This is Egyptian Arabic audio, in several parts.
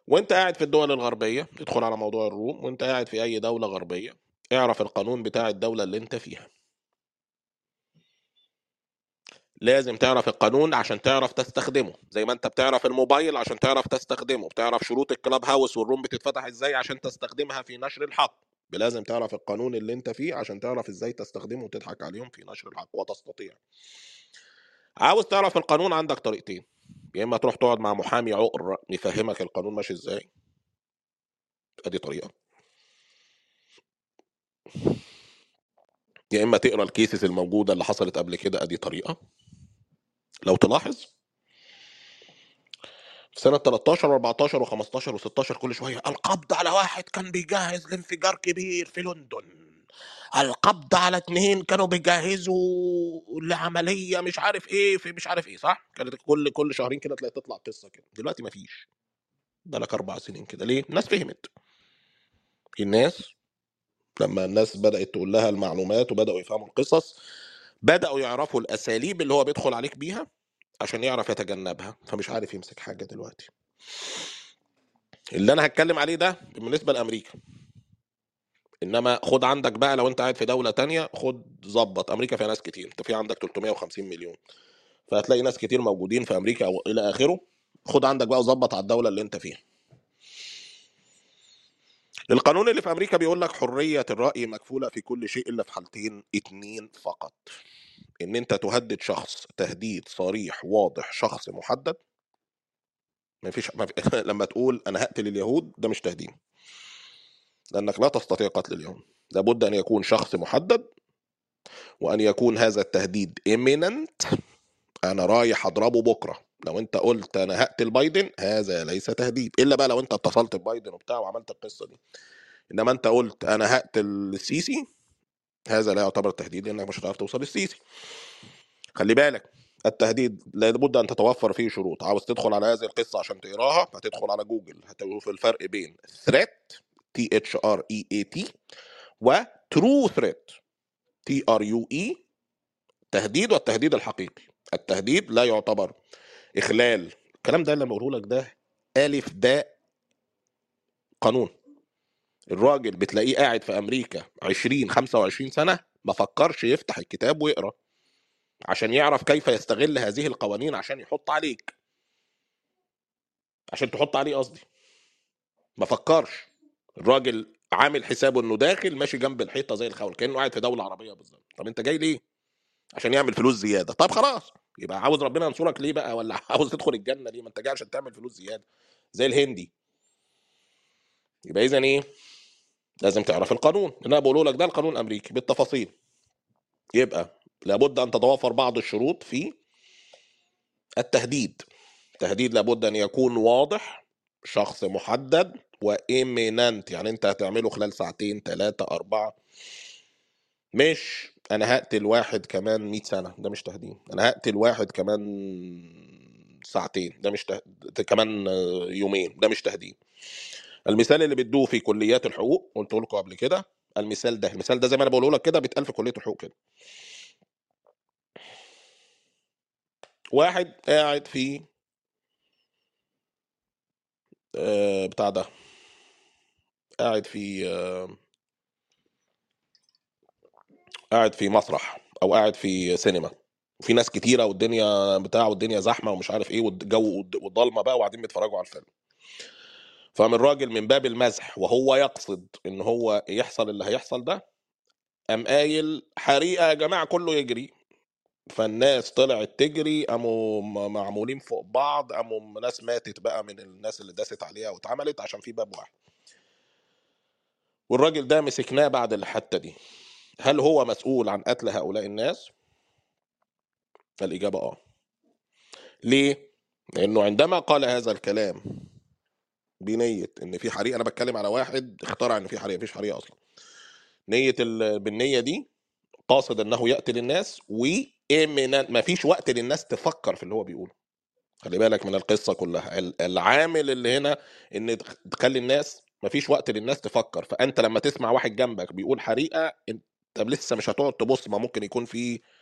وانت قاعد في الدول الغربيه ادخل على موضوع الروم وانت قاعد في اي دوله غربيه اعرف القانون بتاع الدوله اللي انت فيها لازم تعرف القانون عشان تعرف تستخدمه زي ما انت بتعرف الموبايل عشان تعرف تستخدمه بتعرف شروط الكلاب هاوس والروم بتتفتح ازاي عشان تستخدمها في نشر الحق لازم تعرف القانون اللي انت فيه عشان تعرف ازاي تستخدمه وتضحك عليهم في نشر الحق وتستطيع عاوز تعرف القانون عندك طريقتين يا اما تروح تقعد مع محامي عقر يفهمك القانون ماشي ازاي ادي طريقه يا اما تقرا الكيسز الموجوده اللي حصلت قبل كده ادي طريقه لو تلاحظ في سنة 13 و14 و15 و16 كل شوية القبض على واحد كان بيجهز لانفجار كبير في لندن القبض على اتنين كانوا بيجهزوا لعملية مش عارف ايه في مش عارف ايه صح؟ كانت كل كل شهرين كده تلاقي تطلع قصة كده دلوقتي مفيش بقالك أربع سنين كده ليه؟ الناس فهمت الناس لما الناس بدأت تقول لها المعلومات وبدأوا يفهموا القصص بدأوا يعرفوا الأساليب اللي هو بيدخل عليك بيها عشان يعرف يتجنبها فمش عارف يمسك حاجة دلوقتي اللي أنا هتكلم عليه ده بالنسبة لأمريكا انما خد عندك بقى لو انت قاعد في دوله تانية خد ظبط امريكا فيها ناس كتير انت في عندك 350 مليون فهتلاقي ناس كتير موجودين في امريكا او الى اخره خد عندك بقى وظبط على الدوله اللي انت فيها القانون اللي في امريكا بيقول لك حريه الراي مكفوله في كل شيء الا في حالتين اتنين فقط ان انت تهدد شخص تهديد صريح واضح شخص محدد ما فيش ما في... لما تقول انا هقتل اليهود ده مش تهديد لانك لا تستطيع قتل اليهود لابد ان يكون شخص محدد وان يكون هذا التهديد imminent انا رايح اضربه بكره لو انت قلت انا هقتل بايدن هذا ليس تهديد الا بقى لو انت اتصلت ببايدن وبتاع وعملت القصه دي انما انت قلت انا هقتل السيسي هذا لا يعتبر تهديد لانك مش هتعرف توصل للسيسي خلي بالك التهديد لابد ان تتوفر فيه شروط عاوز تدخل على هذه القصه عشان تقراها هتدخل على جوجل هتشوف الفرق بين threat تي اتش ار اي اي تي و true threat تي ار يو اي تهديد والتهديد الحقيقي التهديد لا يعتبر اخلال الكلام ده اللي بقوله لك ده الف باء قانون الراجل بتلاقيه قاعد في امريكا 20 25 سنه ما فكرش يفتح الكتاب ويقرا عشان يعرف كيف يستغل هذه القوانين عشان يحط عليك عشان تحط عليه قصدي ما فكرش الراجل عامل حسابه انه داخل ماشي جنب الحيطه زي الخول كانه قاعد في دوله عربيه بالظبط طب انت جاي ليه عشان يعمل فلوس زياده طب خلاص يبقى عاوز ربنا ينصرك ليه بقى ولا عاوز تدخل الجنه ليه ما انت جاي عشان تعمل فلوس زياده زي الهندي يبقى اذا ايه لازم تعرف القانون اللي انا بقوله لك ده القانون الامريكي بالتفاصيل يبقى لابد ان تتوافر بعض الشروط في التهديد التهديد لابد ان يكون واضح شخص محدد وإيمينانت يعني انت هتعمله خلال ساعتين ثلاثة أربعة مش انا هقتل واحد كمان 100 سنة ده مش تهديد انا هقتل واحد كمان ساعتين ده مش تهديد كمان يومين ده مش تهديد المثال اللي بتدوه في كليات الحقوق قلت لكم قبل كده المثال ده المثال ده زي ما انا بقوله لك كده بيتقال في كليه الحقوق كده واحد قاعد في آه، بتاع ده قاعد في آه، قاعد في مسرح او قاعد في سينما وفي ناس كتيره والدنيا بتاع والدنيا زحمه ومش عارف ايه والجو والضلمه بقى وقاعدين بيتفرجوا على الفيلم فمن راجل من باب المزح وهو يقصد ان هو يحصل اللي هيحصل ده قام قايل حريقه يا جماعه كله يجري فالناس طلعت تجري قاموا م- معمولين فوق بعض قاموا ناس ماتت بقى من الناس اللي داست عليها واتعملت عشان في باب واحد والراجل ده مسكناه بعد الحته دي هل هو مسؤول عن قتل هؤلاء الناس الاجابه اه ليه لانه عندما قال هذا الكلام بنيه ان في حريقه انا بتكلم على واحد اخترع ان في حريقه مفيش حريقه اصلا نيه ال... بالنيه دي قاصد انه يقتل الناس وإمنا ما فيش وقت للناس تفكر في اللي هو بيقوله خلي بالك من القصه كلها ال- العامل اللي هنا ان تخ- تخلي الناس ما فيش وقت للناس تفكر فانت لما تسمع واحد جنبك بيقول حريقه انت لسه مش هتقعد تبص ما ممكن يكون في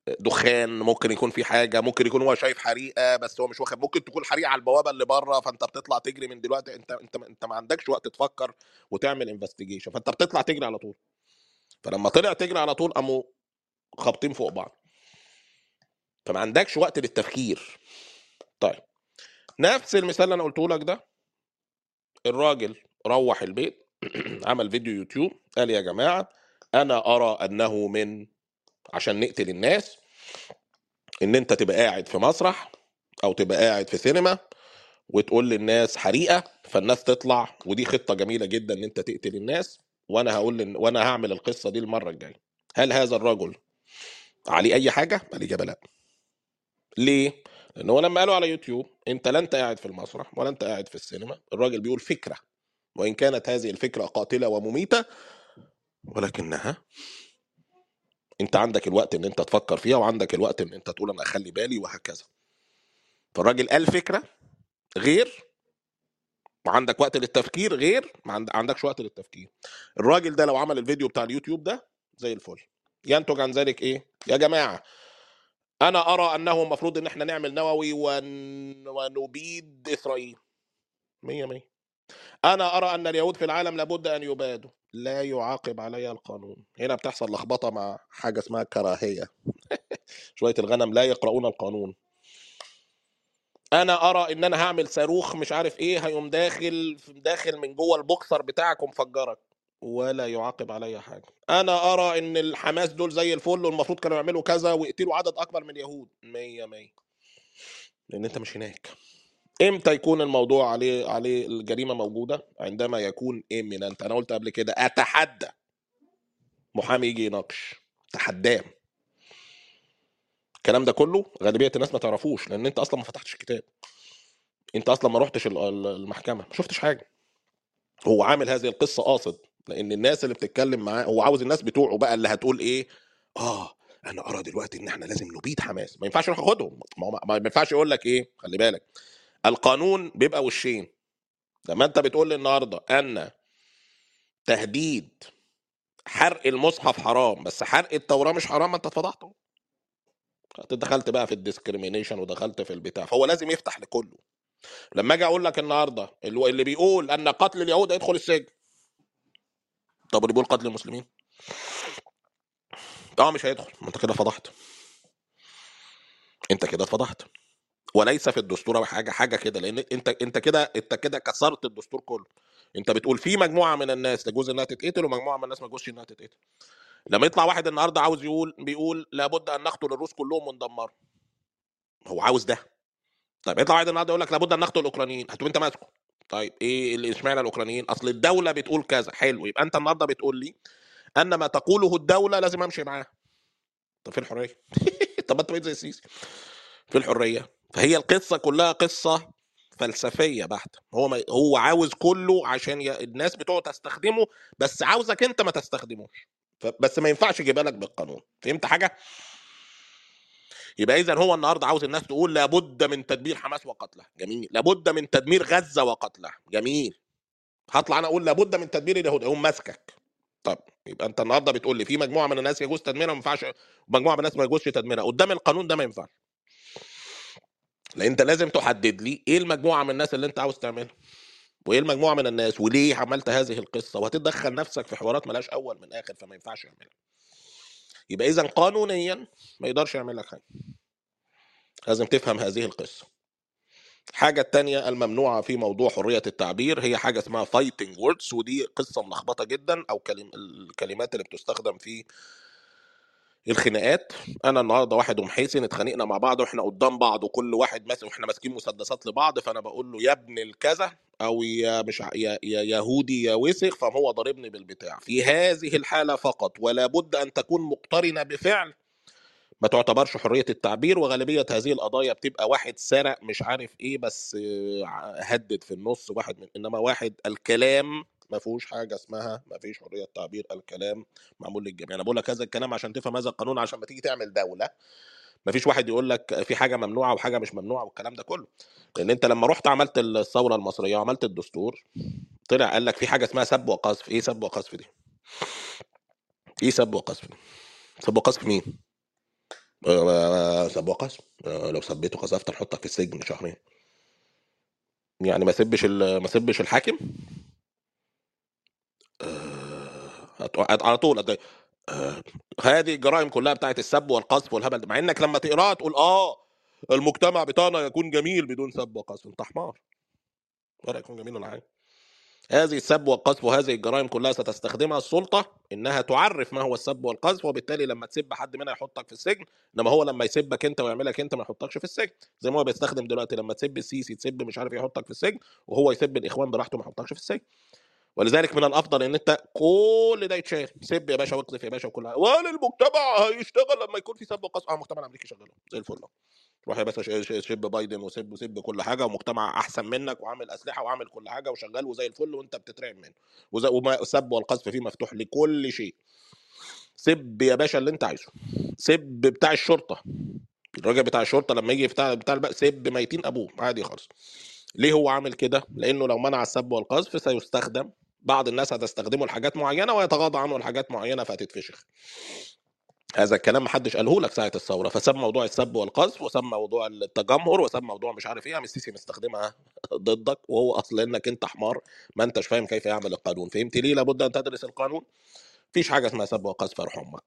دخان ممكن يكون في حاجه ممكن يكون هو شايف حريقه بس هو مش واخد ممكن تكون حريقه على البوابه اللي بره فانت بتطلع تجري من دلوقتي انت انت انت ما عندكش وقت تفكر وتعمل انفستيجيشن فانت بتطلع تجري على طول فلما طلع تجري على طول قاموا خابطين فوق بعض فما عندكش وقت للتفكير طيب نفس المثال اللي انا قلته لك ده الراجل روح البيت عمل فيديو يوتيوب قال يا جماعه انا ارى انه من عشان نقتل الناس ان انت تبقى قاعد في مسرح او تبقى قاعد في سينما وتقول للناس حريقه فالناس تطلع ودي خطه جميله جدا ان انت تقتل الناس وانا هقول لن... وانا هعمل القصه دي المره الجايه هل هذا الرجل عليه اي حاجه الاجابه لا ليه لان هو لما قالوا على يوتيوب انت لا انت قاعد في المسرح ولا انت قاعد في السينما الراجل بيقول فكره وان كانت هذه الفكره قاتله ومميته ولكنها انت عندك الوقت ان انت تفكر فيها وعندك الوقت ان انت تقول انا اخلي بالي وهكذا فالراجل قال فكره غير وعندك وقت للتفكير غير ما عند- عندكش وقت للتفكير الراجل ده لو عمل الفيديو بتاع اليوتيوب ده زي الفل ينتج عن ذلك ايه يا جماعه انا ارى انه المفروض ان احنا نعمل نووي ون... ونبيد اسرائيل مية مية انا ارى ان اليهود في العالم لابد ان يبادوا لا يعاقب علي القانون هنا بتحصل لخبطه مع حاجه اسمها كراهيه شويه الغنم لا يقرؤون القانون انا ارى ان انا هعمل صاروخ مش عارف ايه هيقوم داخل داخل من جوه البوكسر بتاعك ومفجرك ولا يعاقب علي حاجه انا ارى ان الحماس دول زي الفل والمفروض كانوا يعملوا كذا ويقتلوا عدد اكبر من اليهود مية مية لان انت مش هناك امتى يكون الموضوع عليه عليه الجريمه موجوده عندما يكون اميننت انا قلت قبل كده اتحدى محامي يجي يناقش تحداه الكلام ده كله غالبيه الناس ما تعرفوش لان انت اصلا ما فتحتش الكتاب انت اصلا ما رحتش ال- ال- المحكمه ما شفتش حاجه هو عامل هذه القصه قاصد لان الناس اللي بتتكلم معاه هو عاوز الناس بتوعه بقى اللي هتقول ايه اه انا ارى دلوقتي ان احنا لازم نبيد حماس ما ينفعش يروح ياخدهم ما, هو- ما ينفعش يقول لك ايه خلي بالك القانون بيبقى وشين لما انت بتقول لي النهارده ان تهديد حرق المصحف حرام بس حرق التوراه مش حرام ما انت اتفضحته انت دخلت بقى في الديسكريمينيشن ودخلت في البتاع فهو لازم يفتح لكله لما اجي اقول لك النهارده اللي اللي بيقول ان قتل اليهود هيدخل السجن طب اللي بيقول قتل المسلمين اه مش هيدخل ما انت كده فضحت انت كده اتفضحت وليس في الدستور او حاجه حاجه كده لان انت انت كده انت كده كسرت الدستور كله انت بتقول في مجموعه من الناس تجوز انها تتقتل ومجموعه من الناس ما تجوزش انها تتقتل لما يطلع واحد النهارده عاوز يقول بيقول لابد ان نقتل الروس كلهم وندمرهم هو عاوز ده طيب يطلع واحد النهارده يقول لك لابد ان نقتل الاوكرانيين هتقول انت ماسكه طيب ايه اللي اشمعنى الاوكرانيين اصل الدوله بتقول كذا حلو يبقى انت النهارده بتقول لي ان ما تقوله الدوله لازم امشي معاه طب فين الحريه طب ما انت بقيت زي السيسي في الحريه فهي القصه كلها قصه فلسفيه بحته هو ما هو عاوز كله عشان ي... الناس بتوعه تستخدمه بس عاوزك انت ما تستخدموش ف... بس ما ينفعش يجيبها لك بالقانون فهمت حاجه يبقى اذا هو النهارده عاوز الناس تقول لابد من تدمير حماس وقتلها جميل لابد من تدمير غزه وقتلها جميل هطلع انا اقول لابد من تدمير اليهود يقوم ماسكك طب يبقى انت النهارده بتقول لي في مجموعه من الناس يجوز تدميرها ما ينفعش ومجموعه من الناس ما يجوزش تدميرها قدام القانون ده ما ينفعش لان انت لازم تحدد لي ايه المجموعه من الناس اللي انت عاوز تعملها وايه المجموعه من الناس وليه عملت هذه القصه وهتتدخل نفسك في حوارات ملهاش اول من اخر فما ينفعش يعملها يبقى اذا قانونيا ما يقدرش يعمل لك حاجه لازم تفهم هذه القصه الحاجة التانية الممنوعة في موضوع حرية التعبير هي حاجة اسمها fighting words ودي قصة ملخبطة جدا أو كلم الكلمات اللي بتستخدم في الخناقات أنا النهاردة واحد ومحيسن اتخانقنا مع بعض وإحنا قدام بعض وكل واحد ماسك وإحنا ماسكين مسدسات لبعض فأنا بقول له يا ابن الكذا أو يا مش ع- يا, يا يهودي يا وسخ فهو ضاربني بالبتاع في هذه الحالة فقط ولا بد أن تكون مقترنة بفعل ما تعتبرش حريه التعبير وغالبيه هذه القضايا بتبقى واحد سرق مش عارف ايه بس آه، هدد في النص واحد من انما واحد الكلام ما فيهوش حاجه اسمها ما فيش حريه تعبير الكلام معمول للجميع انا بقول لك هذا الكلام عشان تفهم هذا القانون عشان ما تيجي تعمل دوله ما فيش واحد يقول لك في حاجه ممنوعه وحاجه مش ممنوعه والكلام ده كله لان انت لما رحت عملت الثوره المصريه وعملت الدستور طلع قال لك في حاجه اسمها سب وقذف ايه سب وقذف دي ايه سب وقذف دي سب وقذف مين آه، سب وقذف آه، لو سبيته قذفت نحطك في السجن شهرين يعني ما سبش ال- ما سبش الحاكم آه، هت- على طول هت- آه، هذه الجرائم كلها بتاعت السب والقذف والهبل ده مع انك لما تقراها تقول اه المجتمع بتاعنا يكون جميل بدون سب وقذف انت حمار ولا يكون جميل ولا حاجه هذه السب والقذف وهذه الجرائم كلها ستستخدمها السلطه انها تعرف ما هو السب والقذف وبالتالي لما تسب حد منها يحطك في السجن انما هو لما يسبك انت ويعملك انت ما يحطكش في السجن زي ما هو بيستخدم دلوقتي لما تسب السيسي تسب مش عارف إيه، يحطك في السجن وهو يسب الاخوان براحته ما يحطكش في السجن ولذلك من الافضل ان انت كل ده يتشال سب يا باشا واقذف يا باشا وكل حاجه ولا المجتمع هيشتغل لما يكون في سب وقذف اه المجتمع الامريكي شغال زي الفل أهو. روح يا باشا ش- ش- شب بايدن وسب وسب كل حاجه ومجتمع احسن منك وعامل اسلحه وعامل كل حاجه وشغال وزي الفل وانت بتترعب منه وزي وما السب والقذف فيه مفتوح لكل شيء سب يا باشا اللي انت عايزه سب بتاع الشرطه الراجل بتاع الشرطه لما يجي بتاع بتاع البقى سب ميتين ابوه عادي خالص ليه هو عامل كده لانه لو منع السب والقذف سيستخدم بعض الناس هتستخدمه لحاجات معينه ويتغاضى عنه لحاجات معينه فهتتفشخ هذا الكلام محدش قاله لك ساعه الثوره فساب موضوع السب والقذف وساب موضوع التجمهر وساب موضوع مش عارف ايه قام السيسي مستخدمها ضدك وهو اصل انك انت حمار ما انتش فاهم كيف يعمل القانون فهمت ليه لابد ان تدرس القانون مفيش حاجه اسمها سب وقذف ارحم امك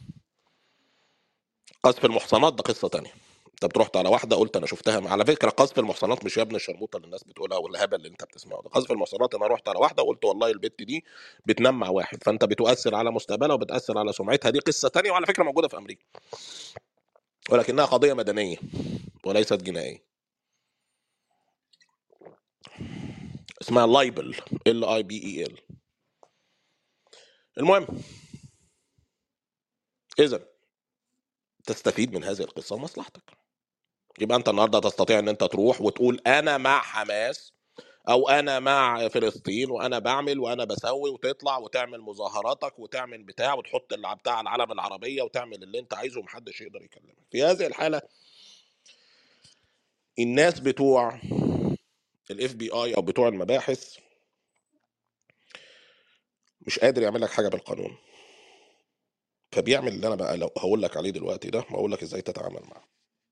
قذف المحصنات ده قصه تانية انت بتروح على واحده قلت انا شفتها على فكره قذف المحصنات مش يا ابن الشرموطه اللي الناس بتقولها والهبل اللي انت بتسمعه ده قذف المحصنات انا رحت على واحده وقلت والله البت دي بتنام مع واحد فانت بتؤثر على مستقبلها وبتاثر على سمعتها دي قصه تانية وعلى فكره موجوده في امريكا ولكنها قضيه مدنيه وليست جنائيه اسمها لايبل ال اي بي اي ال المهم اذا تستفيد من هذه القصه لمصلحتك يبقى انت النهارده تستطيع ان انت تروح وتقول انا مع حماس او انا مع فلسطين وانا بعمل وانا بسوي وتطلع وتعمل مظاهراتك وتعمل بتاع وتحط اللي بتاع العلم العربيه وتعمل اللي انت عايزه ومحدش يقدر يكلمك في هذه الحاله الناس بتوع الاف بي اي او بتوع المباحث مش قادر يعمل لك حاجه بالقانون فبيعمل اللي انا بقى لو هقول لك عليه دلوقتي ده وهقول لك ازاي تتعامل معاه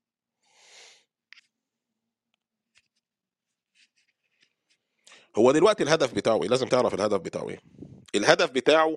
هو دلوقتي الهدف بتاعه ايه لازم تعرف الهدف بتاعه ايه الهدف بتاعه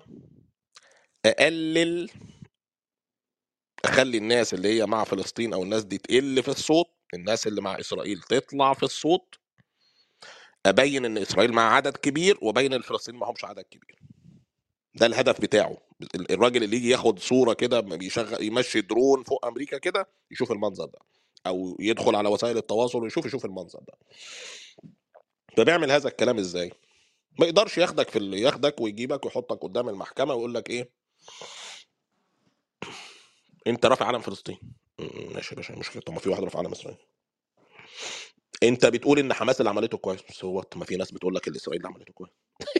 اقلل اخلي الناس اللي هي مع فلسطين او الناس دي تقل في الصوت الناس اللي مع اسرائيل تطلع في الصوت ابين ان اسرائيل مع عدد كبير وابين ان الفلسطينيين معهمش عدد كبير ده الهدف بتاعه الراجل اللي يجي ياخد صوره كده بيشغل يمشي درون فوق امريكا كده يشوف المنظر ده او يدخل على وسائل التواصل ويشوف يشوف المنظر ده فبيعمل هذا الكلام ازاي ما يقدرش ياخدك في ال- ياخدك ويجيبك ويحطك قدام المحكمه ويقول لك ايه انت رافع علم فلسطين م- ماشي يا باشا مشكله طب ما في واحد رافع علم اسرائيل انت بتقول ان حماس اللي عملته كويس بس هو طب ما في ناس بتقول لك اللي اسرائيل اللي عملته كويس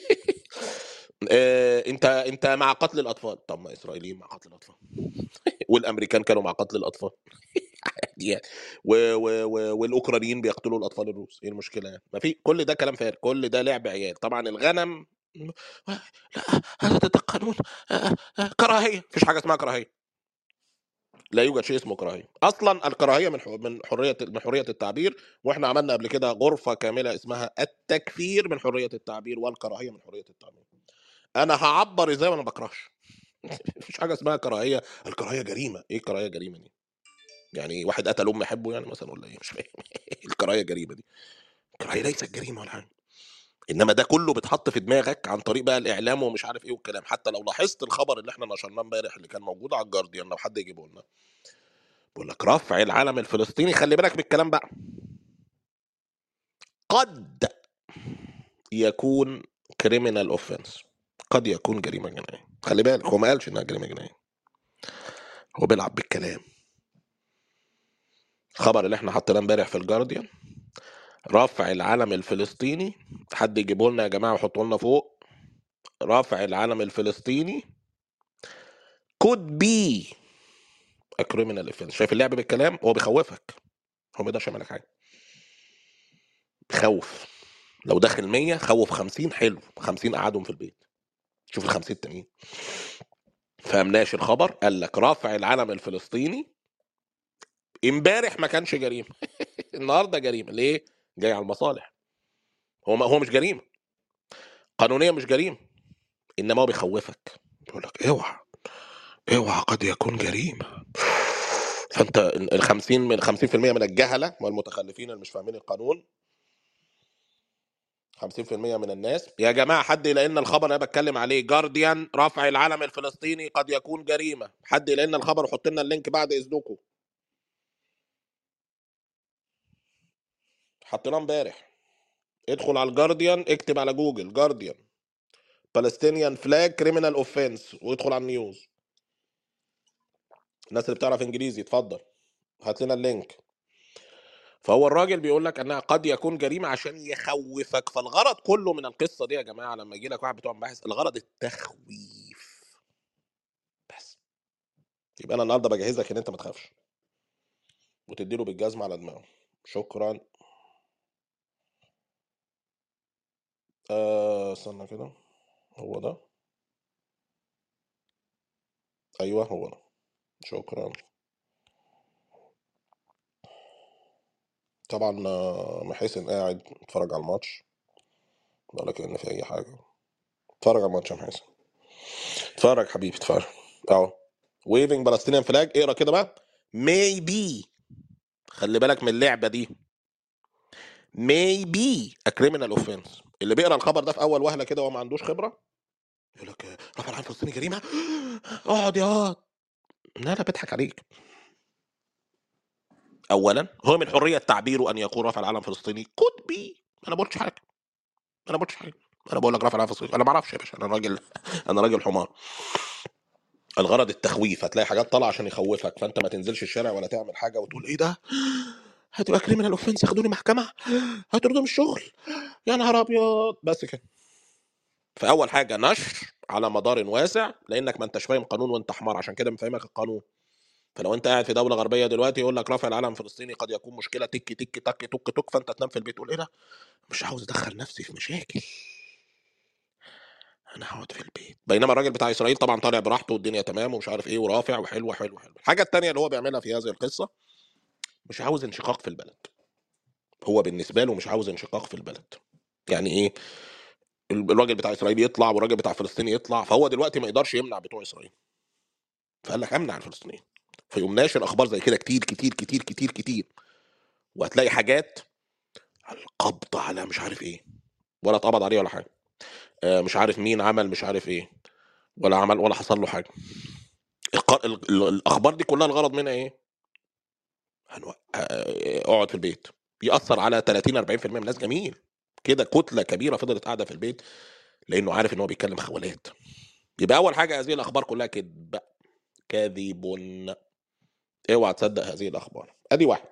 اه انت انت مع قتل الاطفال طب ما اسرائيليين مع قتل الاطفال والامريكان كانوا مع قتل الاطفال عادي يعني و... و... و... والاوكرانيين بيقتلوا الاطفال الروس ايه المشكله يعني ما في كل ده كلام فارغ كل ده لعب عيال طبعا الغنم لا هذا ده قانون آه، آه، كراهيه مفيش حاجه اسمها كراهيه لا يوجد شيء اسمه كراهيه اصلا الكراهيه من حو- من حريه من حريه التعبير واحنا عملنا قبل كده غرفه كامله اسمها التكفير من حريه التعبير والكراهيه من حريه التعبير انا هعبر ازاي وانا ما بكرهش مفيش حاجه اسمها كراهيه الكراهيه جريمه ايه الكراهيه جريمه دي يعني واحد قتل ام يحبه يعني مثلا ولا ايه مش فاهم الكراهيه جريمه دي الكراهيه ليست جريمه ولا حاجه انما ده كله بيتحط في دماغك عن طريق بقى الاعلام ومش عارف ايه والكلام حتى لو لاحظت الخبر اللي احنا نشرناه امبارح اللي كان موجود على الجارديان لو حد يجيبه لنا بيقول لك رفع العلم الفلسطيني خلي بالك بالكلام بقى قد يكون كريمنال اوفنس قد يكون جريمه جنائيه خلي بالك هو ما قالش انها جريمه جنائيه هو بيلعب بالكلام الخبر اللي احنا حطيناه امبارح في الجارديان رفع العلم الفلسطيني حد يجيبه لنا يا جماعه ويحطه لنا فوق رفع العلم الفلسطيني could be a criminal offense شايف اللعب بالكلام هو بيخوفك هو ما يقدرش يعمل لك حاجه بيخوف لو داخل 100 خوف 50 حلو 50 قعدهم في البيت شوف ال 50 التانيين فقام ناشر خبر قال لك رافع العلم الفلسطيني امبارح ما كانش جريمه النهارده جريمه ليه جاي على المصالح هو ما هو مش جريمه قانونيا مش جريمه انما هو بيخوفك بيقول لك اوعى اوعى قد يكون جريمه فانت ال 50 من 50% من الجهله والمتخلفين اللي مش فاهمين القانون 50% من الناس يا جماعه حد يلاقي لنا الخبر اللي انا بتكلم عليه جارديان رفع العلم الفلسطيني قد يكون جريمه حد يلاقي لنا الخبر وحط لنا اللينك بعد اذنكم حطيناه امبارح ادخل على الجارديان اكتب على جوجل جارديان بالستينيان فلاج كريمنال اوفنس وادخل على النيوز الناس اللي بتعرف انجليزي اتفضل هات لنا اللينك فهو الراجل بيقول لك انها قد يكون جريمه عشان يخوفك فالغرض كله من القصه دي يا جماعه لما يجي لك واحد بتوع مباحث الغرض التخويف بس يبقى انا النهارده بجهزك ان انت ما تخافش وتديله بالجزمه على دماغه شكرا آه، استنى كده هو ده ايوه هو ده شكرا طبعا آه، محسن قاعد اتفرج على الماتش ولا كأن في اي حاجه اتفرج على الماتش يا محسن اتفرج حبيبي اتفرج اهو ويفنج بالستينيان فلاج اقرا كده بقى maybe خلي بالك من اللعبه دي maybe a criminal offense اللي بيقرا الخبر ده في اول وهله كده وهو ما عندوش خبره يقول لك آه، رفع العلم الفلسطيني جريمه اقعد يا واد. لا لا بيضحك عليك اولا هو من حريه تعبيره ان يقول رفع العلم الفلسطيني كود بي انا ما قلتش حاجه انا ما قلتش حاجه انا بقول لك رفع العلم الفلسطيني انا ما اعرفش يا باشا انا راجل انا راجل حمار الغرض التخويف هتلاقي حاجات طالعه عشان يخوفك فانت ما تنزلش الشارع ولا تعمل حاجه وتقول ايه ده هتبقى كريمنال اوفنس ياخدوني محكمه هيطردوا من الشغل يا نهار ابيض بس كده فاول حاجه نشر على مدار واسع لانك ما انتش فاهم قانون وانت حمار عشان كده مفهمك القانون فلو انت قاعد في دوله غربيه دلوقتي يقول لك رفع العلم الفلسطيني قد يكون مشكله تك تك تك تك تك فانت تنام في البيت تقول ايه ده مش عاوز ادخل نفسي في مشاكل انا هقعد في البيت بينما الراجل بتاع اسرائيل طبعا طالع براحته والدنيا تمام ومش عارف ايه ورافع وحلو حلو حلو الحاجه الثانيه اللي هو بيعملها في هذه القصه مش عاوز انشقاق في البلد هو بالنسبه له مش عاوز انشقاق في البلد يعني ايه الراجل بتاع اسرائيل يطلع والراجل بتاع فلسطين يطلع فهو دلوقتي ما يقدرش يمنع بتوع اسرائيل فقال لك امنع الفلسطينيين فيقوم ناشر اخبار زي كده كتير كتير كتير كتير كتير وهتلاقي حاجات القبض على مش عارف ايه ولا اتقبض عليه ولا حاجه آه، مش عارف مين عمل مش عارف ايه ولا عمل ولا حصل له حاجه الق- ال- ال- الاخبار دي كلها الغرض منها ايه؟ هنو... آه، اقعد في البيت بيأثر على 30 40% من الناس جميل كده كتله كبيره فضلت قاعده في البيت لانه عارف ان هو بيتكلم خوالات يبقى اول حاجه هذه الاخبار كلها كذب كاذب اوعى تصدق هذه الاخبار ادي واحد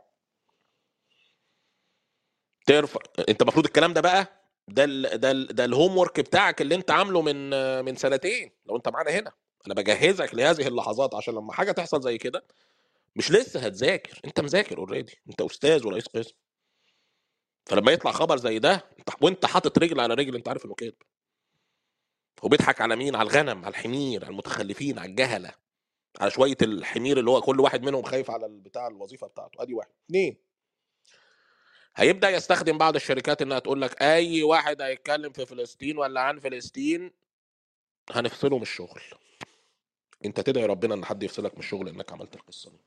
ترفع انت المفروض الكلام ده بقى ده ال... ده ال... ده الهوم ورك بتاعك اللي انت عامله من من سنتين لو انت معانا هنا انا بجهزك لهذه اللحظات عشان لما حاجه تحصل زي كده مش لسه هتذاكر انت مذاكر اوريدي انت استاذ ورئيس قسم فلما يطلع خبر زي ده انت- وانت حاطط رجل على رجل انت عارف انه كده وبيضحك على مين على الغنم على الحمير على المتخلفين على الجهله على شويه الحمير اللي هو كل واحد منهم خايف على بتاع الوظيفه بتاعته ادي واحد اثنين هيبدا يستخدم بعض الشركات انها تقول لك اي واحد هيتكلم في فلسطين ولا عن فلسطين هنفصله من الشغل انت تدعي ربنا ان حد يفصلك من الشغل انك عملت القصه دي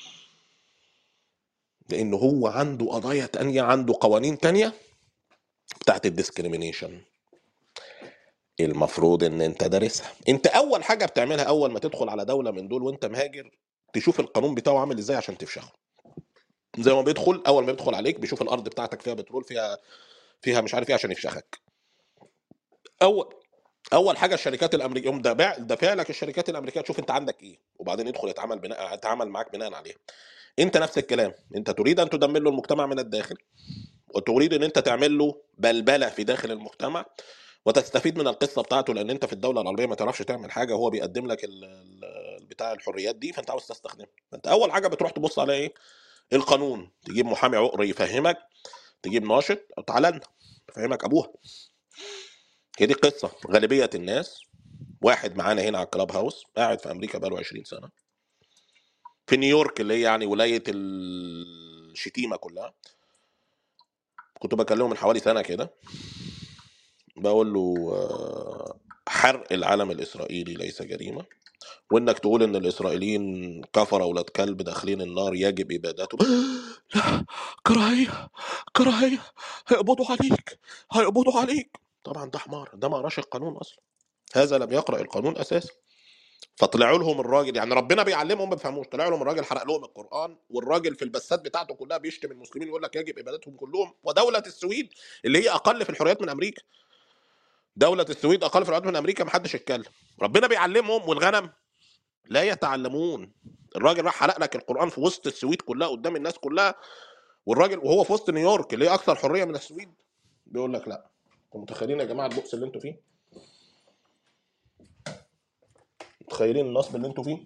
لان هو عنده قضايا تانية عنده قوانين تانية بتاعت الديسكريمينيشن المفروض ان انت دارسها انت اول حاجه بتعملها اول ما تدخل على دوله من دول وانت مهاجر تشوف القانون بتاعه عامل ازاي عشان تفشخه زي ما بيدخل اول ما يدخل عليك بيشوف الارض بتاعتك فيها بترول فيها فيها مش عارف ايه عشان يفشخك اول اول حاجه الشركات الامريكيه يقوم دافع دافع لك الشركات الامريكيه تشوف انت عندك ايه وبعدين يدخل يتعامل بناء يتعامل معاك بناء عليه انت نفس الكلام انت تريد ان تدمر له المجتمع من الداخل وتريد ان انت تعمل له بلبله في داخل المجتمع وتستفيد من القصه بتاعته لان انت في الدوله العربيه ما تعرفش تعمل حاجه وهو بيقدم لك ال- ال- بتاع الحريات دي فانت عاوز تستخدمها فانت اول حاجه بتروح تبص على ايه القانون تجيب محامي عقري يفهمك تجيب ناشط او تعالى لنا يفهمك ابوها هي دي القصه غالبيه الناس واحد معانا هنا على الكلاب هاوس قاعد في امريكا بقاله 20 سنه في نيويورك اللي هي يعني ولايه الشتيمه كلها كنت بكلمه من حوالي سنه كده بقول له آه، حرق العلم الاسرائيلي ليس جريمه وانك تقول ان الاسرائيليين كفر اولاد كلب داخلين النار يجب ابادته لا كراهيه كراهيه هيقبضوا عليك هيقبضوا عليك طبعا ده حمار ده ما قراش القانون اصلا هذا لم يقرا القانون اساسا فطلعوا لهم الراجل يعني ربنا بيعلمهم ما بيفهموش طلع لهم الراجل حرق لهم القران والراجل في البثات بتاعته كلها بيشتم المسلمين يقول لك يجب ابادتهم كلهم ودوله السويد اللي هي اقل في الحريات من امريكا دوله السويد اقل في الحريات من امريكا ما حدش يتكلم ربنا بيعلمهم والغنم لا يتعلمون الراجل راح حرق لك القران في وسط السويد كلها قدام الناس كلها والراجل وهو في وسط نيويورك اللي هي اكثر حريه من السويد بيقول لك لا انتوا متخيلين يا جماعه البؤس اللي انتوا فيه متخيلين النصب اللي انتوا فيه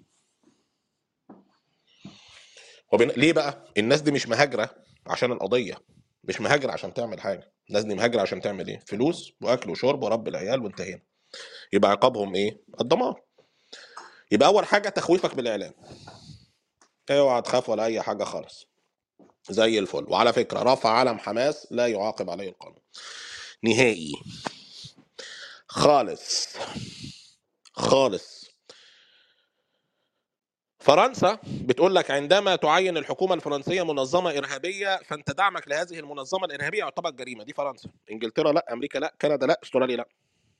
وبين... ليه بقى الناس دي مش مهاجره عشان القضيه مش مهاجره عشان تعمل حاجه الناس دي مهاجره عشان تعمل ايه فلوس واكل وشرب ورب العيال وانتهينا يبقى عقابهم ايه الدمار يبقى اول حاجه تخويفك بالاعلام اوعى تخاف ولا اي حاجه خالص زي الفل وعلى فكره رفع علم حماس لا يعاقب عليه القانون نهائي خالص خالص فرنسا بتقول لك عندما تعين الحكومه الفرنسيه منظمه ارهابيه فانت دعمك لهذه المنظمه الارهابيه يعتبر جريمه دي فرنسا انجلترا لا امريكا لا كندا لا استراليا لا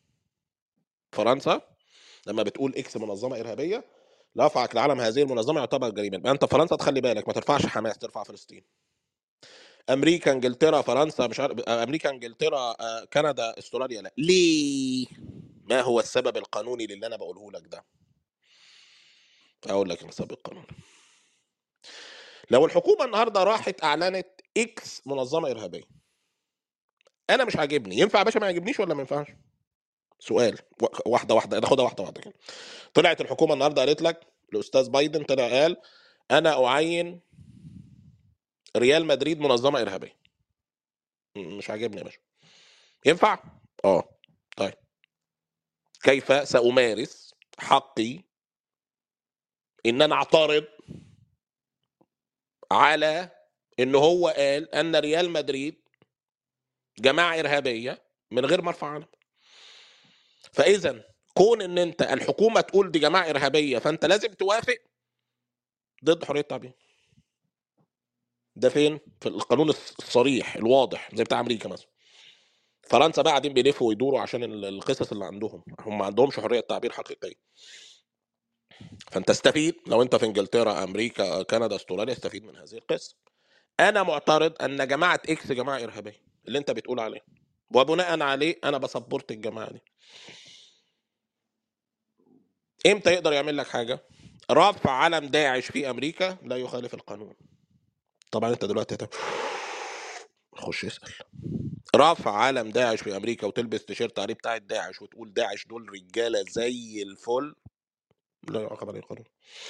فرنسا لما بتقول اكس منظمه ارهابيه رفعك لعلم هذه المنظمه يعتبر جريمه يبقى انت فرنسا تخلي بالك ما ترفعش حماس ترفع فلسطين امريكا انجلترا فرنسا مش عارف امريكا انجلترا آه، كندا استراليا لا ليه ما هو السبب القانوني للي انا بقوله لك ده اقول لك السبب القانوني لو الحكومه النهارده راحت اعلنت اكس منظمه ارهابيه انا مش عاجبني ينفع يا باشا ما يعجبنيش ولا ما ينفعش سؤال و- واحده واحده ناخدها واحده واحده كده طلعت الحكومه النهارده قالت لك الاستاذ بايدن طلع قال انا اعين ريال مدريد منظمه ارهابيه م- مش عاجبني يا باشا ينفع اه طيب كيف سامارس حقي ان انا اعترض على ان هو قال ان ريال مدريد جماعه ارهابيه من غير ما ارفع علم فاذا كون ان انت الحكومه تقول دي جماعه ارهابيه فانت لازم توافق ضد حريه التعبير ده فين في القانون الصريح الواضح زي بتاع امريكا مثلا فرنسا بقى قاعدين بيلفوا ويدوروا عشان ال- القصص اللي عندهم هم ما عندهمش حريه تعبير حقيقيه فانت استفيد لو انت في انجلترا امريكا كندا استراليا استفيد من هذه القصه انا معترض ان جماعه اكس جماعه ارهابيه اللي انت بتقول عليه وبناء عليه انا بسبورت الجماعه دي امتى يقدر يعمل لك حاجه رفع علم داعش في امريكا لا يخالف القانون طبعا انت دلوقتي هت... خش اسال رفع علم داعش في امريكا وتلبس تيشيرت عليه بتاع داعش وتقول داعش دول رجاله زي الفل لا يعاقب عليه القانون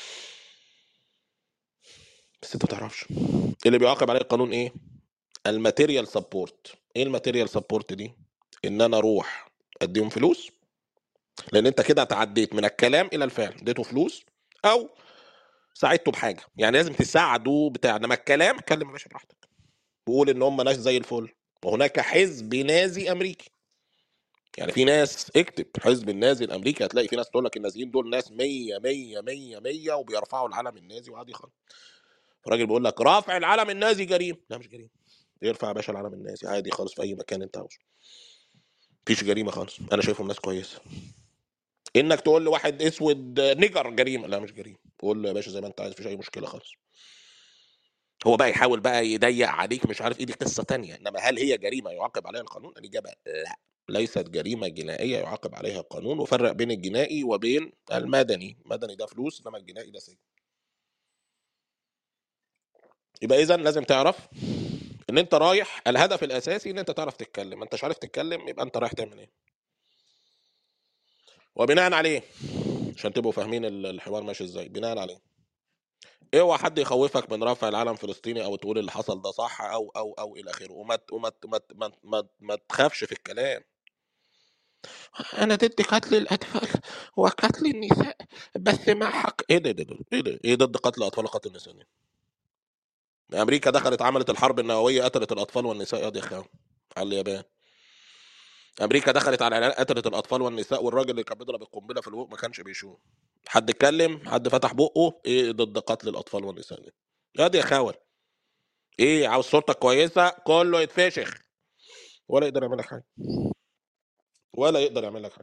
بس انت ما تعرفش اللي بيعاقب عليه القانون ايه الماتيريال سبورت ايه الماتيريال سبورت دي ان انا اروح اديهم فلوس لان انت كده تعديت من الكلام الى الفعل اديته فلوس او ساعدته بحاجه يعني لازم تساعده بتاع انما الكلام اتكلم يا باشا براحتك وقول ان هم ناس زي الفل وهناك حزب نازي امريكي يعني في ناس اكتب حزب النازي الامريكي هتلاقي في ناس تقول لك النازيين دول ناس 100 100 100 100 وبيرفعوا العلم النازي وعادي خالص الراجل بيقول لك رافع العلم النازي جريمه لا مش جريمه يرفع يا باشا العلم النازي عادي خالص في اي مكان انت عاوزه مفيش جريمه خالص انا شايفهم ناس كويسه انك تقول لواحد اسود نجر جريمه لا مش جريمه قول له يا باشا زي ما انت عايز مفيش اي مشكله خالص هو بقى يحاول بقى يضيق عليك مش عارف ايه دي قصه تانية انما هل هي جريمه يعاقب عليها القانون الاجابه لا ليست جريمه جنائيه يعاقب عليها القانون وفرق بين الجنائي وبين المدني المدني ده فلوس انما الجنائي ده سجن يبقى اذا لازم تعرف ان انت رايح الهدف الاساسي ان انت تعرف تتكلم ما انتش عارف تتكلم يبقى انت رايح تعمل ايه وبناء عليه عشان تبقوا فاهمين ال- الحوار ماشي ازاي بناء عليه اوعى حد يخوفك من رفع العلم فلسطيني او تقول اللي حصل ده صح او او او الى اخره وما ت- وما ت- ما ت- ما ت- ما ت- ما تخافش في الكلام انا ضد قتل الاطفال وقتل النساء بس مع حق ايه ده ده ده ايه ده ايه ضد قتل الاطفال وقتل النساء دي؟ امريكا دخلت عملت الحرب النوويه قتلت الاطفال والنساء يا دي خام على اليابان امريكا دخلت على العراق قتلت الاطفال والنساء والراجل اللي كان بيضرب القنبله في البوق ما كانش بيشوف حد اتكلم حد فتح بقه ايه ضد قتل الاطفال والنساء دي يا دي يا خاول ايه عاوز صورتك كويسه كله يتفشخ ولا يقدر يعمل لك حاجه ولا يقدر يعمل لك حاجه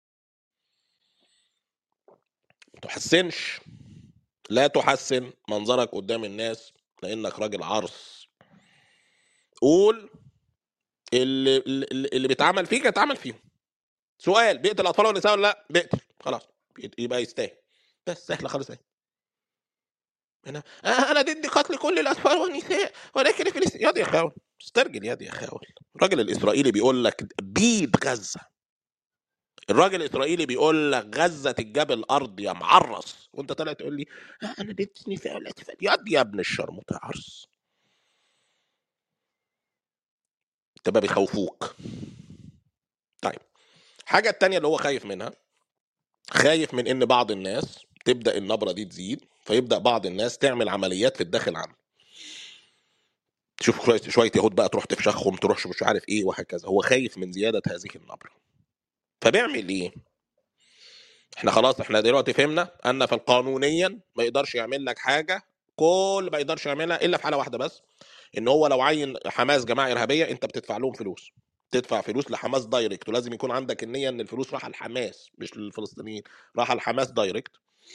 ما تحسنش لا تحسن منظرك قدام الناس لانك راجل عرس قول اللي اللي, اللي بيتعمل فيك اتعمل فيهم سؤال بيقتل الاطفال والنساء ولا لا بيقتل خلاص يبقى يستاهل بس سهله خالص اهي انا آه، انا ضد قتل كل الاطفال والنساء ولكن الفلسطيني يا دي يا خاول استرجل يا دي يا خاول الراجل الاسرائيلي بيقول لك بيد غزه الراجل الاسرائيلي بيقول لك غزه تتجاب الارض يا معرس وانت طالع تقول لي آه، انا ضد النساء والاطفال يا دي يا ابن الشرموطه يا عرس تبقى بيخوفوك طيب حاجه التانية اللي هو خايف منها خايف من ان بعض الناس تبدا النبره دي تزيد فيبدا بعض الناس تعمل عمليات في الداخل عنه تشوف شويه شويه يهود بقى تروح تفشخهم تروح مش عارف ايه وهكذا هو خايف من زياده هذه النبره فبيعمل ايه احنا خلاص احنا دلوقتي فهمنا ان في القانونيا ما يقدرش يعمل لك حاجه كل ما يقدرش يعملها الا في حاله واحده بس ان هو لو عين حماس جماعه ارهابيه انت بتدفع لهم فلوس تدفع فلوس لحماس دايركت ولازم يكون عندك النيه ان الفلوس راح لحماس مش للفلسطينيين راح لحماس دايركت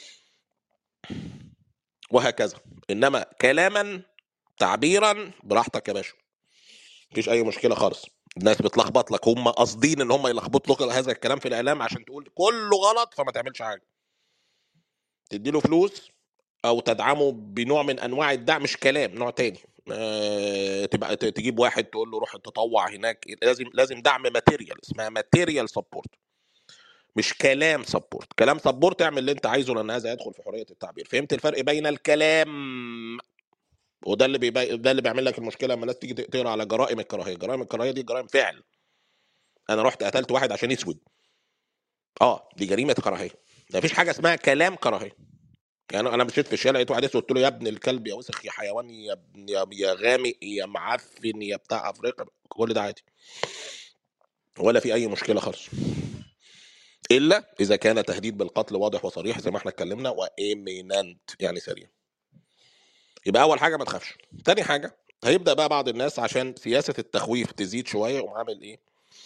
وهكذا انما كلاما تعبيرا براحتك يا باشا مفيش اي مشكله خالص الناس بتلخبط لك هم قاصدين ان هم يلخبطوا لك هذا الكلام في الاعلام عشان تقول كله غلط فما تعملش حاجه تدي له فلوس او تدعمه بنوع من انواع الدعم مش كلام نوع تاني أه تبقى ت- تجيب واحد تقول له روح تطوع هناك لازم لازم دعم ماتيريال اسمها ماتيريال سبورت مش كلام سبورت كلام سبورت اعمل اللي انت عايزه لان هذا يدخل في حريه التعبير فهمت الفرق بين الكلام وده اللي بيبي... ده اللي بيعمل لك المشكله لما الناس تيجي تقرا على جرائم الكراهيه جرائم الكراهيه دي جرائم فعل انا رحت قتلت واحد عشان يسود اه دي جريمه كراهيه ما فيش حاجه اسمها كلام كراهيه يعني انا مشيت في الشارع لقيت واحد اسود قلت له يا ابن الكلب يا وسخ يا حيوان يا ابن يا, يا غامق يا معفن يا بتاع افريقيا كل ده عادي ولا في اي مشكله خالص الا اذا كان تهديد بالقتل واضح وصريح زي ما احنا اتكلمنا وايميننت يعني سريع يبقى اول حاجه ما تخافش تاني حاجه هيبدا بقى بعض الناس عشان سياسه التخويف تزيد شويه يقوم عامل ايه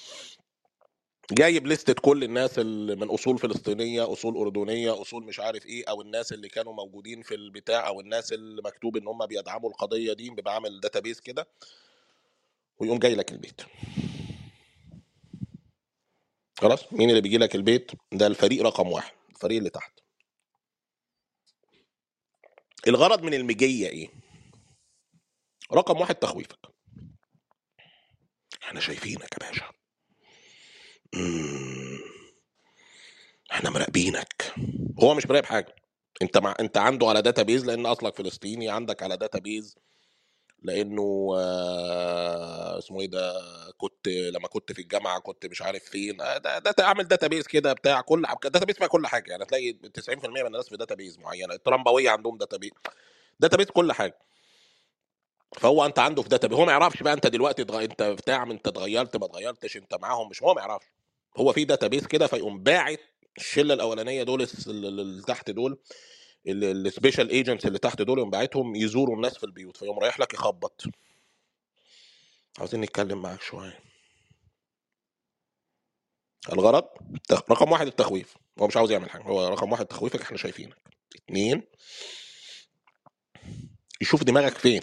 جايب لستة كل الناس اللي من اصول فلسطينيه اصول اردنيه اصول مش عارف ايه او الناس اللي كانوا موجودين في البتاع او الناس اللي مكتوب ان هم بيدعموا القضيه دي بيبقى عامل داتابيس كده ويقوم جاي لك البيت خلاص مين اللي بيجي لك البيت ده الفريق رقم واحد الفريق اللي تحت الغرض من المجيه ايه رقم واحد تخويفك احنا شايفينك يا باشا مم. احنا مراقبينك هو مش مراقب حاجه انت مع... انت عنده على داتا بيز لان اصلك فلسطيني عندك على داتا بيز لانه آه، اسمه ايه ده كنت لما كنت في الجامعه كنت مش عارف فين آه، ده داتا اعمل داتا بيز كده بتاع كل داتا بيز فيها كل حاجه يعني هتلاقي 90% من الناس في داتا بيز معينه الترامبويه عندهم داتا بيز داتا بيز كل حاجه فهو انت عنده في داتا بيز هو ما يعرفش بقى انت دلوقتي اتغ... انت بتاع انت اتغيرت ما اتغيرتش انت معاهم مش هو ما يعرفش هو في داتا بيز كده فيقوم باعت الشله الاولانيه دول الس- اللي اللي تحت دول السبيشال ايجنتس اللي تحت دول يقوم باعتهم يزوروا الناس في البيوت فيقوم رايح لك يخبط عاوزين نتكلم معاك شويه الغرض تخ- رقم واحد التخويف هو مش عاوز يعمل حاجه هو رقم واحد تخويفك احنا شايفينك اتنين يشوف دماغك فين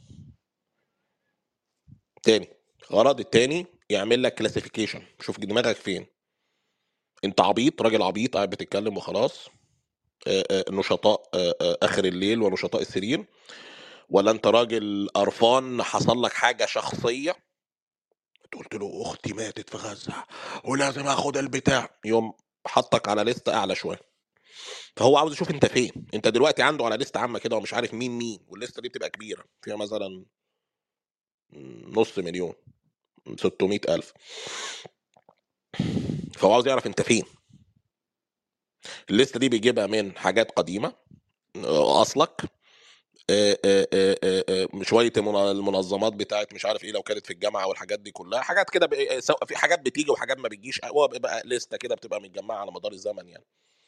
تاني غرض التاني يعمل لك كلاسيفيكيشن شوف دماغك فين انت عبيط راجل عبيط قاعد بتتكلم وخلاص آه، آه، نشطاء آه، آه، اخر الليل ونشطاء السرير ولا انت راجل قرفان حصل لك حاجه شخصيه قلت له اختي ماتت في غزه ولازم اخد البتاع يوم حطك على لسته اعلى شويه فهو عاوز يشوف انت فين انت دلوقتي عنده على لسته عامه كده ومش عارف مين مين واللسته دي بتبقى كبيره فيها مثلا نص مليون 600 الف فهو عاوز يعرف انت فين الليسته دي بيجيبها من حاجات قديمه آه، اصلك آه، آه، آه، آه، آه، شويه المن- المنظمات بتاعت مش عارف ايه لو كانت في الجامعه والحاجات دي كلها حاجات كده بي- سواء في حاجات بتيجي وحاجات ما بتجيش هو بيبقى لسته كده بتبقى متجمعه على مدار الزمن يعني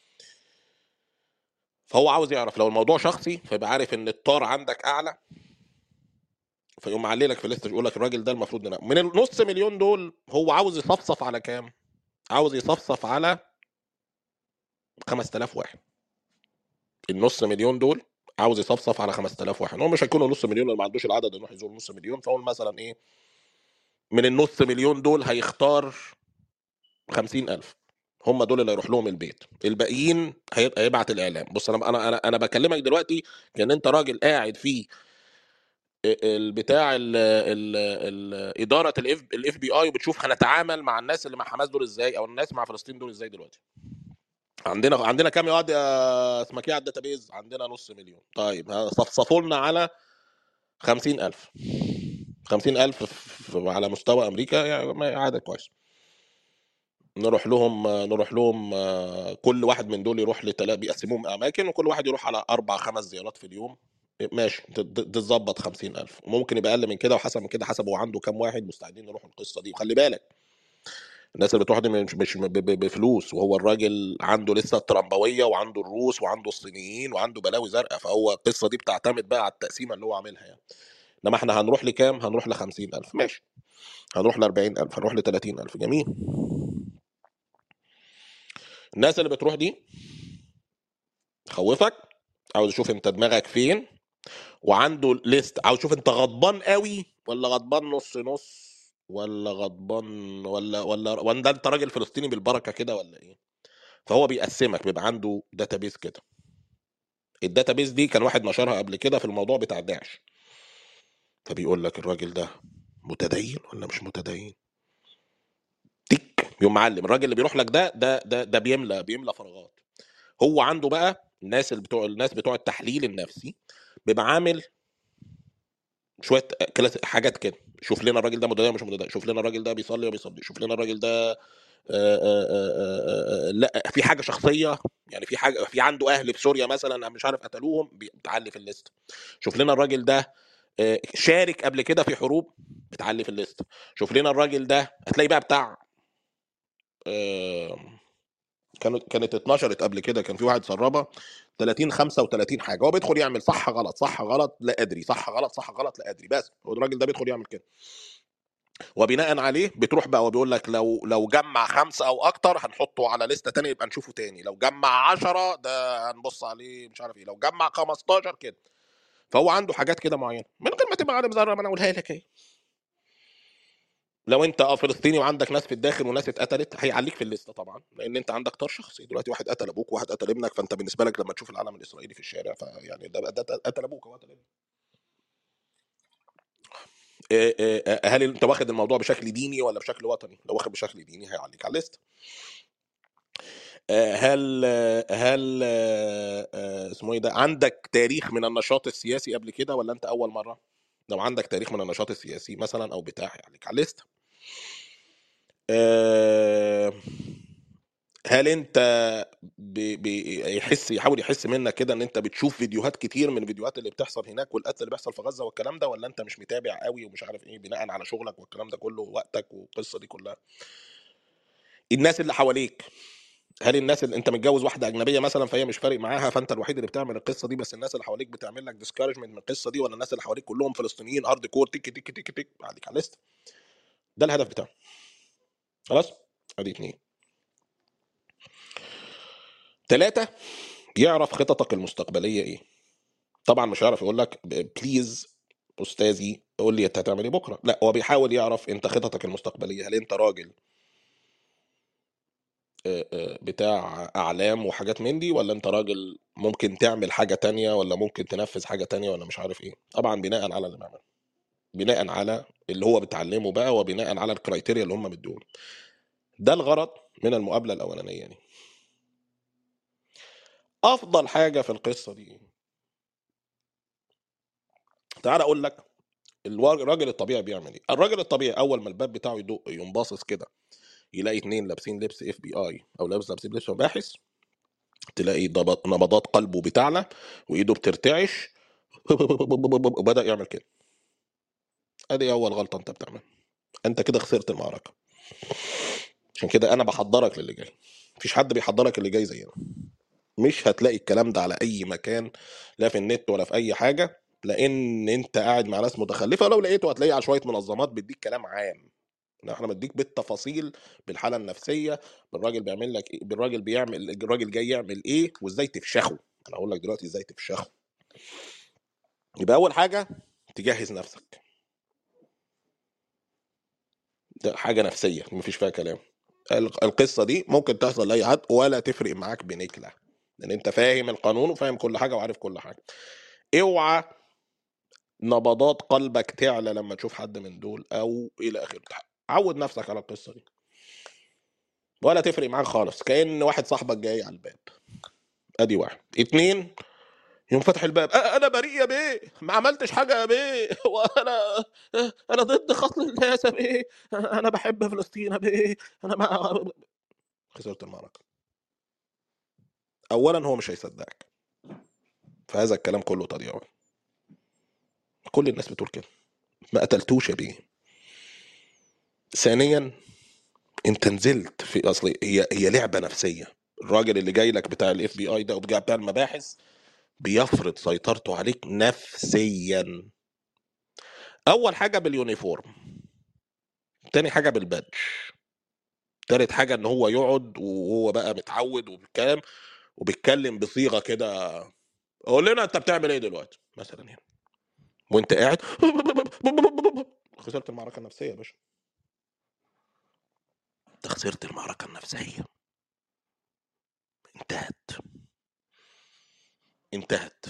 فهو عاوز يعرف لو الموضوع شخصي فيبقى عارف ان الطار عندك اعلى فيقوم معللك في الليسته يقول لك الراجل ده المفروض ننام من النص مليون دول هو عاوز يصفصف على كام؟ عاوز يصفصف على 5000 واحد النص مليون دول عاوز يصفصف على 5000 واحد هو مش هيكونوا نص مليون اللي ما عندوش العدد يروح يزور نص مليون فقول مثلا ايه من النص مليون دول هيختار 50000 هم دول اللي هيروح لهم البيت الباقيين هيبقى هيبعت الاعلام بص انا انا انا انا بكلمك دلوقتي كان انت راجل قاعد في البتاع ال ال ال اداره الاف بي اي وبتشوف هنتعامل مع الناس اللي مع حماس دول ازاي او الناس مع فلسطين دول ازاي دلوقتي عندنا عندنا كام يقعد يا اسمك ايه على الداتابيز عندنا نص مليون طيب ها، صفصفوا لنا على 50000 50000 في- على مستوى امريكا يعني ما- عدد كويس نروح لهم نروح لهم آه، كل واحد من دول يروح لتلا بيقسموهم اماكن وكل واحد يروح على اربع خمس زيارات في اليوم ماشي تت- تتظبط 50000 وممكن يبقى اقل من كده وحسب من كده حسب هو عنده كام واحد مستعدين يروحوا القصه دي وخلي بالك الناس اللي بتروح دي مش مش ب- ب- بفلوس وهو الراجل عنده لسه الترامبويه وعنده الروس وعنده الصينيين وعنده بلاوي زرقاء فهو القصه دي بتعتمد بقى على التقسيمه اللي هو عاملها يعني انما احنا هنروح لكام؟ هنروح ل 50000 ماشي هنروح ل 40000 هنروح ل 30000 جميل الناس اللي بتروح دي خوفك عاوز اشوف انت دماغك فين وعنده ليست عاوز اشوف انت غضبان قوي ولا غضبان نص نص ولا غضبان ولا ولا ولا ده انت راجل فلسطيني بالبركه كده ولا ايه فهو بيقسمك بيبقى عنده داتابيز كده الداتابيز دي كان واحد نشرها قبل كده في الموضوع بتاع داعش فبيقول لك الراجل ده متدين ولا مش متدين تك يوم معلم الراجل اللي بيروح لك ده ده ده ده بيملى بيملى فراغات هو عنده بقى الناس اللي بتوع الناس بتوع التحليل النفسي بيبقى عامل شويه كلاس حاجات كده شوف لنا الراجل ده متدين مش متدين شوف لنا الراجل ده بيصلي ولا بيصلي شوف لنا الراجل ده آه، آه، آه، آه، لا في حاجه شخصيه يعني في حاجه في عنده اهل في سوريا مثلا مش عارف قتلوهم بتعلي في الليست شوف لنا الراجل ده آه، شارك قبل كده في حروب بتعلي في الليست شوف لنا الراجل ده هتلاقي بقى بتاع آه، كانت كانت اتنشرت قبل كده كان في واحد سربها 30 35 حاجه هو بيدخل يعمل صح غلط صح غلط لا ادري صح غلط صح غلط لا ادري بس هو الراجل ده بيدخل يعمل كده وبناء عليه بتروح بقى وبيقول لك لو لو جمع خمسه او اكتر هنحطه على لسته تانية يبقى نشوفه تاني لو جمع 10 ده هنبص عليه مش عارف ايه لو جمع 15 كده فهو عنده حاجات كده معينه من غير ما تبقى عالم ذره ما انا اقولها لك اهي لو انت اه فلسطيني وعندك ناس في الداخل وناس اتقتلت هيعليك في الليسته طبعا لان انت عندك طار شخصي دلوقتي واحد قتل ابوك وواحد قتل ابنك فانت بالنسبه لك لما تشوف العلم الاسرائيلي في الشارع فيعني ده ده قتل ابوك وقتل ابنك إيه إيه هل انت واخد الموضوع بشكل ديني ولا بشكل وطني؟ لو واخد بشكل ديني هيعليك على الليست. آه، هل هل آه، آه، اسمه ايه ده عندك تاريخ من النشاط السياسي قبل كده ولا انت اول مره؟ لو عندك تاريخ من النشاط السياسي مثلا او بتاع هيعليك على الليست. آه، هل انت بي- بي- يحس يحاول يحس منك كده ان انت بتشوف فيديوهات كتير من الفيديوهات اللي بتحصل هناك والقتل اللي بيحصل في غزه والكلام ده ولا انت مش متابع قوي ومش عارف ايه بناء على شغلك والكلام ده كله ووقتك والقصه دي كلها الناس اللي حواليك هل الناس اللي انت متجوز واحده اجنبيه مثلا فهي مش فارق معاها فانت الوحيد اللي بتعمل القصه دي بس الناس اللي حواليك بتعمل لك ديسكارجمنت من القصه دي ولا الناس اللي حواليك كلهم فلسطينيين هارد كور تك تك تك تك عليك على الليست ده الهدف بتاعه خلاص ادي اتنين ثلاثه يعرف خططك المستقبليه ايه طبعا مش هيعرف يقول لك بليز استاذي قول لي انت هتعمل ايه بكره لا هو بيحاول يعرف انت خططك المستقبليه هل انت راجل آه، آه، بتاع اعلام وحاجات من دي ولا انت راجل ممكن تعمل حاجه تانية ولا ممكن تنفذ حاجه تانية ولا مش عارف ايه طبعا بناء على اللي بيعمله بناء على اللي هو بيتعلمه بقى وبناء على الكرايتيريا اللي هم مديونه ده الغرض من المقابله الاولانيه دي افضل حاجه في القصه دي إيه؟ تعال اقول لك الوا- الراجل الطبيعي بيعمل ايه الراجل الطبيعي اول ما الباب بتاعه يدق يقوم باصص كده يلاقي اتنين لابسين لبس اف بي اي او لابس لابسين لبس مباحث تلاقي ضب- نبضات قلبه بتعلى وايده بترتعش وبدا يعمل كده ادي اول غلطه انت بتعملها انت كده خسرت المعركه عشان كده انا بحضرك للي جاي مفيش حد بيحضرك اللي جاي زينا مش هتلاقي الكلام ده على اي مكان لا في النت ولا في اي حاجه لان انت قاعد مع ناس متخلفه ولو لقيته هتلاقيه على شويه منظمات بيديك كلام عام لا، احنا بنديك بالتفاصيل بالحاله النفسيه بالراجل بيعمل لك ايه بالراجل بيعمل الراجل جاي يعمل ايه وازاي تفشخه انا هقول لك دلوقتي ازاي تفشخه يبقى اول حاجه تجهز نفسك ده حاجه نفسيه مفيش فيها كلام ال- القصه دي ممكن تحصل لاي حد ولا تفرق معاك بنكله لان انت فاهم القانون وفاهم كل حاجه وعارف كل حاجه اوعى نبضات قلبك تعلى لما تشوف حد من دول او الى اخره عود نفسك على القصه دي ولا تفرق معاك خالص كان واحد صاحبك جاي على الباب ادي واحد اتنين يوم فتح الباب أ- انا بريء يا بيه ما عملتش حاجه يا بيه وانا انا ضد قتل الناس يا بيه انا بحب فلسطين يا بيه انا ما خسرت المعركه اولا هو مش هيصدقك فهذا الكلام كله تضييع كل الناس بتقول كده ما قتلتوش يا بيه ثانيا انت نزلت في اصل هي هي لعبه نفسيه الراجل اللي جاي لك بتاع الاف بي اي ده وبتاع بتاع المباحث بيفرض سيطرته عليك نفسيا اول حاجه باليونيفورم تاني حاجه بالبادج تالت حاجه ان هو يقعد وهو بقى متعود وبيتكلم وبيتكلم بصيغه كده قول لنا انت بتعمل ايه دلوقتي مثلا يعني وانت قاعد خسرت المعركه النفسيه يا باشا انت خسرت المعركه النفسيه انتهت انتهت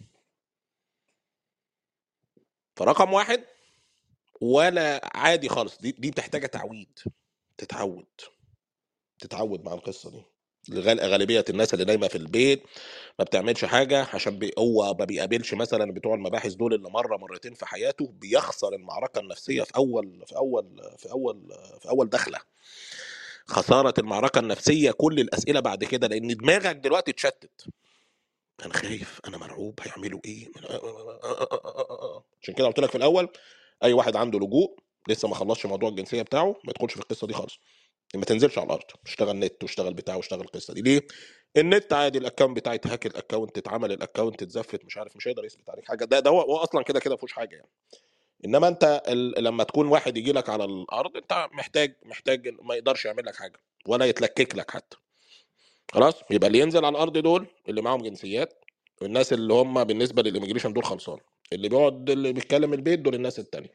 فرقم واحد ولا عادي خالص دي دي محتاجه تعويد تتعود تتعود مع القصه دي الغال- غالبيه الناس اللي نايمه في البيت ما بتعملش حاجه عشان بي هو ما بيقابلش مثلا بتوع المباحث دول الا مره مرتين في حياته بيخسر المعركه النفسيه في اول في اول في اول في اول دخله خساره المعركه النفسيه كل الاسئله بعد كده لان دماغك دلوقتي اتشتت انا خايف انا مرعوب هيعملوا ايه عشان كده قلت لك في الاول اي واحد عنده لجوء لسه ما خلصش موضوع الجنسيه بتاعه ما يدخلش في القصه دي خالص ما تنزلش على الارض اشتغل نت واشتغل بتاع واشتغل القصه دي ليه النت عادي الاكونت بتاعي اتهاك الاكونت اتعمل الاكونت اتزفت مش عارف مش هيقدر يثبت عليك حاجه ده ده هو هو اصلا كده كده ما فيهوش حاجه يعني انما انت ال... لما تكون واحد يجي لك على الارض انت محتاج محتاج ما يقدرش يعمل لك حاجه ولا يتلكك لك حتى خلاص يبقى اللي ينزل على الارض دول اللي معاهم جنسيات والناس اللي هم بالنسبه للإيميجريشن دول خلصان اللي بيقعد اللي بيتكلم البيت دول الناس التانية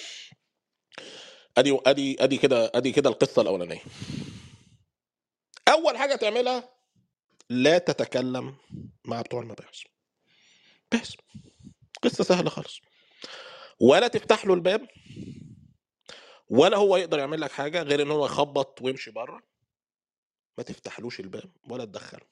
ادي ادي ادي كده ادي كده القصه الاولانيه اول حاجه تعملها لا تتكلم مع بتوع المباحث بس قصه سهله خالص ولا تفتح له الباب ولا هو يقدر يعمل لك حاجه غير ان هو يخبط ويمشي بره ما تفتحلوش الباب ولا تدخله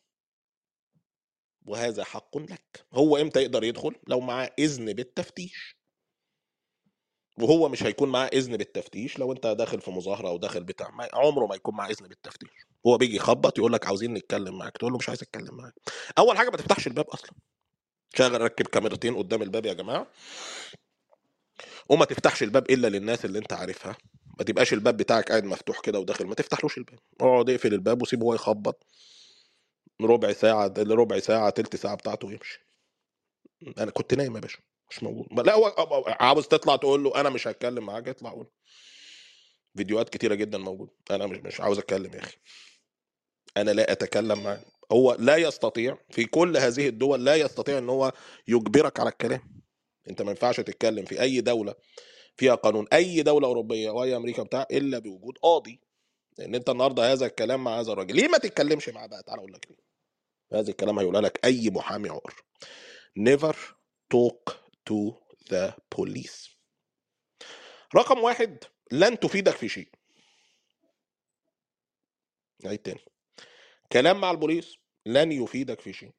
وهذا حق لك هو امتى يقدر يدخل لو معاه اذن بالتفتيش وهو مش هيكون معاه اذن بالتفتيش لو انت داخل في مظاهره او داخل بتاع ما عمره ما يكون معاه اذن بالتفتيش هو بيجي يخبط يقول لك عاوزين نتكلم معاك تقول له مش عايز اتكلم معاك اول حاجه ما تفتحش الباب اصلا شغل ركب كاميرتين قدام الباب يا جماعه وما تفتحش الباب الا للناس اللي انت عارفها ما تبقاش الباب بتاعك قاعد مفتوح كده وداخل ما تفتحلوش الباب اقعد اقفل الباب وسيبه هو يخبط ربع ساعه ربع ساعه تلت ساعه بتاعته ويمشي انا كنت نايم يا باشا مش موجود لا هو عاوز تطلع تقول له انا مش هتكلم معاك اطلع قول فيديوهات كتيره جدا موجوده انا مش مش عاوز اتكلم يا اخي انا لا اتكلم معاه هو لا يستطيع في كل هذه الدول لا يستطيع ان هو يجبرك على الكلام انت ما ينفعش تتكلم في اي دوله فيها قانون اي دوله اوروبيه واي امريكا بتاع الا بوجود قاضي لان انت النهارده هذا الكلام مع هذا الراجل ليه ما تتكلمش معاه بقى تعال اقول لك ليه هذا الكلام هيقولها لك اي محامي عور never talk to the police رقم واحد لن تفيدك في شيء عيد تاني كلام مع البوليس لن يفيدك في شيء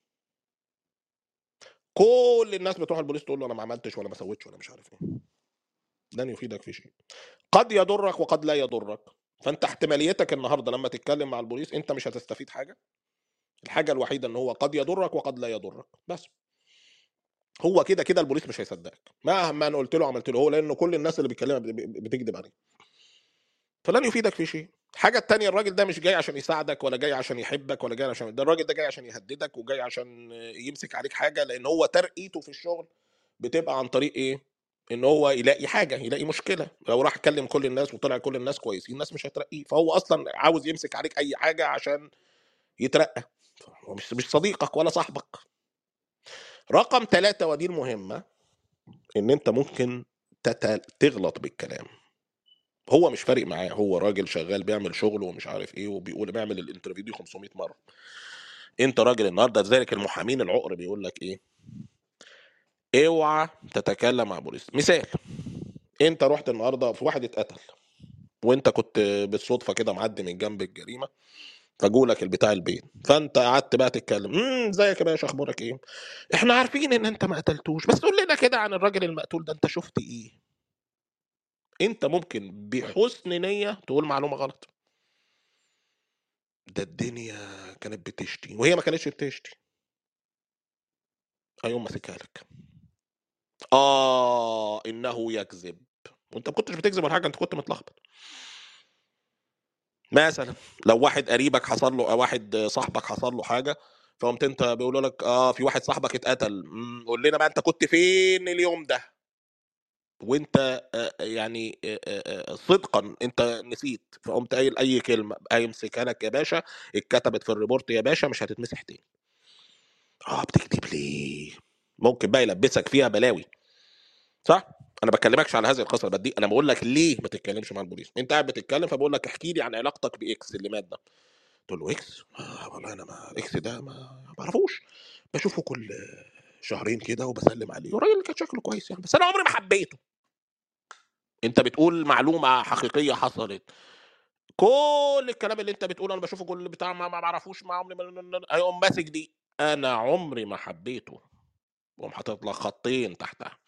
كل الناس بتروح البوليس تقول له انا ما عملتش ولا ما سويتش ولا مش عارف ايه لن يفيدك في شيء قد يضرك وقد لا يضرك فانت احتماليتك النهارده لما تتكلم مع البوليس انت مش هتستفيد حاجه الحاجه الوحيده ان هو قد يضرك وقد لا يضرك بس هو كده كده البوليس مش هيصدقك مهما انا قلت له عملت له هو لانه كل الناس اللي بيتكلمها بت- بت- بتكذب عليه فلن يفيدك في شيء الحاجة التانية الراجل ده مش جاي عشان يساعدك ولا جاي عشان يحبك ولا جاي عشان ده الراجل ده جاي عشان يهددك وجاي عشان يمسك عليك حاجة لأن هو ترقيته في الشغل بتبقى عن طريق إيه؟ إن هو يلاقي حاجة يلاقي مشكلة لو راح كلم كل الناس وطلع كل الناس كويسين الناس مش هترقيه فهو أصلا عاوز يمسك عليك أي حاجة عشان يترقى هو مش مش صديقك ولا صاحبك رقم ثلاثة ودي المهمة إن أنت ممكن تت- تغلط بالكلام هو مش فارق معاه هو راجل شغال بيعمل شغله ومش عارف ايه وبيقول بيعمل الانترفيو دي 500 مره انت راجل النهارده لذلك المحامين العقر بيقول لك ايه اوعى تتكلم مع بوليس مثال انت رحت النهارده في واحد اتقتل وانت كنت بالصدفه كده معدي من جنب الجريمه فجولك البتاع البيت فانت قعدت بقى تتكلم امم ازيك يا باشا اخبارك ايه احنا عارفين ان انت ما قتلتوش بس قول لنا كده عن الراجل المقتول ده انت شفت ايه انت ممكن بحسن نيه تقول معلومه غلط ده الدنيا كانت بتشتي وهي ما كانتش بتشتي هيقوم ماسكها لك اه انه يكذب وانت ما كنتش بتكذب ولا حاجه انت كنت متلخبط مثلا لو واحد قريبك حصل له او واحد صاحبك حصل له حاجه فقمت انت بيقولوا لك اه في واحد صاحبك اتقتل مم، قول لنا بقى انت كنت فين اليوم ده وانت آه، يعني آه، آه، آه، صدقا انت نسيت فقمت قايل اي كلمه هيمسكها لك يا باشا اتكتبت في الريبورت يا باشا مش هتتمسح تاني اه بتكذب ليه ممكن بقى يلبسك فيها بلاوي صح انا بكلمكش على هذه القصه بدي انا بقول لك ليه ما تتكلمش مع البوليس انت قاعد بتتكلم فبقول لك احكي لي عن علاقتك باكس اللي مات ده تقول له اكس آه والله انا ما اكس ده ما بعرفوش بشوفه كل شهرين كده وبسلم عليه والراجل كان شكله كويس يعني بس انا عمري ما حبيته انت بتقول معلومه حقيقيه حصلت كل الكلام اللي انت بتقوله انا بشوفه كل بتاع ما ما بعرفوش ما عمري ما هيقوم ماسك دي انا عمري ما حبيته وقوم حاطط لك خطين تحتها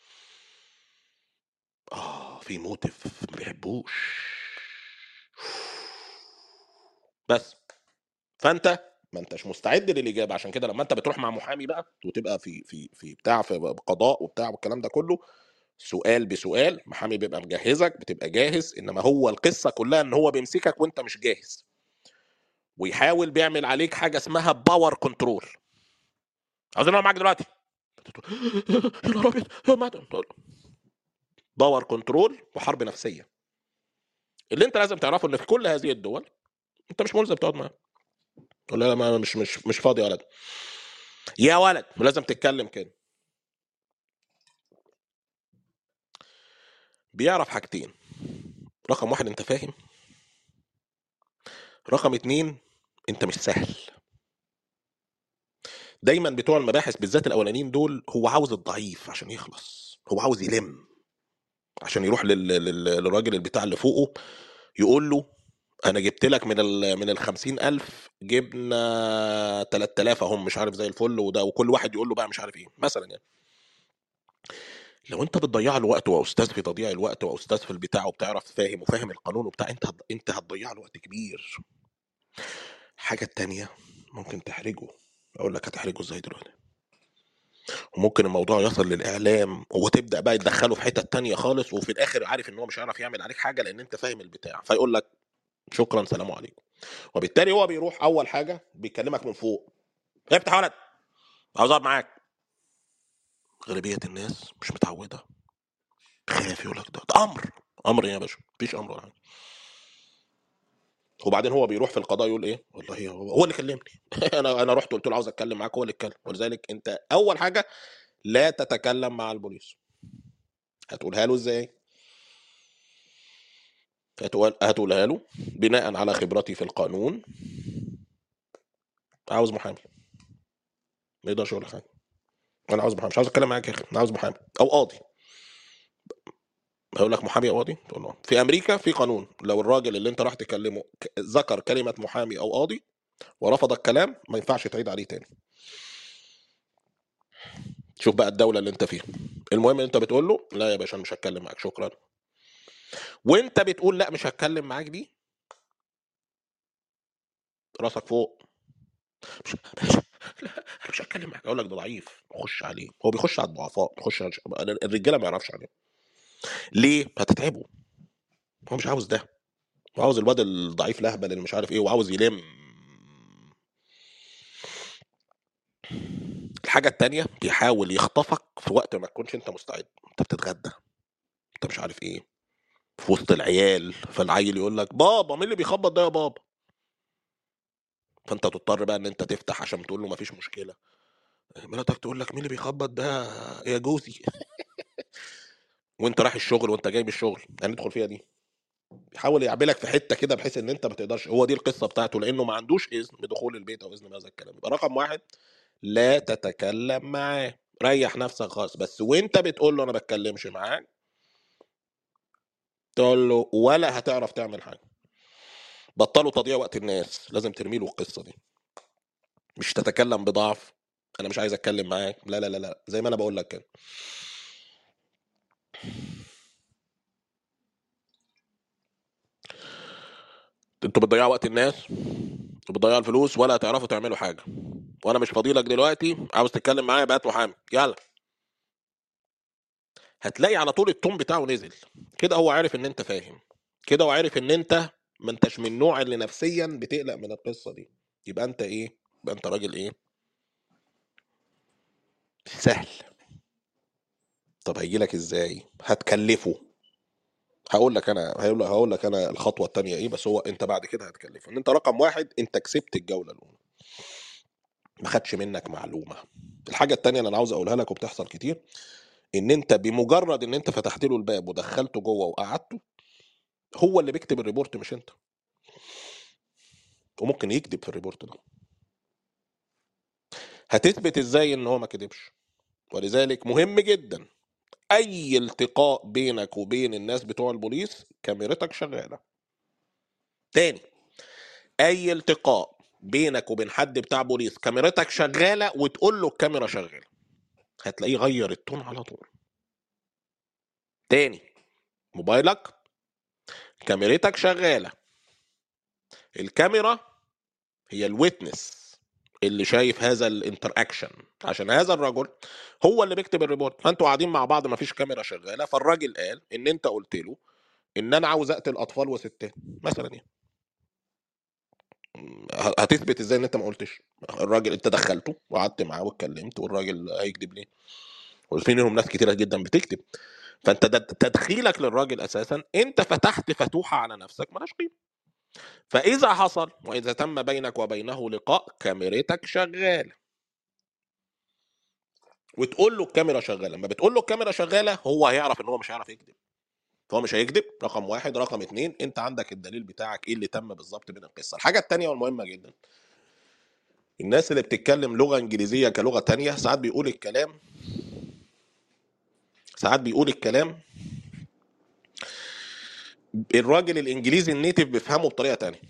اه في موتيف ما بيحبوش بس فانت ما انتش مستعد للاجابه عشان كده لما انت بتروح مع محامي بقى وتبقى في في في بتاع في قضاء وبتاع والكلام ده كله سؤال بسؤال محامي بيبقى مجهزك بتبقى جاهز انما هو القصه كلها ان هو بيمسكك وانت مش جاهز ويحاول بيعمل عليك حاجه اسمها باور كنترول عاوزين اقعد معاك دلوقتي يا نهار ابيض يا مدام باور كنترول وحرب نفسيه اللي انت لازم تعرفه ان في كل هذه الدول انت مش ملزم تقعد معاه تقول له لا ما مش مش مش فاضي يا ولد يا ولد ولازم تتكلم كده بيعرف حاجتين رقم واحد انت فاهم رقم اتنين انت مش سهل دايما بتوع المباحث بالذات الاولانيين دول هو عاوز الضعيف عشان يخلص هو عاوز يلم عشان يروح لل... لل... للراجل البتاع اللي فوقه يقول له انا جبت لك من ال من ال 50000 جبنا 3000 اهم مش عارف زي الفل وده وكل واحد يقول له بقى مش عارف ايه مثلا يعني لو انت بتضيع له وقت واستاذ في تضييع الوقت واستاذ في البتاع وبتعرف فاهم وفاهم القانون وبتاع انت هت... انت هتضيع له وقت كبير الحاجه التانية ممكن تحرجه اقول لك هتحرجه ازاي دلوقتي وممكن الموضوع يصل للاعلام وتبدا بقى يدخله في حته تانية خالص وفي الاخر عارف ان هو مش هيعرف يعمل عليك حاجه لان انت فاهم البتاع فيقول لك شكرا سلام عليكم وبالتالي هو بيروح اول حاجه بيكلمك من فوق افتح يا ولد عاوز اقعد معاك غالبيه الناس مش متعوده خايف يقول لك ده, ده امر امر إيه يا باشا مفيش امر ولا حاجه وبعدين هو بيروح في القضاء يقول ايه والله هو, هو اللي كلمني انا انا رحت قلت له عاوز اتكلم معاك هو اللي اتكلم ولذلك انت اول حاجه لا تتكلم مع البوليس هتقولها له ازاي هتقول هتقولها له بناء على خبرتي في القانون عاوز محامي ما يقدرش يقول لك حاجه انا عاوز محامي مش عاوز اتكلم معاك يا اخي انا عاوز محامي او قاضي هيقول لك محامي او قاضي تقول له في امريكا في قانون لو الراجل اللي انت راح تكلمه ك- ذكر كلمه محامي او قاضي ورفض الكلام ما ينفعش تعيد عليه تاني شوف بقى الدوله اللي انت فيها المهم ان انت بتقول له لا يا باشا انا مش هتكلم معاك شكرا وانت بتقول لا مش هتكلم معاك دي راسك فوق مش مش لا انا مش هتكلم معاك اقول لك ده ضعيف خش عليه هو بيخش على الضعفاء بيخش على الرجاله ما يعرفش عليهم ليه هتتعبه هو مش عاوز ده هو عاوز الواد الضعيف الاهبل اللي مش عارف ايه وعاوز يلم الحاجة التانية بيحاول يخطفك في وقت ما تكونش انت مستعد انت بتتغدى انت مش عارف ايه في وسط العيال فالعيل يقول لك بابا مين اللي بيخبط ده يا بابا فانت تضطر بقى ان انت تفتح عشان تقول له مفيش مشكله مراتك تقول لك مين اللي بيخبط ده يا جوزي وانت رايح الشغل وانت جاي من الشغل هندخل فيها دي بيحاول يعملك في حته كده بحيث ان انت ما تقدرش هو دي القصه بتاعته لانه ما عندوش اذن بدخول البيت او اذن بهذا الكلام يبقى رقم واحد لا تتكلم معاه ريح نفسك خالص بس وانت بتقول له انا بتكلمش معاك تقول له ولا هتعرف تعمل حاجه بطلوا تضييع وقت الناس لازم ترمي له القصه دي مش تتكلم بضعف انا مش عايز اتكلم معاك لا لا لا لا زي ما انا بقول لك كده انتوا بتضيعوا وقت الناس وبتضيعوا الفلوس ولا هتعرفوا تعملوا حاجه وانا مش فاضيلك دلوقتي عاوز تتكلم معايا بقى محامي يلا هتلاقي على طول التون بتاعه نزل كده هو عارف ان انت فاهم كده هو عارف ان انت ما انتش من النوع اللي نفسيا بتقلق من القصه دي يبقى انت ايه يبقى انت راجل ايه سهل طب هيجي لك ازاي هتكلفه هقول لك انا هقول هقول لك انا الخطوه الثانيه ايه بس هو انت بعد كده هتكلفه ان انت رقم واحد انت كسبت الجوله الاولى ما خدش منك معلومه الحاجه الثانيه اللي انا عاوز اقولها لك وبتحصل كتير ان انت بمجرد ان انت فتحت له الباب ودخلته جوه وقعدته هو اللي بيكتب الريبورت مش انت وممكن يكذب في الريبورت ده هتثبت ازاي ان هو ما كذبش ولذلك مهم جدا اي التقاء بينك وبين الناس بتوع البوليس كاميرتك شغاله تاني اي التقاء بينك وبين حد بتاع بوليس كاميرتك شغاله وتقول له الكاميرا شغاله هتلاقيه غير التون على طول تاني موبايلك كاميرتك شغاله الكاميرا هي الويتنس اللي شايف هذا الانتر اكشن عشان هذا الرجل هو اللي بيكتب الريبورت فانتوا قاعدين مع بعض ما فيش كاميرا شغاله فالراجل قال ان انت قلت له ان انا عاوز اقتل اطفال وستات مثلا يعني ه- هتثبت ازاي ان انت ما قلتش الراجل انت دخلته وقعدت معاه واتكلمت والراجل هيكذب ليه وفي منهم ناس كتيره جدا بتكذب فانت ده تدخيلك للراجل اساسا انت فتحت فتوحه على نفسك مالهاش قيمه فاذا حصل واذا تم بينك وبينه لقاء كاميرتك شغاله وتقول له الكاميرا شغاله لما بتقول له الكاميرا شغاله هو هيعرف ان هو مش هيعرف يكذب فهو مش هيكذب رقم واحد رقم اتنين انت عندك الدليل بتاعك ايه اللي تم بالظبط من القصه الحاجه التانية والمهمه جدا الناس اللي بتتكلم لغه انجليزيه كلغه تانية ساعات بيقول الكلام ساعات بيقول الكلام الراجل الانجليزي النيتف بيفهمه بطريقه تانية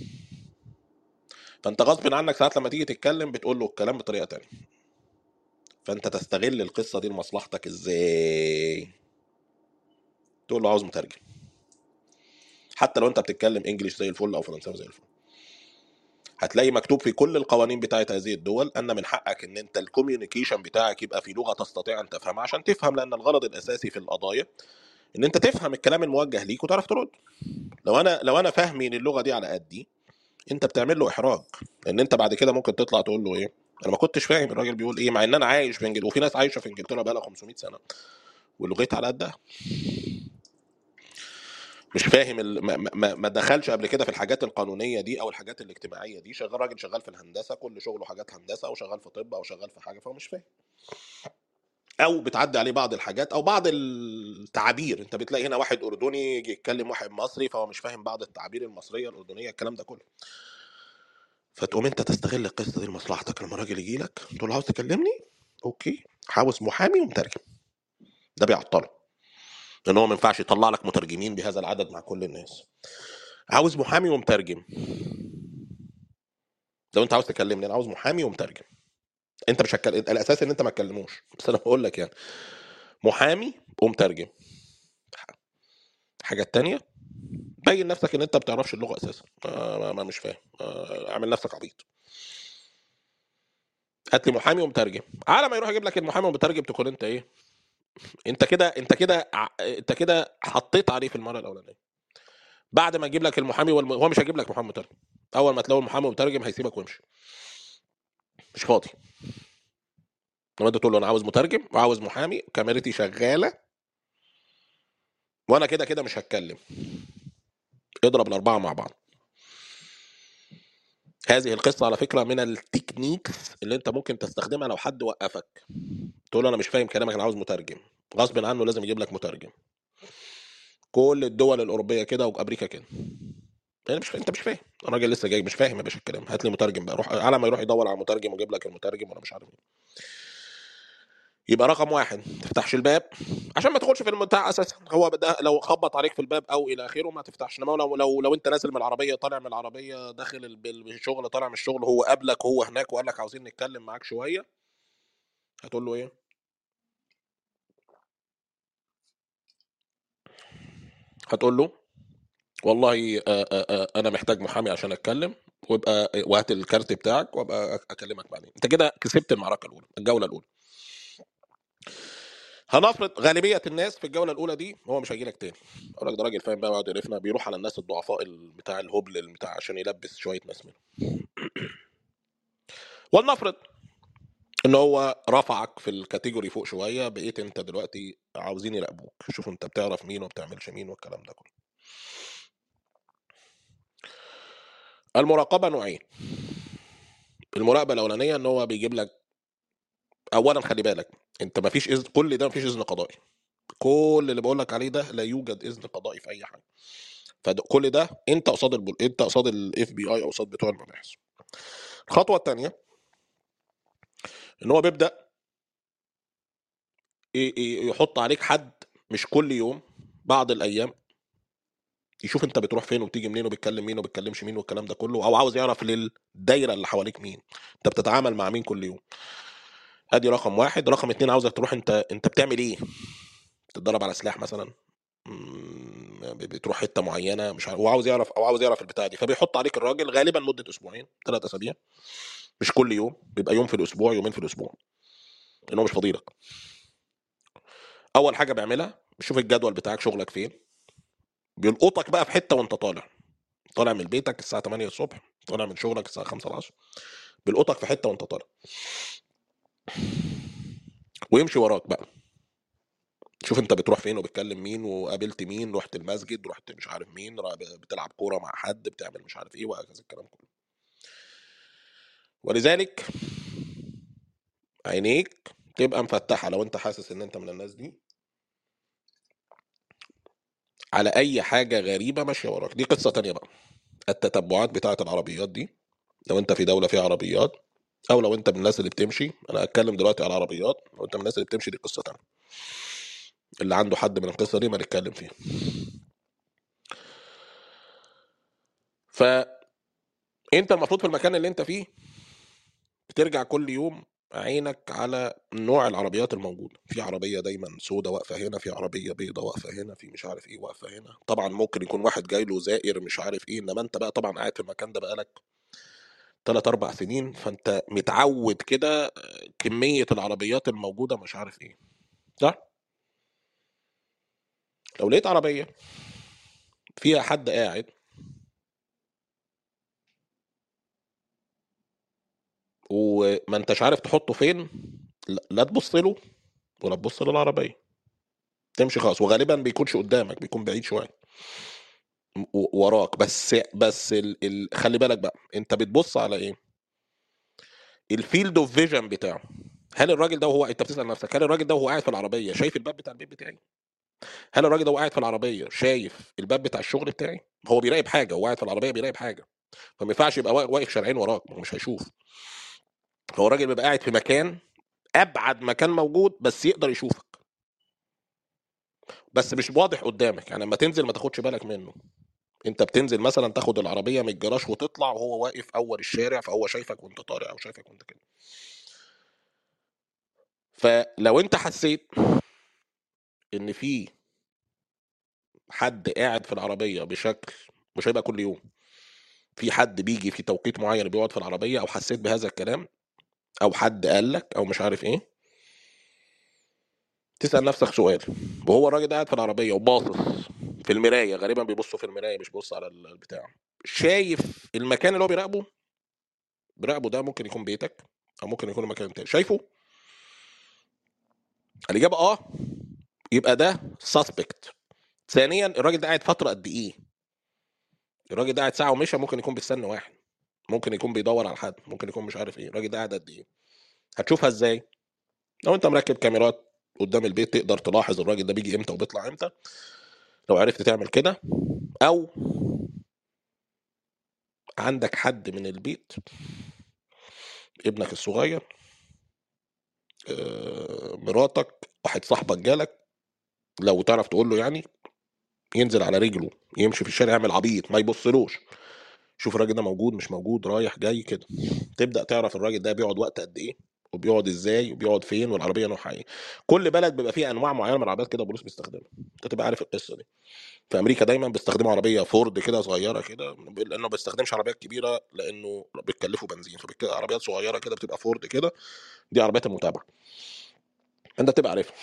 فانت غصب عنك ساعات لما تيجي تتكلم بتقول له الكلام بطريقه تانية فانت تستغل القصه دي لمصلحتك ازاي تقول له عاوز مترجم حتى لو انت بتتكلم انجليش زي الفل او فرنساوي زي الفل هتلاقي مكتوب في كل القوانين بتاعت هذه الدول ان من حقك ان انت الكوميونيكيشن بتاعك يبقى في لغه تستطيع ان تفهمها عشان تفهم لان الغرض الاساسي في القضايا ان انت تفهم الكلام الموجه ليك وتعرف ترد لو انا لو انا فاهمي ان اللغه دي على قدي انت بتعمل له احراج لان انت بعد كده ممكن تطلع تقول له ايه انا ما كنتش فاهم الراجل بيقول ايه مع ان انا عايش في انجلترا وفي ناس عايشه في انجلترا بقى لها 500 سنه ولغتها على قدها مش فاهم ال... ما, ما, ما دخلش قبل كده في الحاجات القانونيه دي او الحاجات الاجتماعيه دي شغال راجل شغال في الهندسه كل شغله حاجات هندسه او شغال في طب او شغال في حاجه فهو مش فاهم او بتعدي عليه بعض الحاجات او بعض التعابير انت بتلاقي هنا واحد اردني يجي يتكلم واحد مصري فهو مش فاهم بعض التعابير المصريه الاردنيه الكلام ده كله فتقوم انت تستغل القصه دي لمصلحتك لما راجل يجي لك تقول له عاوز تكلمني اوكي عاوز محامي ومترجم ده بيعطله لان هو ما ينفعش يطلع لك مترجمين بهذا العدد مع كل الناس عاوز محامي ومترجم لو انت عاوز تكلمني انا عاوز محامي ومترجم انت مش هتكلم الاساس ان انت ما تكلموش بس انا بقول لك يعني محامي ومترجم الحاجه التانية بين نفسك ان انت ما بتعرفش اللغه اساسا ما, ما, ما مش فاهم آه، اعمل نفسك عبيط هات لي محامي ومترجم على ما يروح يجيب لك المحامي ومترجم تكون انت ايه انت كده انت كده ع- انت كده حطيت عليه في المره الاولانيه بعد ما يجيب لك المحامي والم... هو مش هيجيب لك محامي مترجم اول ما تلاقي المحامي مترجم هيسيبك ويمشي مش فاضي لما انت تقول له انا عاوز مترجم وعاوز محامي كاميرتي شغاله وانا كده كده مش هتكلم اضرب الاربعه مع بعض هذه القصه على فكره من التكنيكس اللي انت ممكن تستخدمها لو حد وقفك تقول له انا مش فاهم كلامك انا عاوز مترجم غصب عنه لازم يجيب لك مترجم كل الدول الاوروبيه كده وامريكا كده انا مش فاهم انت مش فاهم الراجل لسه جاي مش فاهم يا باشا الكلام هات لي مترجم بقى روح على ما يروح يدور على مترجم ويجيب لك المترجم وانا مش عارف ايه يبقى رقم واحد ما تفتحش الباب عشان ما تدخلش في المتاع اساسا هو ده لو خبط عليك في الباب او الى اخره ما تفتحش انما لو لو لو انت نازل من العربيه طالع من العربيه داخل الب- الشغل طالع من الشغل هو قابلك هو هناك وقال لك عاوزين نتكلم معاك شويه هتقول له ايه؟ هتقول له والله آه، آه، آه، انا محتاج محامي عشان اتكلم ويبقى وهات الكارت بتاعك وابقى اكلمك بعدين انت كده كسبت المعركه الاولى الجوله الاولى هنفرض غالبيه الناس في الجوله الاولى دي هو مش هيجي لك تاني اقول لك ده راجل فاهم بقى ويقعد يعرفنا بيروح على الناس الضعفاء ال- بتاع الهبل ال- بتاع عشان يلبس شويه ناس منهم ولنفرض ان هو رفعك في الكاتيجوري فوق شويه بقيت انت دلوقتي عاوزين يراقبوك شوفوا انت بتعرف مين وما بتعملش مين والكلام ده كله المراقبه نوعين المراقبه الاولانيه ان هو بيجيب لك اولا خلي بالك انت ما فيش اذن كل ده ما فيش اذن قضائي كل اللي بقول لك عليه ده لا يوجد اذن قضائي في اي حاجه فكل ده انت قصاد البول... انت قصاد الاف بي اي او قصاد بتوع المباحث الخطوه الثانيه ان هو بيبدا ي- ي- يحط عليك حد مش كل يوم بعض الايام يشوف انت بتروح فين وبتيجي منين وبتكلم مين وبتكلمش مين والكلام ده كله او عاوز يعرف للدايره اللي حواليك مين انت بتتعامل مع مين كل يوم ادي رقم واحد رقم اتنين عاوزك تروح انت انت بتعمل ايه بتتدرب على سلاح مثلا مم، بتروح حته معينه مش عارف هو عاوز يعرف او عاوز يعرف البتاع دي فبيحط عليك الراجل غالبا مده اسبوعين ثلاث اسابيع مش كل يوم بيبقى يوم في الاسبوع يومين في الاسبوع لان هو مش فاضيلك اول حاجه بيعملها بيشوف الجدول بتاعك شغلك فين بيلقطك بقى في حته وانت طالع طالع من بيتك الساعه 8 الصبح طالع من شغلك الساعه 5 العصر بيلقطك في حته وانت طالع ويمشي وراك بقى شوف انت بتروح فين وبتكلم مين وقابلت مين رحت المسجد رحت مش عارف مين را- بتلعب كوره مع حد بتعمل مش عارف ايه وهكذا الكلام كله ولذلك عينيك تبقى مفتحه لو انت حاسس ان انت من الناس دي على اي حاجه غريبه ماشيه وراك دي قصه تانية بقى التتبعات بتاعه العربيات دي لو انت في دوله فيها عربيات او لو انت من الناس اللي بتمشي انا اتكلم دلوقتي على العربيات لو انت من الناس اللي بتمشي دي قصه تانية اللي عنده حد من القصه دي ما نتكلم فيها فانت المفروض في المكان اللي انت فيه بترجع كل يوم عينك على نوع العربيات الموجوده في عربيه دايما سودة واقفه هنا في عربيه بيضة واقفه هنا في مش عارف ايه واقفه هنا طبعا ممكن يكون واحد جاي له زائر مش عارف ايه انما انت بقى طبعا قاعد في المكان ده بقالك ثلاث اربع سنين فانت متعود كده آه، كميه العربيات الموجوده مش عارف ايه صح لو لقيت عربيه فيها حد قاعد وما انتش عارف تحطه فين لا لا تبص له ولا تبص للعربيه تمشي خلاص وغالبا بيكونش قدامك بيكون بعيد شويه و- وراك بس بس ال... ال... خلي بالك بقى انت بتبص على ايه الفيلد اوف فيجن بتاعه هل الراجل ده وهو انت بتسال نفسك هل الراجل ده وهو قاعد في العربيه شايف الباب بتاع البيت بتاعي هل الراجل ده وهو قاعد في العربيه شايف الباب بتاع الشغل بتاعي هو بيراقب حاجه وهو قاعد في العربيه بيراقب حاجه فما ينفعش يبقى وا- واقف شارعين وراك ما هو مش هيشوف هو الراجل بيبقى قاعد في مكان ابعد مكان موجود بس يقدر يشوفك بس مش واضح قدامك يعني لما تنزل ما تاخدش بالك منه انت بتنزل مثلا تاخد العربيه من الجراج وتطلع وهو واقف اول الشارع فهو شايفك وانت طالع او شايفك وانت كده فلو انت حسيت ان في حد قاعد في العربيه بشكل مش هيبقى كل يوم في حد بيجي في توقيت معين بيقعد في العربيه او حسيت بهذا الكلام او حد قال لك او مش عارف ايه تسال نفسك سؤال وهو الراجل ده قاعد في العربيه وباصص في المرايه غالبا بيبصوا في المرايه مش بيبص على البتاع شايف المكان اللي هو بيراقبه بيراقبه ده ممكن يكون بيتك او ممكن يكون مكان تاني شايفه الاجابه اه يبقى ده سسبكت ثانيا الراجل ده قاعد فتره قد ايه الراجل ده قاعد ساعه ومشى ممكن يكون بيستنى واحد ممكن يكون بيدور على حد ممكن يكون مش عارف ايه الراجل ده قاعد قد ايه هتشوفها ازاي لو انت مركب كاميرات قدام البيت تقدر تلاحظ الراجل ده بيجي امتى وبيطلع امتى لو عرفت تعمل كده او عندك حد من البيت ابنك الصغير آه، مراتك واحد صاحبك جالك لو تعرف تقول له يعني ينزل على رجله يمشي في الشارع يعمل عبيط ما يبصلوش شوف الراجل ده موجود مش موجود رايح جاي كده تبدا تعرف الراجل ده بيقعد وقت قد ايه وبيقعد ازاي وبيقعد فين والعربيه نوعها ايه كل بلد بيبقى فيها انواع معينه من العربيات كده البوليس بيستخدمها انت تبقى عارف القصه دي في امريكا دايما بيستخدموا عربيه فورد كده صغيره كده لانه ما بيستخدمش عربيات كبيره لانه بيتكلفوا بنزين فبالتالي عربيات صغيره كده بتبقى فورد كده دي عربيات المتابعه انت تبقى عارفها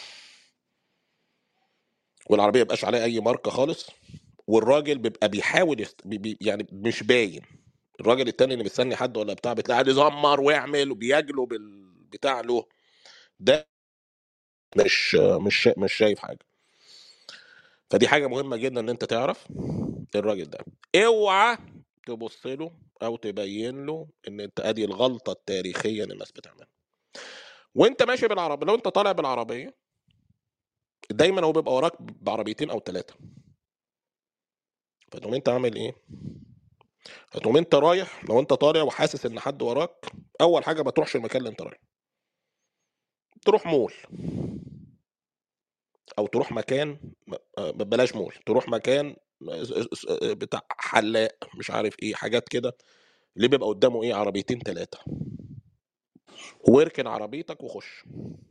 والعربيه يبقاش عليها اي ماركه خالص والراجل بيبقى بيحاول يست... بي... بي... يعني مش باين الراجل التاني اللي مستني حد ولا بتاع بتلاقي قاعد يزمر ويعمل وبيجلو بالبتاع له ده مش مش شا- مش شايف حاجه فدي حاجه مهمه جدا ان انت تعرف الراجل ده اوعى تبص له او تبين له ان انت ادي الغلطه التاريخيه اللي الناس بتعملها وانت ماشي بالعربيه لو انت طالع بالعربيه دايما هو بيبقى وراك بعربيتين او ثلاثه فتقوم انت عامل ايه فتقوم انت رايح لو انت طالع وحاسس ان حد وراك اول حاجه ما تروحش المكان اللي انت رايح تروح مول او تروح مكان آه، بلاش مول تروح مكان آه، آه، بتاع حلاق مش عارف ايه حاجات كده اللي بيبقى قدامه ايه عربيتين ثلاثه واركن عربيتك وخش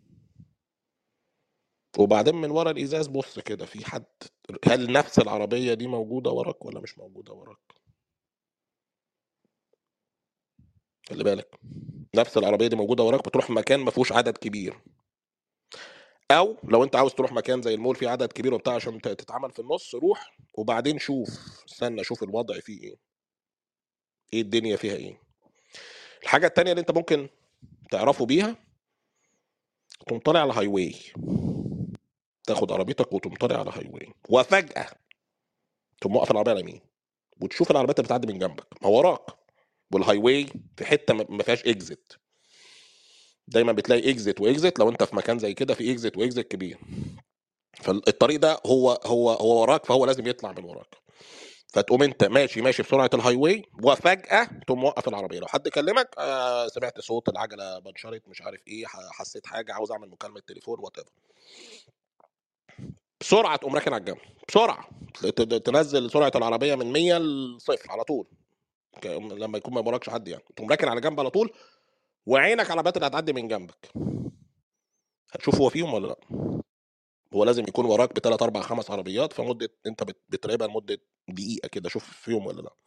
وبعدين من ورا الازاز بص كده في حد هل نفس العربيه دي موجوده وراك ولا مش موجوده وراك خلي بالك نفس العربيه دي موجوده وراك بتروح مكان ما فيهوش عدد كبير او لو انت عاوز تروح مكان زي المول فيه عدد كبير وبتاع عشان ت- تتعمل في النص روح وبعدين شوف استنى شوف الوضع فيه ايه ايه الدنيا فيها ايه الحاجه التانية اللي انت ممكن تعرفوا بيها تقوم طالع على هاي واي تاخد عربيتك وتقوم طالع على هاي واي وفجاه تقوم موقف العربيه على يمين وتشوف العربيات اللي بتعدي من جنبك ما وراك والهاي واي في حته ما ما فيهاش اكزيت دايما بتلاقي اكزيت واكزيت لو انت في مكان زي كده في اكزيت واكزيت كبير فالطريق ده هو هو هو وراك فهو لازم يطلع من وراك فتقوم انت ماشي ماشي بسرعه الهاي واي وفجاه تقوم موقف العربيه لو حد كلمك آه سمعت صوت العجله بنشرت مش عارف ايه ح- حسيت حاجه عاوز اعمل مكالمه تليفون وات بسرعه تقوم راكن على الجنب بسرعه ت- ت- تنزل سرعه العربيه من 100 لصفر على طول ك- لما يكون ما وراكش حد يعني تقوم راكن على جنب على طول وعينك على العربيات اللي هتعدي من جنبك هتشوف هو فيهم ولا لا هو لازم يكون وراك بثلاث اربع خمس عربيات فمده انت بت- بتراقبها لمده دقيقه كده شوف فيهم ولا لا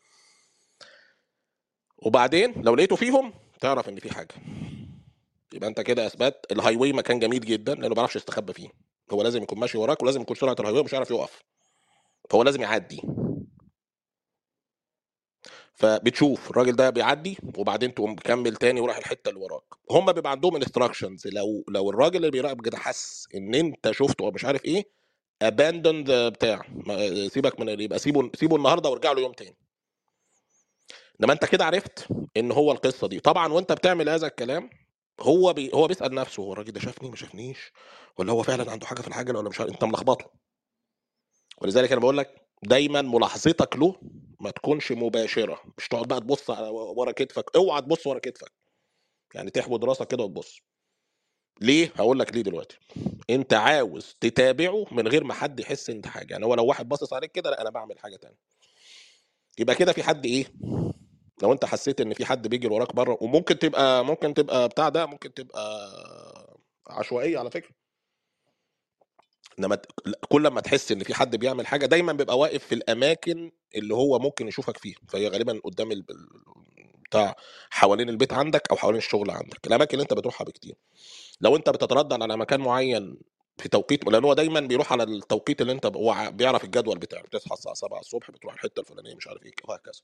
وبعدين لو لقيته فيهم تعرف ان في حاجه يبقى انت كده اثبت الهاي واي مكان جميل جدا لانه ما بيعرفش يستخبى فيه هو لازم يكون ماشي وراك ولازم يكون سرعه الهاي واي مش هيعرف يقف فهو لازم يعدي فبتشوف الراجل ده بيعدي وبعدين تقوم مكمل تاني وراح الحته اللي وراك هم بيبقى عندهم انستراكشنز لو لو الراجل اللي بيراقبك ده حس ان انت شفته او مش عارف ايه اباندون بتاع ما- سيبك من اللي يبقى سيبه سيبه النهارده وارجع له يوم تاني انما انت كده عرفت ان هو القصه دي طبعا وانت بتعمل هذا الكلام هو بي هو بيسال نفسه هو الراجل ده شافني ما شافنيش ولا هو فعلا عنده حاجه في الحاجه ولا مش عارف انت ملخبطه ولذلك انا بقول لك دايما ملاحظتك له ما تكونش مباشره مش تقعد بقى تبص على ورا كتفك اوعى تبص ورا كتفك يعني تحود راسك كده وتبص ليه هقول لك ليه دلوقتي انت عاوز تتابعه من غير ما حد يحس انت حاجه يعني هو لو واحد باصص عليك كده لا انا بعمل حاجه تانية يبقى كده في حد ايه لو انت حسيت ان في حد بيجري وراك بره وممكن تبقى ممكن تبقى بتاع ده ممكن تبقى عشوائيه على فكره انما ت- كل ما تحس ان في حد بيعمل حاجه دايما بيبقى واقف في الاماكن اللي هو ممكن يشوفك فيها فهي غالبا قدام ال... ال- بتاع حوالين البيت عندك او حوالين الشغل عندك الاماكن اللي انت بتروحها بكتير لو انت بتتردد على مكان معين في توقيت لان هو دايما بيروح على التوقيت اللي انت هو ع- بيعرف الجدول بتاعه بتصحى الساعه 7 الصبح بتروح الحته الفلانيه مش عارف ايه وهكذا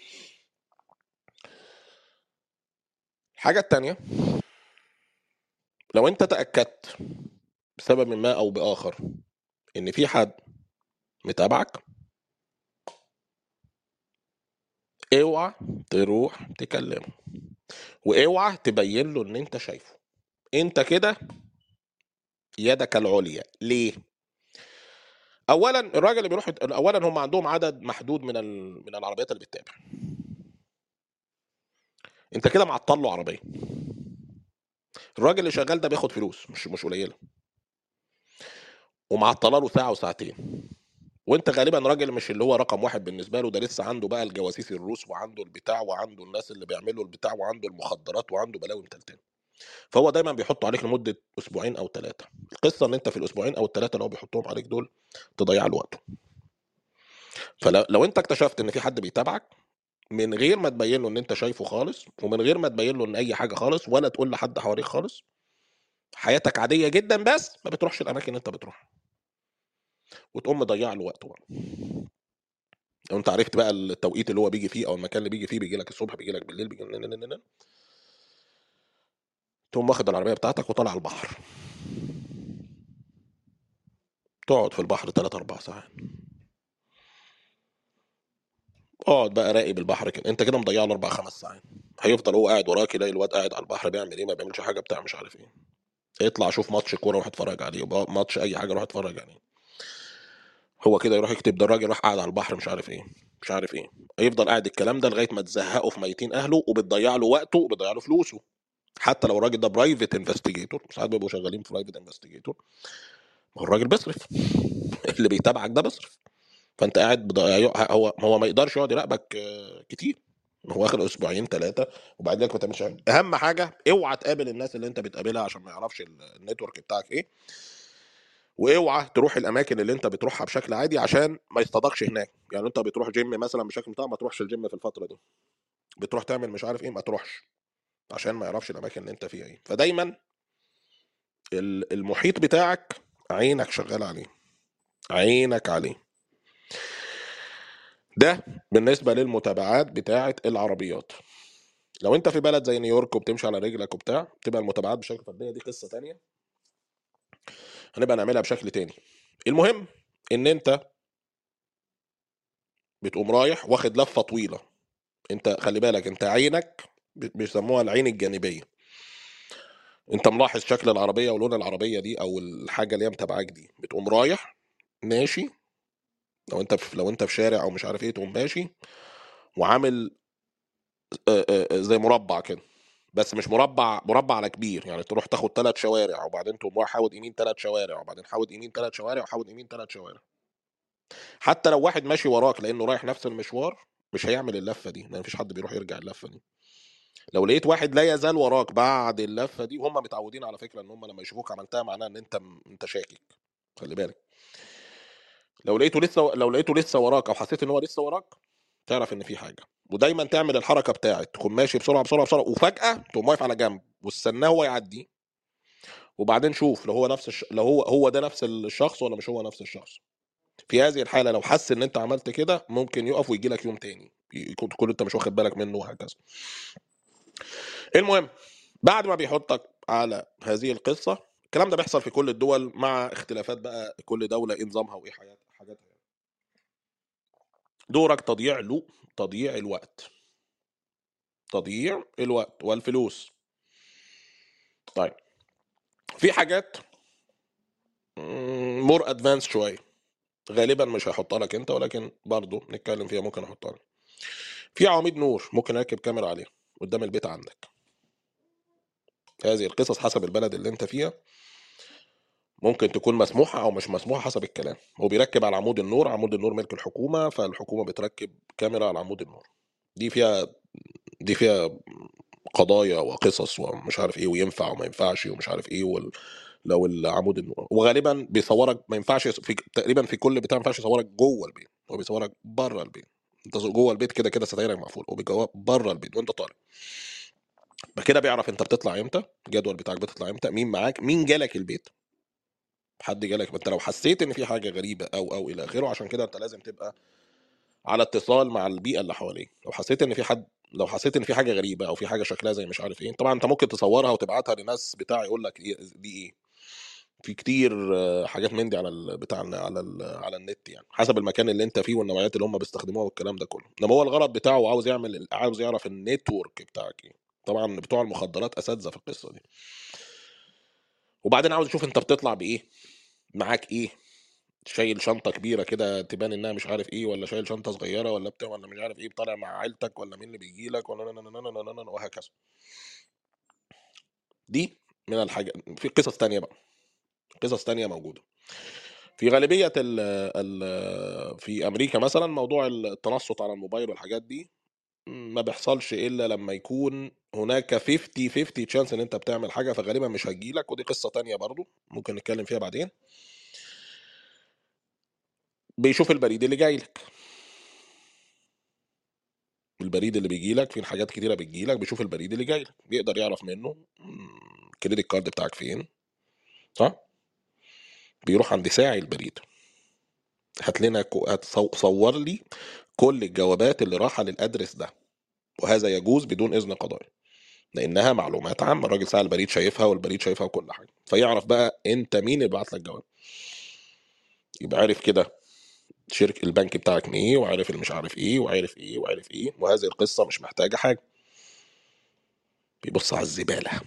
الحاجه التانيه لو انت تاكدت بسبب ما او باخر ان في حد متابعك اوعى تروح تكلمه واوعى تبين له ان انت شايفه انت كده يدك العليا ليه اولا الراجل اللي بيروح اولا هم عندهم عدد محدود من ال... من العربيات اللي بتتابع انت كده معطل له عربيه الراجل اللي شغال ده بياخد فلوس مش مش قليله ومعطله له ساعه وساعتين وانت غالبا راجل مش اللي هو رقم واحد بالنسبه له ده لسه عنده بقى الجواسيس الروس وعنده البتاع وعنده الناس اللي بيعملوا البتاع وعنده المخدرات وعنده بلاوي متلتين فهو دايما بيحطوا عليك لمده اسبوعين او ثلاثه القصه ان انت في الاسبوعين او الثلاثه اللي هو بيحطهم عليك دول تضيع له وقته فلو لو انت اكتشفت ان في حد بيتابعك من غير ما تبين له ان انت شايفه خالص ومن غير ما تبين له ان اي حاجه خالص ولا تقول لحد حواليك خالص حياتك عاديه جدا بس ما بتروحش الاماكن اللي انت بتروحها وتقوم مضيع له وقته بقى لو انت عرفت بقى التوقيت اللي هو بيجي فيه او المكان اللي بيجي فيه بيجي لك الصبح بيجي لك بالليل بيجي نن- نن- نن- تقوم واخد العربيه بتاعتك وطالع على البحر تقعد في البحر 3 4 ساعات اقعد بقى راقب البحر كده انت كده مضيع له اربع خمس ساعات هيفضل هو قاعد وراك يلاقي الواد قاعد على البحر بيعمل ايه ما بيعملش حاجه بتاع مش عارف ايه يطلع شوف ماتش كوره روح اتفرج عليه وبقى ماتش اي حاجه روح اتفرج عليه هو كده يروح يكتب ده الراجل راح قاعد على البحر مش عارف ايه مش عارف ايه هيفضل قاعد الكلام ده لغايه ما تزهقه في ميتين اهله وبتضيع له وقته وبتضيع له فلوسه حتى لو الراجل ده برايفت انفستيجيتور ساعات بيبقوا شغالين برايفت انفستيجيتور ما هو الراجل بيصرف اللي بيتابعك ده بيصرف فانت قاعد بضيع هو هو ما يقدرش يقعد يراقبك آه، كتير هو اخر اسبوعين ثلاثه وبعد ذلك ما تعملش حاجه اهم حاجه اوعى تقابل الناس اللي انت بتقابلها عشان ما يعرفش ال- النتورك بتاعك ايه واوعى تروح الاماكن اللي انت بتروحها بشكل عادي عشان ما يصطادكش هناك يعني انت بتروح جيم مثلا بشكل بتاع ما تروحش الجيم في الفتره دي بتروح تعمل مش عارف ايه ما تروحش عشان ما يعرفش الاماكن اللي انت فيها ايه فدايما ال- المحيط بتاعك عينك شغال عليه عينك عليه ده بالنسبه للمتابعات بتاعه العربيات لو انت في بلد زي نيويورك وبتمشي على رجلك وبتاع تبقى المتابعات بشكل فرديه دي قصه تانية هنبقى نعملها بشكل تاني المهم ان انت بتقوم رايح واخد لفه طويله انت خلي بالك انت عينك ب- بيسموها العين الجانبيه انت ملاحظ شكل العربيه ولون العربيه دي او الحاجه اللي هي متابعاك دي بتقوم رايح ماشي لو انت في لو انت في شارع او مش عارف ايه تقوم ماشي وعامل آه، آه، آه، زي مربع كده بس مش مربع مربع على كبير يعني تروح تاخد ثلاث شوارع وبعدين تقوم رايح حاود يمين ثلاث شوارع وبعدين حاود يمين ثلاث شوارع وحاود يمين ثلاث شوارع حتى لو واحد ماشي وراك لانه رايح نفس المشوار مش هيعمل اللفه دي لان مفيش حد بيروح يرجع اللفه دي لو لقيت واحد لا يزال وراك بعد اللفه دي وهم متعودين على فكره ان هم لما يشوفوك عملتها معناها ان انت انت شاكك خلي بالك لو لقيته لسه لو لقيته لسه وراك او حسيت ان هو لسه وراك تعرف ان في حاجه ودايما تعمل الحركه بتاعت تكون ماشي بسرعه بسرعه بسرعه وفجاه تقوم واقف على جنب واستناه هو يعدي وبعدين شوف لو هو نفس الش... لو هو هو ده نفس الشخص ولا مش هو نفس الشخص في هذه الحاله لو حس ان انت عملت كده ممكن يقف ويجي لك يوم تاني يكون تكون انت مش واخد بالك منه وهكذا المهم بعد ما بيحطك على هذه القصه الكلام ده بيحصل في كل الدول مع اختلافات بقى كل دوله ايه نظامها وايه حاجات حاجاتها دورك تضييع له تضييع الوقت تضييع الوقت والفلوس طيب في حاجات مور ادفانس شويه غالبا مش هحطها لك انت ولكن برضو نتكلم فيها ممكن احطها لك في عواميد نور ممكن اركب كاميرا عليها قدام البيت عندك هذه القصص حسب البلد اللي انت فيها ممكن تكون مسموحه او مش مسموحه حسب الكلام هو بيركب على عمود النور عمود النور ملك الحكومه فالحكومه بتركب كاميرا على عمود النور دي فيها دي فيها قضايا وقصص ومش عارف ايه وينفع وما ينفعش ومش عارف ايه وال... لو العمود النور وغالبا بيصورك ما ينفعش يص- في تقريبا في كل بتاع ما ينفعش يصورك جوه البيت هو بيصورك بره البيت انت جوه البيت كده كده ستايرك مقفول وبيجوا بره البيت وانت طالع كده بيعرف انت بتطلع امتى الجدول بتاعك بتطلع امتى مين معاك مين جالك البيت حد جالك انت لو حسيت ان في حاجه غريبه او او الى اخره عشان كده انت لازم تبقى على اتصال مع البيئه اللي حواليك لو حسيت ان في حد لو حسيت ان في حاجه غريبه او في حاجه شكلها زي مش عارف ايه طبعا انت ممكن تصورها وتبعتها لناس بتاع يقول لك إيه دي ايه في كتير آه، حاجات من دي على ال- بتاع على ال على النت يعني حسب المكان اللي انت فيه والنوعيات اللي هم بيستخدموها والكلام ده كله انما هو الغرض بتاعه عاوز يعمل عاوز يعرف النتورك بتاعك ايه طبعا بتوع المخدرات اساتذه في القصه دي وبعدين عاوز يشوف انت بتطلع بايه معاك ايه شايل شنطه كبيره كده تبان انها مش عارف ايه ولا شايل شنطه صغيره ولا بتاع ولا مش عارف ايه طالع مع عيلتك ولا مين اللي بيجي لك ولا نا- نا- نا- نا- نا- نا- نا- وهكذا دي من الحاجات في قصص تانية بقى قصص تانية موجوده في غالبيه ال ال في امريكا مثلا موضوع التنصت على الموبايل والحاجات دي ما بيحصلش الا لما يكون هناك 50 50 تشانس ان انت بتعمل حاجه فغالبا مش هتجيلك ودي قصه تانية برضو ممكن نتكلم فيها بعدين بيشوف البريد اللي جاي لك البريد اللي بيجي لك في حاجات كتيره بتجي لك بيشوف البريد اللي جاي لك بيقدر يعرف منه مم، الكريدت كارد بتاعك فين صح بيروح عند ساعي البريد هات لنا كو- هات صو- صور لي كل الجوابات اللي راحه للادرس ده وهذا يجوز بدون اذن قضائي لانها معلومات عامه الراجل ساعه البريد شايفها والبريد شايفها وكل حاجه فيعرف بقى انت مين اللي بعت لك جواب يبقى عارف كده شركه البنك بتاعك مين ايه وعارف اللي مش عارف ايه وعارف ايه وعارف ايه وهذه القصه مش محتاجه حاجه بيبص على الزباله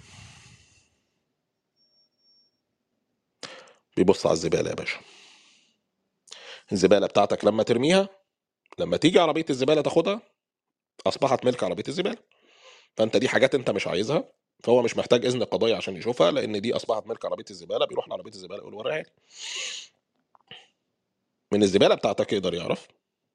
بيبص على الزباله يا باشا الزباله بتاعتك لما ترميها لما تيجي عربيه الزباله تاخدها اصبحت ملك عربيه الزباله فانت دي حاجات انت مش عايزها فهو مش محتاج اذن قضائي عشان يشوفها لان دي اصبحت ملك عربيه الزباله بيروح لعربيه الزباله يقول وريها لي من الزباله بتاعتك يقدر يعرف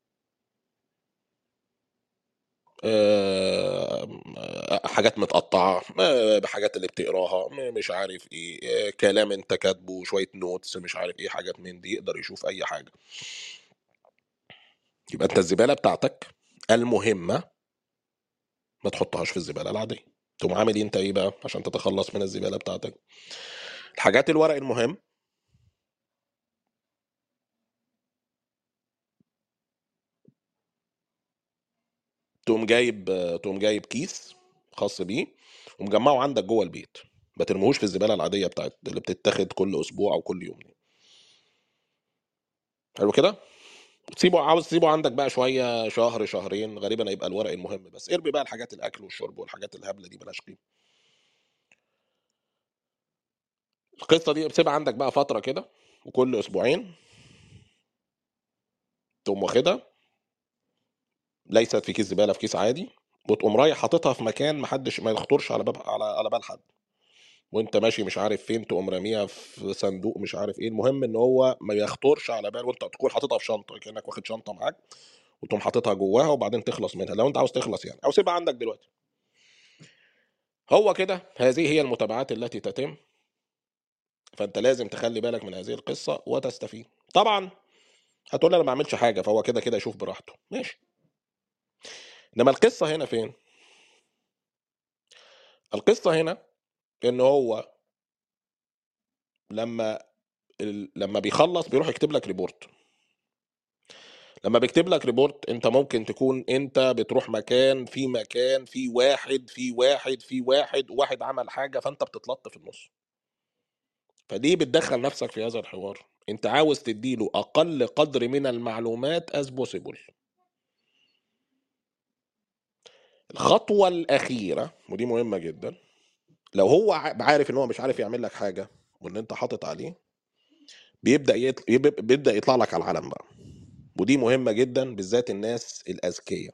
آه، حاجات متقطعه آه، بحاجات اللي بتقراها م- مش عارف ايه آه، كلام انت كاتبه شويه نوتس مش عارف ايه حاجات من دي يقدر يشوف اي حاجه يبقى انت الزباله بتاعتك المهمه ما تحطهاش في الزباله العاديه تقوم عامل إيه انت ايه بقى عشان تتخلص من الزباله بتاعتك الحاجات الورق المهم تقوم جايب تقوم جايب كيس خاص بيه ومجمعه عندك جوه البيت ما ترميهوش في الزباله العاديه بتاعت اللي بتتاخد كل اسبوع او كل يوم دي حلو كده تسيبه عاوز تسيبه عندك بقى شويه شهر شهرين غالبا هيبقى الورق المهم بس ارمي بقى الحاجات الاكل والشرب والحاجات الهبله دي بلاش قيمه القصه دي بتسيبها عندك بقى فتره كده وكل اسبوعين تقوم واخدها ليست في كيس زباله في كيس عادي وتقوم رايح حاططها في مكان محدش ما يخطرش على باب على على بال حد وانت ماشي مش عارف فين تقوم راميها في صندوق مش عارف ايه المهم ان هو ما يخطرش على بال وانت تكون حاططها في شنطه كانك واخد شنطه معاك وتقوم حاططها جواها وبعدين تخلص منها لو انت عاوز تخلص يعني او سيبها عندك دلوقتي هو كده هذه هي المتابعات التي تتم فانت لازم تخلي بالك من هذه القصه وتستفيد طبعا هتقول انا ما بعملش حاجه فهو كده كده يشوف براحته ماشي انما القصه هنا فين القصه هنا ان هو لما ال- لما بيخلص بيروح يكتب لك ريبورت لما بيكتب لك ريبورت انت ممكن تكون انت بتروح مكان في مكان في واحد في واحد في واحد واحد عمل حاجه فانت بتتلط في النص فدي بتدخل نفسك في هذا الحوار انت عاوز تديله اقل قدر من المعلومات as possible الخطوه الاخيره ودي مهمه جدا لو هو ع- عارف ان هو مش عارف يعمل لك حاجه وان انت حاطط عليه بيبدا يطل... يب- بيبدا يطلع لك على العلم بقى ودي مهمه جدا بالذات الناس الاذكياء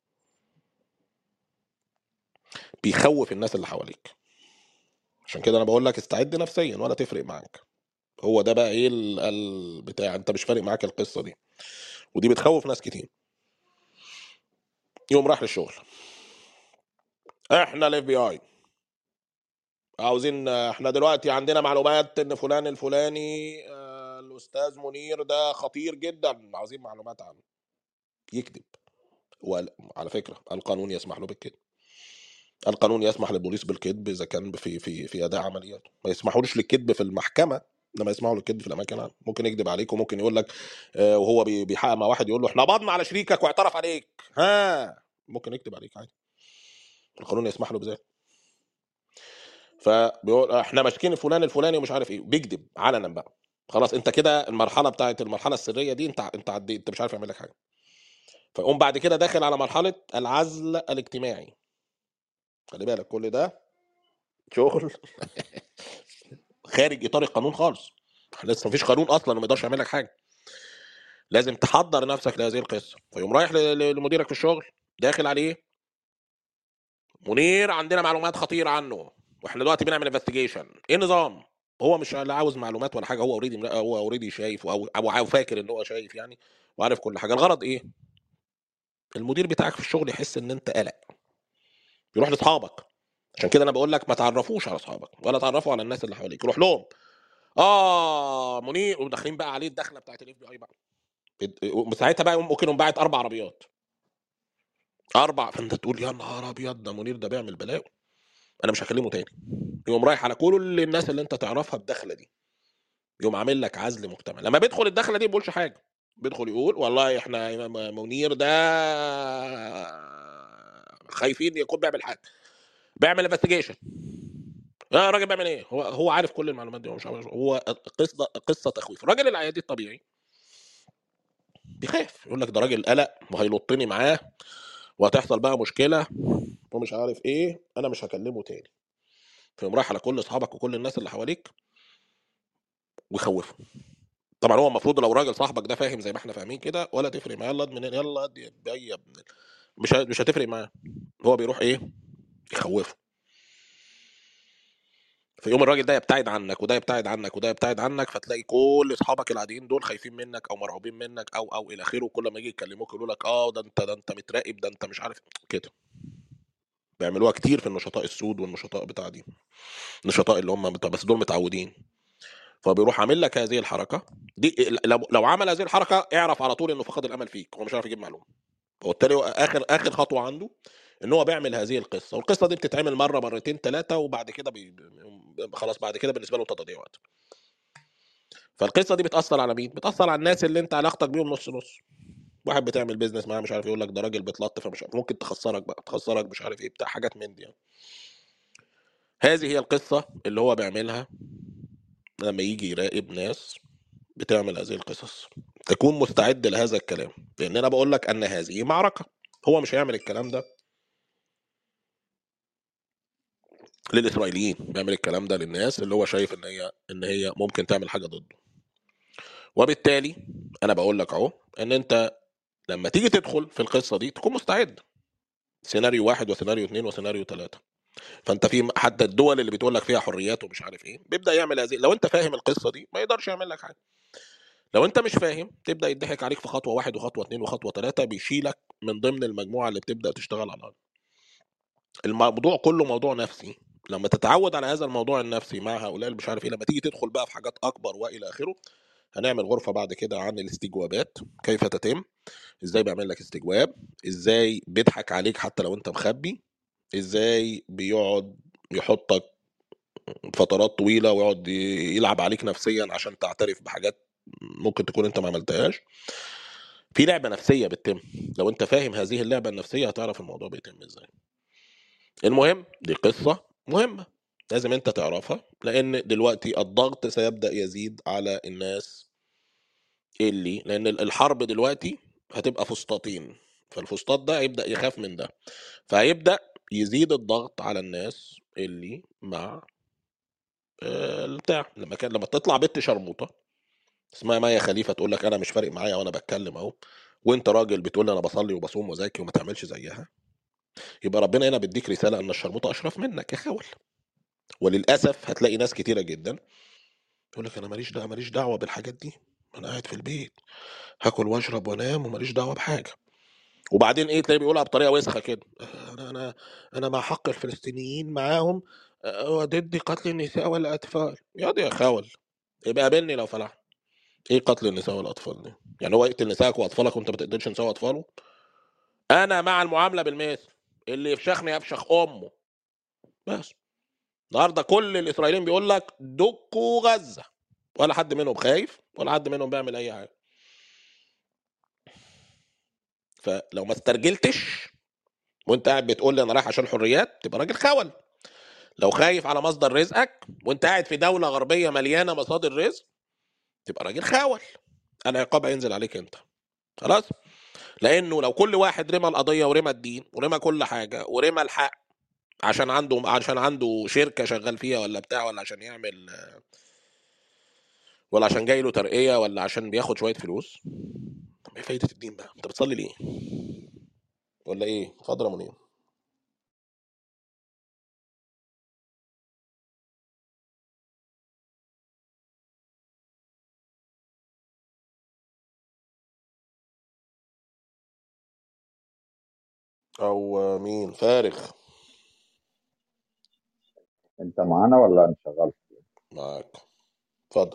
بيخوف الناس اللي حواليك عشان كده انا بقول لك استعد نفسيا ولا تفرق معاك هو ده بقى ايه ال... ال... بتاع انت مش فارق معاك القصه دي ودي بتخوف ناس كتير يوم راح للشغل احنا الاف بي اي عاوزين احنا دلوقتي عندنا معلومات ان فلان الفلاني آه، الاستاذ منير ده خطير جدا عاوزين معلومات عنه يكذب وعلى فكره القانون يسمح له بالكذب القانون يسمح للبوليس بالكذب اذا كان في في في اداء عملياته ما يسمحولوش للكذب في المحكمه انما يسمحوا للكذب في الاماكن العامه ممكن يكذب عليك وممكن يقول لك آه، وهو بي- بيحقق مع واحد يقول له احنا قبضنا على شريكك واعترف عليك ها ممكن يكذب عليك عادي القانون يسمح له بذلك فبيقول احنا ماسكين فلان الفلاني ومش عارف ايه بيكذب علنا بقى خلاص انت كده المرحله بتاعت المرحله السريه دي انت انت عديت انت مش عارف يعمل لك حاجه فقوم بعد كده داخل على مرحله العزل الاجتماعي خلي بالك كل ده شغل خارج اطار القانون خالص لسه مفيش قانون اصلا وما يقدرش يعمل لك حاجه لازم تحضر نفسك لهذه القصه فيقوم رايح ل- ل- لمديرك في الشغل داخل عليه منير عندنا معلومات خطيره عنه واحنا دلوقتي بنعمل انفستيجيشن ايه النظام هو مش لا عاوز معلومات ولا حاجه هو اوريدي هو اوريدي شايف او او أو فاكر ان هو شايف يعني وعارف كل حاجه الغرض ايه المدير بتاعك في الشغل يحس ان انت قلق يروح لاصحابك عشان كده انا بقول لك ما تعرفوش على اصحابك ولا تعرفوا على الناس اللي حواليك روح لهم اه منير وداخلين بقى عليه الدخله بتاعت الاف بي اي بقى ساعتها بقى يقوم ممكن يقوم باعت اربع عربيات اربع فانت تقول يا نهار ابيض ده منير ده بيعمل بلاوي انا مش هكلمه تاني يقوم رايح على كل الناس اللي انت تعرفها الدخله دي يقوم عامل لك عزل مجتمع لما بيدخل الدخله دي ما بيقولش حاجه بيدخل يقول والله احنا منير ده خايفين يكون بيعمل حاجه بيعمل انفستيجيشن اه الراجل بيعمل ايه هو هو عارف كل المعلومات دي هو مش عارف هو قصه قصه تخويف الراجل العيادي الطبيعي بيخاف يقول لك ده راجل قلق وهيلطني معاه وهتحصل بقى مشكله ومش عارف ايه انا مش هكلمه تاني فيقوم رايح على كل اصحابك وكل الناس اللي حواليك ويخوفهم طبعا هو المفروض لو راجل صاحبك ده فاهم زي ما احنا فاهمين كده ولا تفرق معاه يلا من يلا ادي ادي يا ابن ال- مش ه- مش هتفرق معاه هو بيروح ايه يخوفه فيقوم الراجل ده يبتعد عنك وده يبتعد عنك وده يبتعد عنك فتلاقي كل اصحابك العاديين دول خايفين منك او مرعوبين منك او او الى اخره كل ما يجي يكلموك يقولوا لك اه ده انت ده انت متراقب ده انت مش عارف كده بيعملوها كتير في النشطاء السود والنشطاء بتاع دي النشطاء اللي هم بتاع بس دول متعودين فبيروح عامل لك هذه الحركه دي لو لو عمل هذه الحركه اعرف على طول انه فقد الامل فيك هو مش عارف يجيب معلومه وبالتالي هو اخر اخر خطوه عنده ان هو بيعمل هذه القصه والقصه دي بتتعمل مره مرتين ثلاثه وبعد كده بي... خلاص بعد كده بالنسبه له تضييع وقت فالقصه دي بتاثر على مين بتاثر على الناس اللي انت علاقتك بيهم نص نص واحد بتعمل بيزنس معاه مش عارف يقول لك ده راجل بتلط فمش عارف ممكن تخسرك بقى تخسرك مش عارف ايه بتاع حاجات من دي يعني. هذه هي القصه اللي هو بيعملها لما يجي يراقب ناس بتعمل هذه القصص تكون مستعد لهذا الكلام لان انا بقول لك ان هذه معركه هو مش هيعمل الكلام ده للاسرائيليين بيعمل الكلام ده للناس اللي هو شايف ان هي ان هي ممكن تعمل حاجه ضده وبالتالي انا بقول لك اهو ان انت لما تيجي تدخل في القصه دي تكون مستعد سيناريو واحد وسيناريو اثنين وسيناريو ثلاثه فانت في حتى الدول اللي بتقول لك فيها حريات ومش عارف ايه بيبدا يعمل هذه لو انت فاهم القصه دي ما يقدرش يعمل لك حاجه لو انت مش فاهم تبدا يضحك عليك في خطوه واحد وخطوه اثنين وخطوه ثلاثه بيشيلك من ضمن المجموعه اللي بتبدا تشتغل على الارض الموضوع كله موضوع نفسي لما تتعود على هذا الموضوع النفسي مع هؤلاء اللي مش عارف ايه لما تيجي تدخل بقى في حاجات اكبر والى اخره هنعمل غرفه بعد كده عن الاستجوابات كيف تتم ازاي بيعمل لك استجواب ازاي بيضحك عليك حتى لو انت مخبي ازاي بيقعد يحطك فترات طويله ويقعد يلعب عليك نفسيا عشان تعترف بحاجات ممكن تكون انت ما عملتهاش في لعبه نفسيه بتتم لو انت فاهم هذه اللعبه النفسيه هتعرف الموضوع بيتم ازاي المهم دي قصه مهمه لازم انت تعرفها لان دلوقتي الضغط سيبدا يزيد على الناس اللي لان الحرب دلوقتي هتبقى فسطاطين فالفسطاط ده هيبدا يخاف من ده فهيبدا يزيد الضغط على الناس اللي مع آه، البتاع لما كان لما تطلع بنت شرموطه اسمها مايا خليفه تقول لك انا مش فارق معايا وانا بتكلم اهو وانت راجل بتقول لي انا بصلي وبصوم وزكي وما تعملش زيها يبقى ربنا هنا بيديك رساله ان الشرموطه اشرف منك يا خول وللاسف هتلاقي ناس كتيره جدا تقول لك انا ماليش دعوه ماليش دعوه بالحاجات دي انا قاعد في البيت هاكل واشرب وانام وماليش دعوه بحاجه وبعدين ايه تلاقيه بيقولها بطريقه وسخه كده انا انا انا مع حق الفلسطينيين معاهم آه، وضد قتل النساء والاطفال يا دي يا خول يبقى قابلني لو فلحت ايه قتل النساء والاطفال دي يعني هو يقتل نسائك واطفالك وانت ما تقدرش نساء واطفاله انا مع المعامله بالمثل اللي يفشخني يفشخ امه بس النهارده كل الاسرائيليين بيقول لك دكوا غزه ولا حد منهم خايف ولا حد منهم بيعمل اي حاجه فلو ما استرجلتش وانت قاعد بتقول لي انا رايح عشان حريات تبقى راجل خول لو خايف على مصدر رزقك وانت قاعد في دوله غربيه مليانه مصادر رزق تبقى راجل خاول انا عقاب هينزل عليك انت خلاص لانه لو كل واحد رمى القضيه ورمى الدين ورمى كل حاجه ورمى الحق عشان عنده عشان عنده شركه شغال فيها ولا بتاع ولا عشان يعمل ولا عشان جاي له ترقيه ولا عشان بياخد شويه فلوس طب ايه فايده الدين بقى انت بتصلي ليه ولا ايه اتفضل يا منير او مين فارغ انت معانا ولا انشغلت معاك اتفضل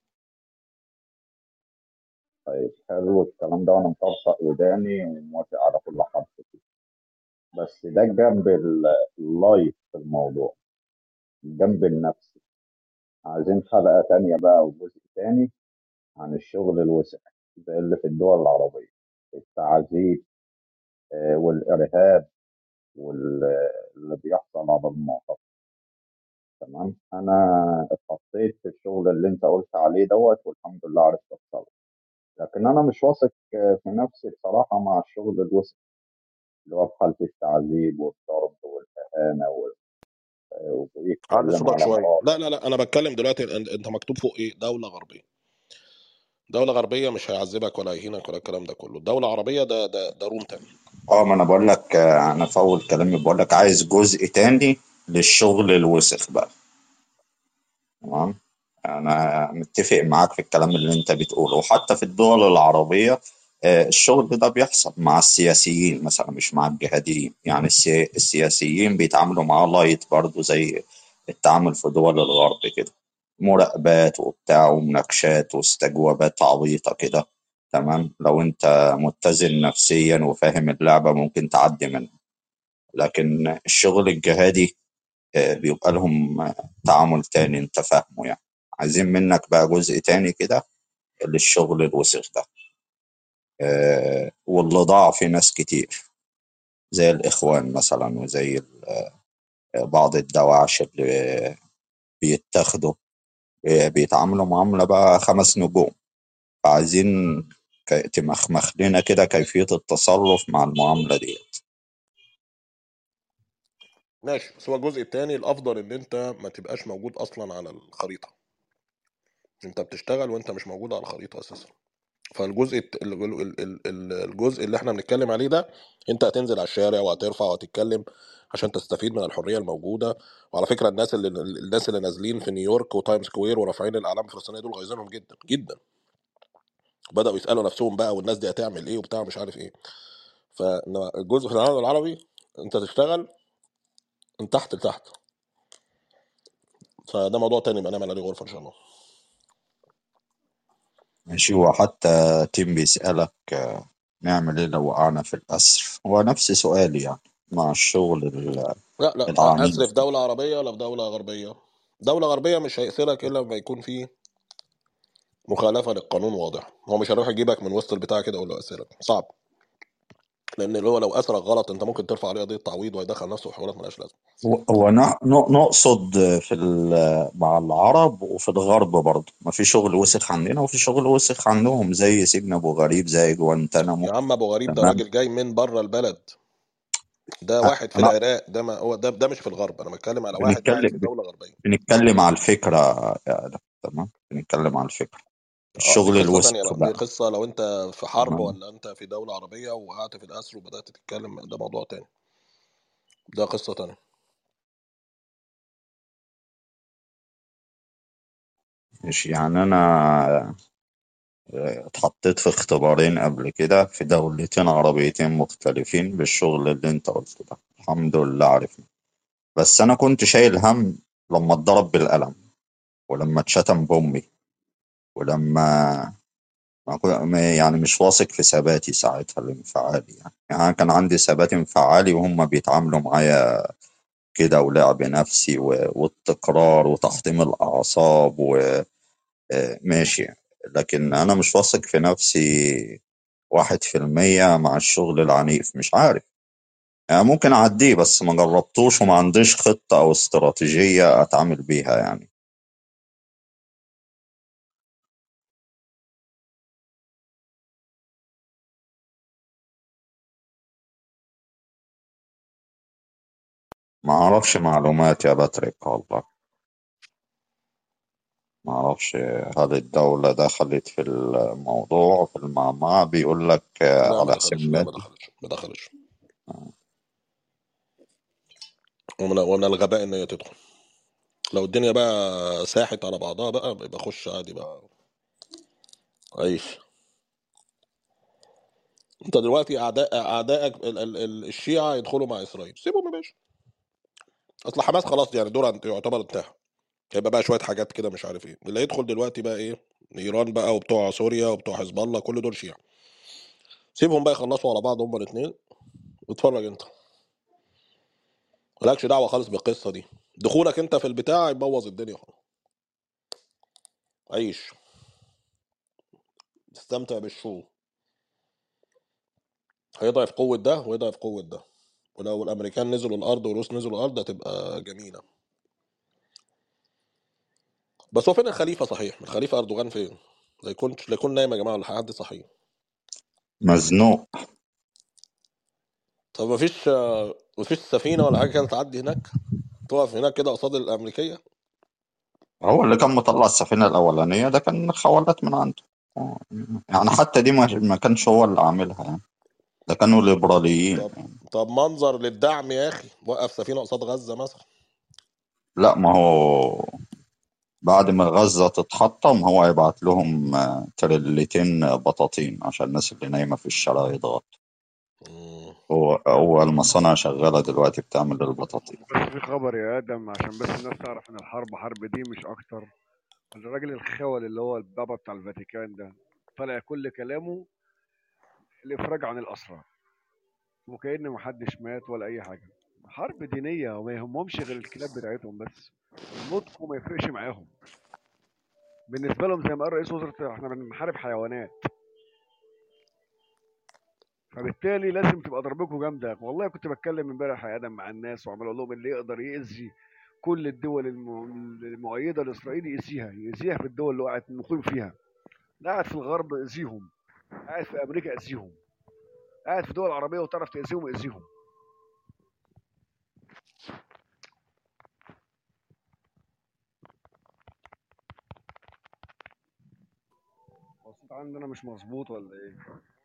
طيب حلو الكلام ده وانا مطبق وداني وموافق على كل حرف فيه بس ده الجنب ال- اللايف في الموضوع الجنب النفسي عايزين حلقة تانية بقى وجزء تاني عن الشغل الوسع زي اللي في الدول العربية التعذيب آه، والإرهاب واللي بيحصل على المواقف تمام أنا اتحطيت في الشغل اللي أنت قلت عليه دوت والحمد لله عرفت أتصرف لكن أنا مش واثق آه، في نفسي بصراحة مع الشغل الوسع اللي هو في حالة التعذيب والضرب والإهانة وال- علي ويتكلم صوتك على شويه مراتي لا لا لا انا بتكلم دلوقتي انت انت مكتوب فوق ايه دوله غربيه دوله غربيه مش هيعذبك ولا يهينك ولا الكلام ده كله دوله عربيه ده ده ده روم تاني اه ما انا بقول لك آه، انا في اول كلامي بقول لك عايز جزء تاني للشغل الوسخ بقى تمام انا متفق معاك في الكلام اللي انت بتقوله وحتى في الدول العربية آه، الشغل ده بيحصل مع السياسيين مثلا مش مع الجهاديين يعني السي- السياسيين بيتعاملوا معاه لايت برضه زي التعامل في دول الغرب كده مراقبات وبتاع ومناقشات واستجوابات عبيطة كده تمام لو انت متزن نفسيا وفاهم اللعبة ممكن تعدي منها لكن الشغل الجهادي آه، بيبقى لهم آه، تعامل تاني انت فاهمه يعني عايزين منك بقى جزء تاني كده للشغل الوسخ ده آه، واللي ضاع في ناس كتير زي الإخوان مثلا وزي ال- آه، بعض الدواعش اللي بيتاخدوا آه، بيتعاملوا معاملة بقى خمس نجوم فعايزين ك- تمخمخ لنا كده كيفية التصرف مع المعاملة دي ماشي بس هو الجزء الثاني الافضل ان انت ما تبقاش موجود اصلا على الخريطه انت بتشتغل وانت مش موجود على الخريطه اساسا فالجزء الت- ال- ال- ال- ال- الجزء اللي احنا بنتكلم عليه ده انت هتنزل على الشارع وهترفع وهتتكلم عشان تستفيد من الحريه الموجوده وعلى فكره الناس اللي الناس اللي نازلين في نيويورك وتايم سكوير ورافعين الاعلام الفلسطينيه دول غايظينهم جدا جدا بداوا يسالوا نفسهم بقى والناس دي هتعمل ايه وبتاع مش عارف ايه فالجزء في العالم العربي انت تشتغل من تحت لتحت فده موضوع تاني بقى نعمل عليه غرفه ان شاء الله ماشي وحتى تيم بيسألك آه، نعمل ايه لو وقعنا في الأسر هو نفس سؤالي يعني مع الشغل ال- لا لا العنيف اسر في دوله عربيه ولا في دوله غربيه دوله غربيه مش هيأسرك الا لما يكون في مخالفه للقانون واضح هو مش هيروح يجيبك من وسط البتاع كده يقول له اسرك صعب لان اللي هو لو اسرك غلط انت ممكن ترفع عليه قضيه تعويض ويدخل نفسه في حوارات ملهاش لازمه هو هو ن- ن- نقصد في ال- مع العرب وفي الغرب برضه ما في شغل وسخ عندنا وفي شغل وسخ عندهم زي سجن ابو غريب زي جوانتانامو يا عم ابو غريب ده تمام راجل جاي من بره البلد ده أ- واحد في انا العراق ده ما هو ده ده مش في الغرب انا بتكلم على واحد قاعد في بنتكلم دوله غربيه بنتكلم على الفكرة يا آدم تمام بنتكلم على الفكرة اه دي الشغل قصه الوسخ تانية بقى دي بقى قصه لو انت في حرب تمام ولا انت في دوله عربيه وقعت في الاسر وبدات تتكلم ده موضوع تاني ده قصه تانية ماشي يعني انا اتحطيت في اختبارين قبل كده في دولتين عربيتين مختلفين بالشغل اللي انت قلته ده الحمد لله عرفنا بس انا كنت شايل هم لما اتضرب بالقلم ولما اتشتم بامي ولما ما كو- ما- يعني مش واثق في ثباتي ساعتها الانفعالي يعني. يعني أنا كان عندي ثبات انفعالي وهم بيتعاملوا معايا كده ولعب نفسي و- والتكرار وتحطيم الأعصاب وماشي لكن أنا مش واثق في نفسي واحد في المية مع الشغل العنيف مش عارف يعني ممكن أعديه بس ما جربتوش وما عنديش خطة أو استراتيجية أتعامل بيها يعني ما أعرفش معلومات يا باتريك والله ما أعرفش هل الدولة دخلت في الموضوع في المعمعة بيقول لك لا على ما حسين دخلش لا ما مادي دخلش ما دخلش ومن, ومن الغباء ان هي تدخل لو الدنيا بقى ساحت على بعضها بقى يبقى خش عادي بقى عيش انت دلوقتي اعداء اعدائك ال- ال- ال- الشيعة يدخلوا مع اسرائيل سيبهم يا باشا اصل حماس خلاص يعني دور انت- يعتبر انتهى هيبقى بقى شويه حاجات كده مش عارف ايه اللي هيدخل دلوقتي بقى ايه ايران بقى وبتوع سوريا وبتوع حزب الله كل دول شيعة سيبهم بقى يخلصوا على بعض هما الاثنين واتفرج انت مالكش دعوه خالص بالقصه دي دخولك انت في البتاع يبوظ الدنيا خالص عيش استمتع بالشو هيضعف قوه ده ويضعف قوه ده ولو الامريكان نزلوا الارض والروس نزلوا الارض هتبقى جميله بس هو فين الخليفه صحيح الخليفه اردوغان فين لا يكون لا يكون نايم يا جماعه ولا حد صحيح مزنوق طب ما فيش ما فيش سفينه ولا حاجه كانت تعدي هناك تقف هناك كده قصاد الامريكيه هو اللي كان مطلع السفينة الأولانية ده كان خوالات من عنده يعني حتى دي ما ما كانش هو اللي عاملها يعني ده كانوا ليبراليين طب طب منظر للدعم يا اخي وقف سفينه قصاد غزه مثلا لا ما هو بعد ما غزة تتحطم هو هيبعت لهم آه، تريلتين بطاطين عشان الناس اللي نايمة في الشارع يضغطوا مم. هو هو المصانع شغالة دلوقتي بتعمل البطاطين بس في خبر يا ادم عشان بس الناس تعرف ان الحرب حرب دي مش اكتر الراجل الخول اللي هو البابا بتاع الفاتيكان ده طلع كل كلامه الافراج عن الاسرى وكأن محدش مات ولا اي حاجه حرب دينيه وما يهمهمش غير الكلاب بتاعتهم بس نطقه ما يفرقش معاهم بالنسبه لهم زي ما قال رئيس وزراء احنا بنحارب حيوانات فبالتالي لازم تبقى ضربكم جامده والله كنت بتكلم امبارح يا ادم مع الناس وعمال اقول لهم اللي يقدر يأذي كل الدول الم- المؤيده لاسرائيل يأذيها يأذيها في الدول اللي وقعت مقيم فيها قاعد في الغرب اذيهم قاعد في امريكا اذيهم قاعد في دول عربيه وتعرف تأذيهم اذيهم هو الصوت عندنا مش مظبوط ولا ايه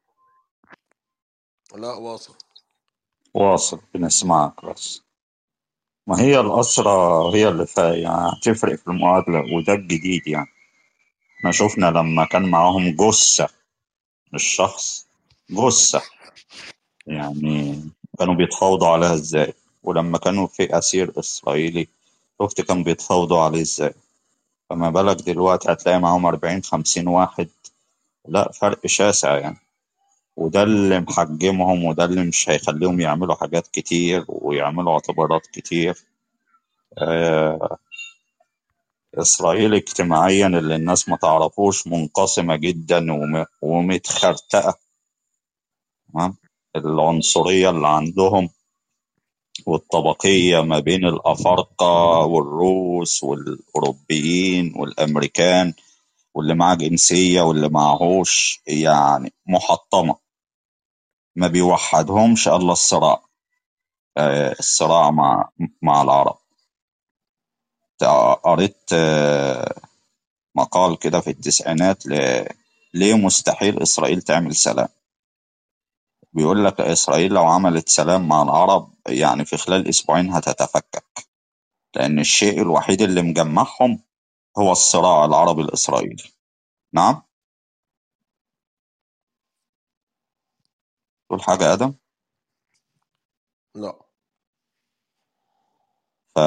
لا واصل واصل بنسمعك بس ما هي الأسرة هي اللي فا يعني هتفرق في المعادلة وده الجديد يعني احنا شفنا لما كان معاهم جثة مش شخص جثة يعني كانوا بيتفاوضوا عليها ازاي ولما كانوا في أسير إسرائيلي شفت كان بيتفاوضوا عليه ازاي فما بالك دلوقتي هتلاقي معاهم أربعين خمسين واحد لا فرق شاسع يعني وده اللي محجمهم وده اللي مش هيخليهم يعملوا حاجات كتير ويعملوا اعتبارات كتير آه، إسرائيل اجتماعيا اللي الناس ما تعرفوش منقسمة جدا وم- ومتخرتقة تمام العنصرية اللي عندهم والطبقية ما بين الأفارقة والروس والأوروبيين والأمريكان واللي معاه جنسية واللي معهوش يعني محطمة ما بيوحدهمش إلا الصراع آه، الصراع مع مع العرب قريت آه، مقال كده في التسعينات ل... ليه مستحيل إسرائيل تعمل سلام بيقول لك إسرائيل لو عملت سلام مع العرب يعني في خلال أسبوعين هتتفكك لأن الشيء الوحيد اللي مجمعهم هو الصراع العربي الإسرائيلي نعم تقول حاجة يا آدم لا ف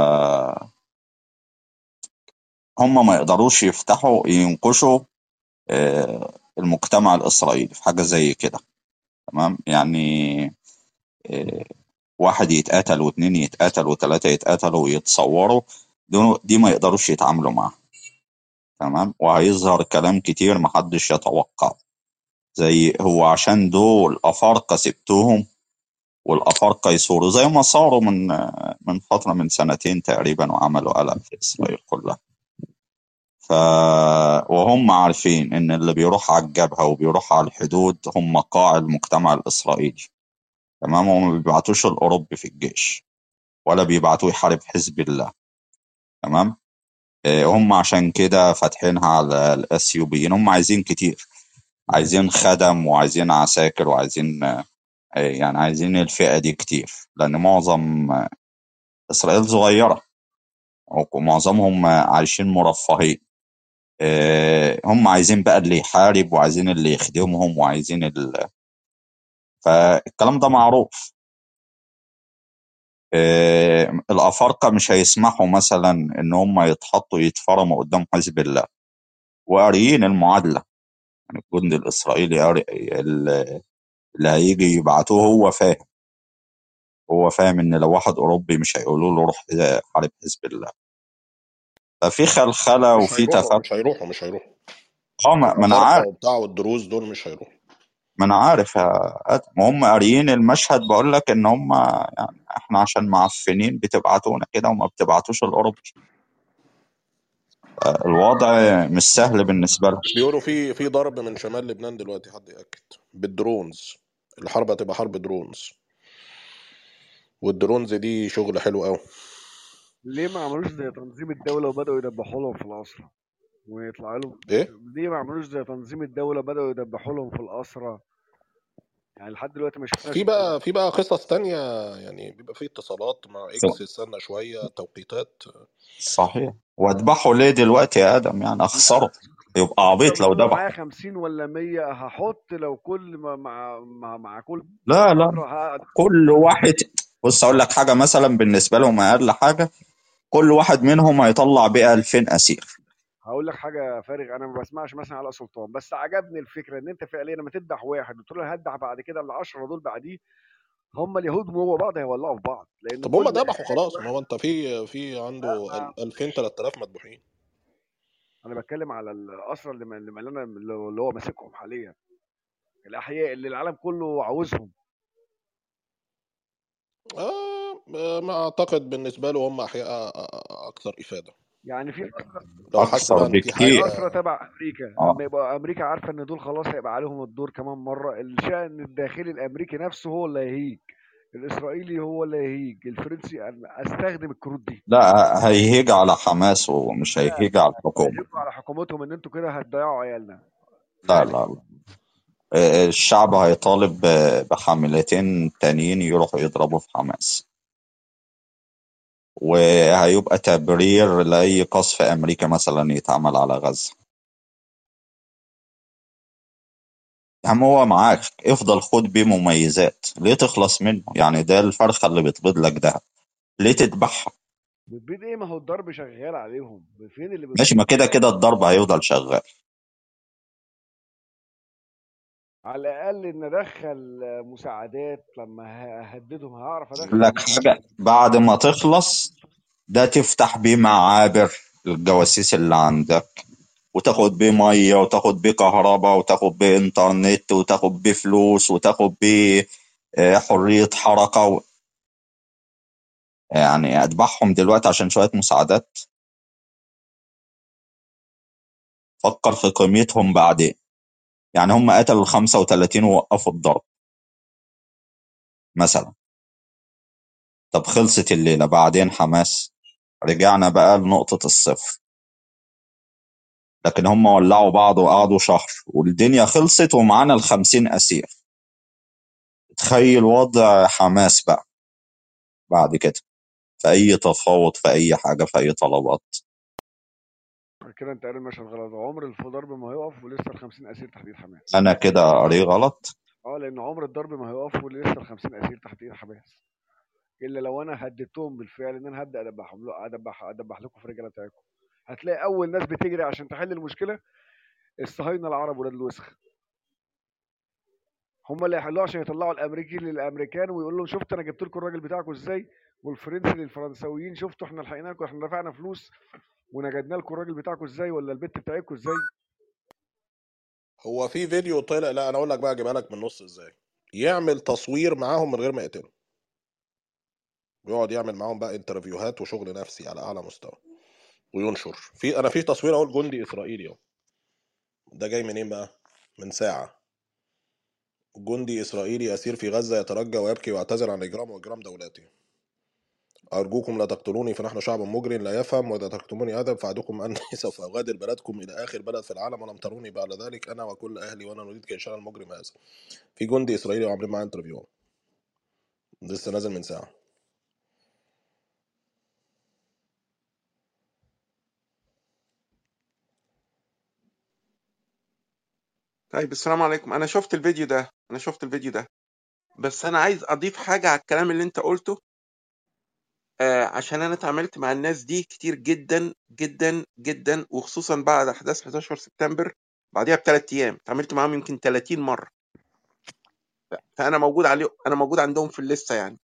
هم ما يقدروش يفتحوا ينقشوا آه، المجتمع الإسرائيلي في حاجة زي كده تمام يعني آه، واحد يتقتل واتنين يتقتل وتلاتة يتقتلوا ويتصوروا دول- دي ما يقدروش يتعاملوا معاها تمام وهيظهر كلام كتير محدش يتوقع زي هو عشان دول أفارقة سبتوهم والأفارقة يثوروا زي ما صاروا من من فترة من سنتين تقريبا وعملوا قلق في إسرائيل كلها ف وهم عارفين إن اللي بيروح على الجبهة وبيروح على الحدود هم قاع المجتمع الإسرائيلي تمام وما بيبعتوش الأوروبي في الجيش ولا بيبعتوه يحارب حزب الله تمام آه، هم عشان كده فاتحينها على الأثيوبيين هم عايزين كتير عايزين خدم وعايزين عساكر وعايزين آه، يعني عايزين الفئة دي كتير لأن معظم آه، إسرائيل صغيرة ومعظمهم آه، عايشين مرفهين آه، هم عايزين بقى اللي يحارب وعايزين اللي يخدمهم وعايزين ال... فالكلام ده معروف آه، الأفارقة مش هيسمحوا مثلا إن هم يتحطوا يتفرموا قدام حزب الله وقاريين المعادلة يعني الجندي الإسرائيلي قاري ال- اللي هيجي يبعتوه هو فاهم هو فاهم إن لو واحد أوروبي مش هيقولوا له روح حارب حزب الله ففي خلخلة مش وفي هيروحوا تفكك مش هيروحوا مش هيروحوا اه ما ما انا الأفارقة عارف وبتاع والدروز دول مش هيروحوا ما انا عارف يا ادم ما هم قاريين المشهد بقول لك ان هم يعني احنا عشان معفنين بتبعتونا كده وما بتبعتوش الاوروبي الوضع مش سهل بالنسبه لهم بيقولوا في في ضرب من شمال لبنان دلوقتي حد يأكد بالدرونز الحرب هتبقى حرب درونز والدرونز دي شغل حلو قوي ليه ما عملوش زي تنظيم الدولة وبدأوا يدبحوا لهم في الأسرة ويطلع لهم ايه ليه ما عملوش زي تنظيم الدولة بدأوا يدبحوا لهم في الأسرة يعني لحد دلوقتي ما شفناش في بقى في بقى قصص تانية يعني بيبقى في اتصالات مع س- اكس استنى شوية توقيتات صحيح واذبحوا ليه دلوقتي يا ادم يعني اخسروا يبقى عبيط لو لو ذبح معايا 50 ولا 100 هحط لو كل ما مع مع, مع كل لا لا مرة هقعد كل واحد بص اقول لك حاجه مثلا بالنسبه لهم اقل حاجه كل واحد منهم هيطلع بيه 2000 اسير هقول لك حاجه فارغ انا ما بسمعش مثلا على سلطان بس عجبني الفكره ان انت فعليا لما تذبح واحد وتقول له هذبح بعد كده ال 10 دول بعديه هم اليهود جوه بعض هيولعوا في بعض لان طب هم كل ذبحوا خلاص ما هو انت في في عنده ما- 2000 3000 مذبوحين انا بتكلم على الاسرى اللي اللي اللي انا اللي هو ماسكهم حاليا الاحياء اللي العالم كله عاوزهم آه ما اعتقد بالنسبة له هم احياء اكثر افادة يعني في أسرى لو حس اكثر بقى ان في في بكتير حاجة أسرى تبع امريكا اه لما يبقى امريكا عارفه ان دول خلاص هيبقى عليهم الدور كمان مره الشأن الداخلي الامريكي نفسه هو اللي هيهيج الاسرائيلي هو اللي هيهيج الفرنسي أنا استخدم الكروت دي لا هيهيج على حماس ومش هيهيج على الحكومه هيهجوا على حكومتهم ان انتوا كده هتضيعوا عيالنا لا لا فعليا لا الشعب هيطالب ب- بحملتين تانيين يروحوا يضربوا في حماس وهيبقى تبرير لأي قصف أمريكا مثلا يتعمل على غزة يا عم هو معاك افضل خد بيه مميزات ليه تخلص منه يعني ده الفرخة اللي بتبيض لك ده ليه تذبحها بتبيد ايه ما هو الضرب شغال عليهم فين اللي ماشي ما كده كده الضرب هيفضل شغال على الاقل ندخل مساعدات لما ههددهم هعرف أقول ادخل لك حاجة بعد ما تخلص ده تفتح بيه معابر الجواسيس اللي عندك وتاخد بيه ميه وتاخد بيه كهرباء وتاخد بيه انترنت وتاخد بيه فلوس وتاخد بيه آه، حرية حركة و... يعني أذبحهم دلوقتي عشان شوية مساعدات فكر في قيمتهم بعدين يعني هم قتلوا ال 35 ووقفوا الضرب مثلا طب خلصت الليلة بعدين حماس رجعنا بقى لنقطة الصفر لكن هم ولعوا بعض وقعدوا شهر والدنيا خلصت ومعانا ال 50 أسير تخيل وضع حماس بقى بعد كده في أي تفاوض في أي حاجة في أي طلبات كده انت قاري المشهد غلط عمر الضرب ما هيقف ولسه ال 50 اسير تحديد حماس أنا كده قاريه غلط اه لان عمر الضرب ما هيقفوا لسه ال 50 اسير تحت ايد حماس الا لو انا هددتهم بالفعل ان انا هبدا ادبحهم لا ادبح ادبح لكم في الرجاله بتاعتكم هتلاقي اول ناس بتجري عشان تحل المشكله الصهاينه العرب ولاد الوسخ هم اللي هيحلوها عشان يطلعوا الامريكي للامريكان ويقول لهم شفتوا انا جبت لكم الراجل بتاعكم ازاي والفرنسي للفرنساويين شفتوا احنا لحقنا لكم احنا دفعنا فلوس ونجدنا لكم الراجل بتاعكم ازاي ولا البت بتاعتكم ازاي هو في فيديو طلع لا انا اقول لك بقى اجيبها لك من النص ازاي يعمل تصوير معاهم من غير ما يقتلهم يقعد يعمل معاهم بقى انترفيوهات وشغل نفسي على اعلى مستوى وينشر في انا في تصوير اهو جندي اسرائيلي اهو ده جاي منين بقى من ساعه جندي اسرائيلي اسير في غزه يترجى ويبكي ويعتذر عن اجرامه واجرام دولته أرجوكم لا تقتلوني فنحن شعب مجرم لا يفهم وإذا تكتموني أدب فأعدكم أني سوف أغادر بلدكم إلى آخر بلد في العالم ولم تروني بعد ذلك أنا وكل أهلي وأنا نريد كإنشاء المجرم هذا في جندي إسرائيلي وعاملين معاه انترفيو لسه نازل من ساعة طيب السلام عليكم انا شفت الفيديو ده انا شفت الفيديو ده بس انا عايز اضيف حاجه على الكلام اللي انت قلته آه عشان انا اتعاملت مع الناس دي كتير جدا جدا جدا وخصوصا بعد احداث 11 سبتمبر بعديها بثلاث ايام اتعاملت معاهم يمكن 30 مره فانا موجود عليه انا موجود عندهم في الليسته يعني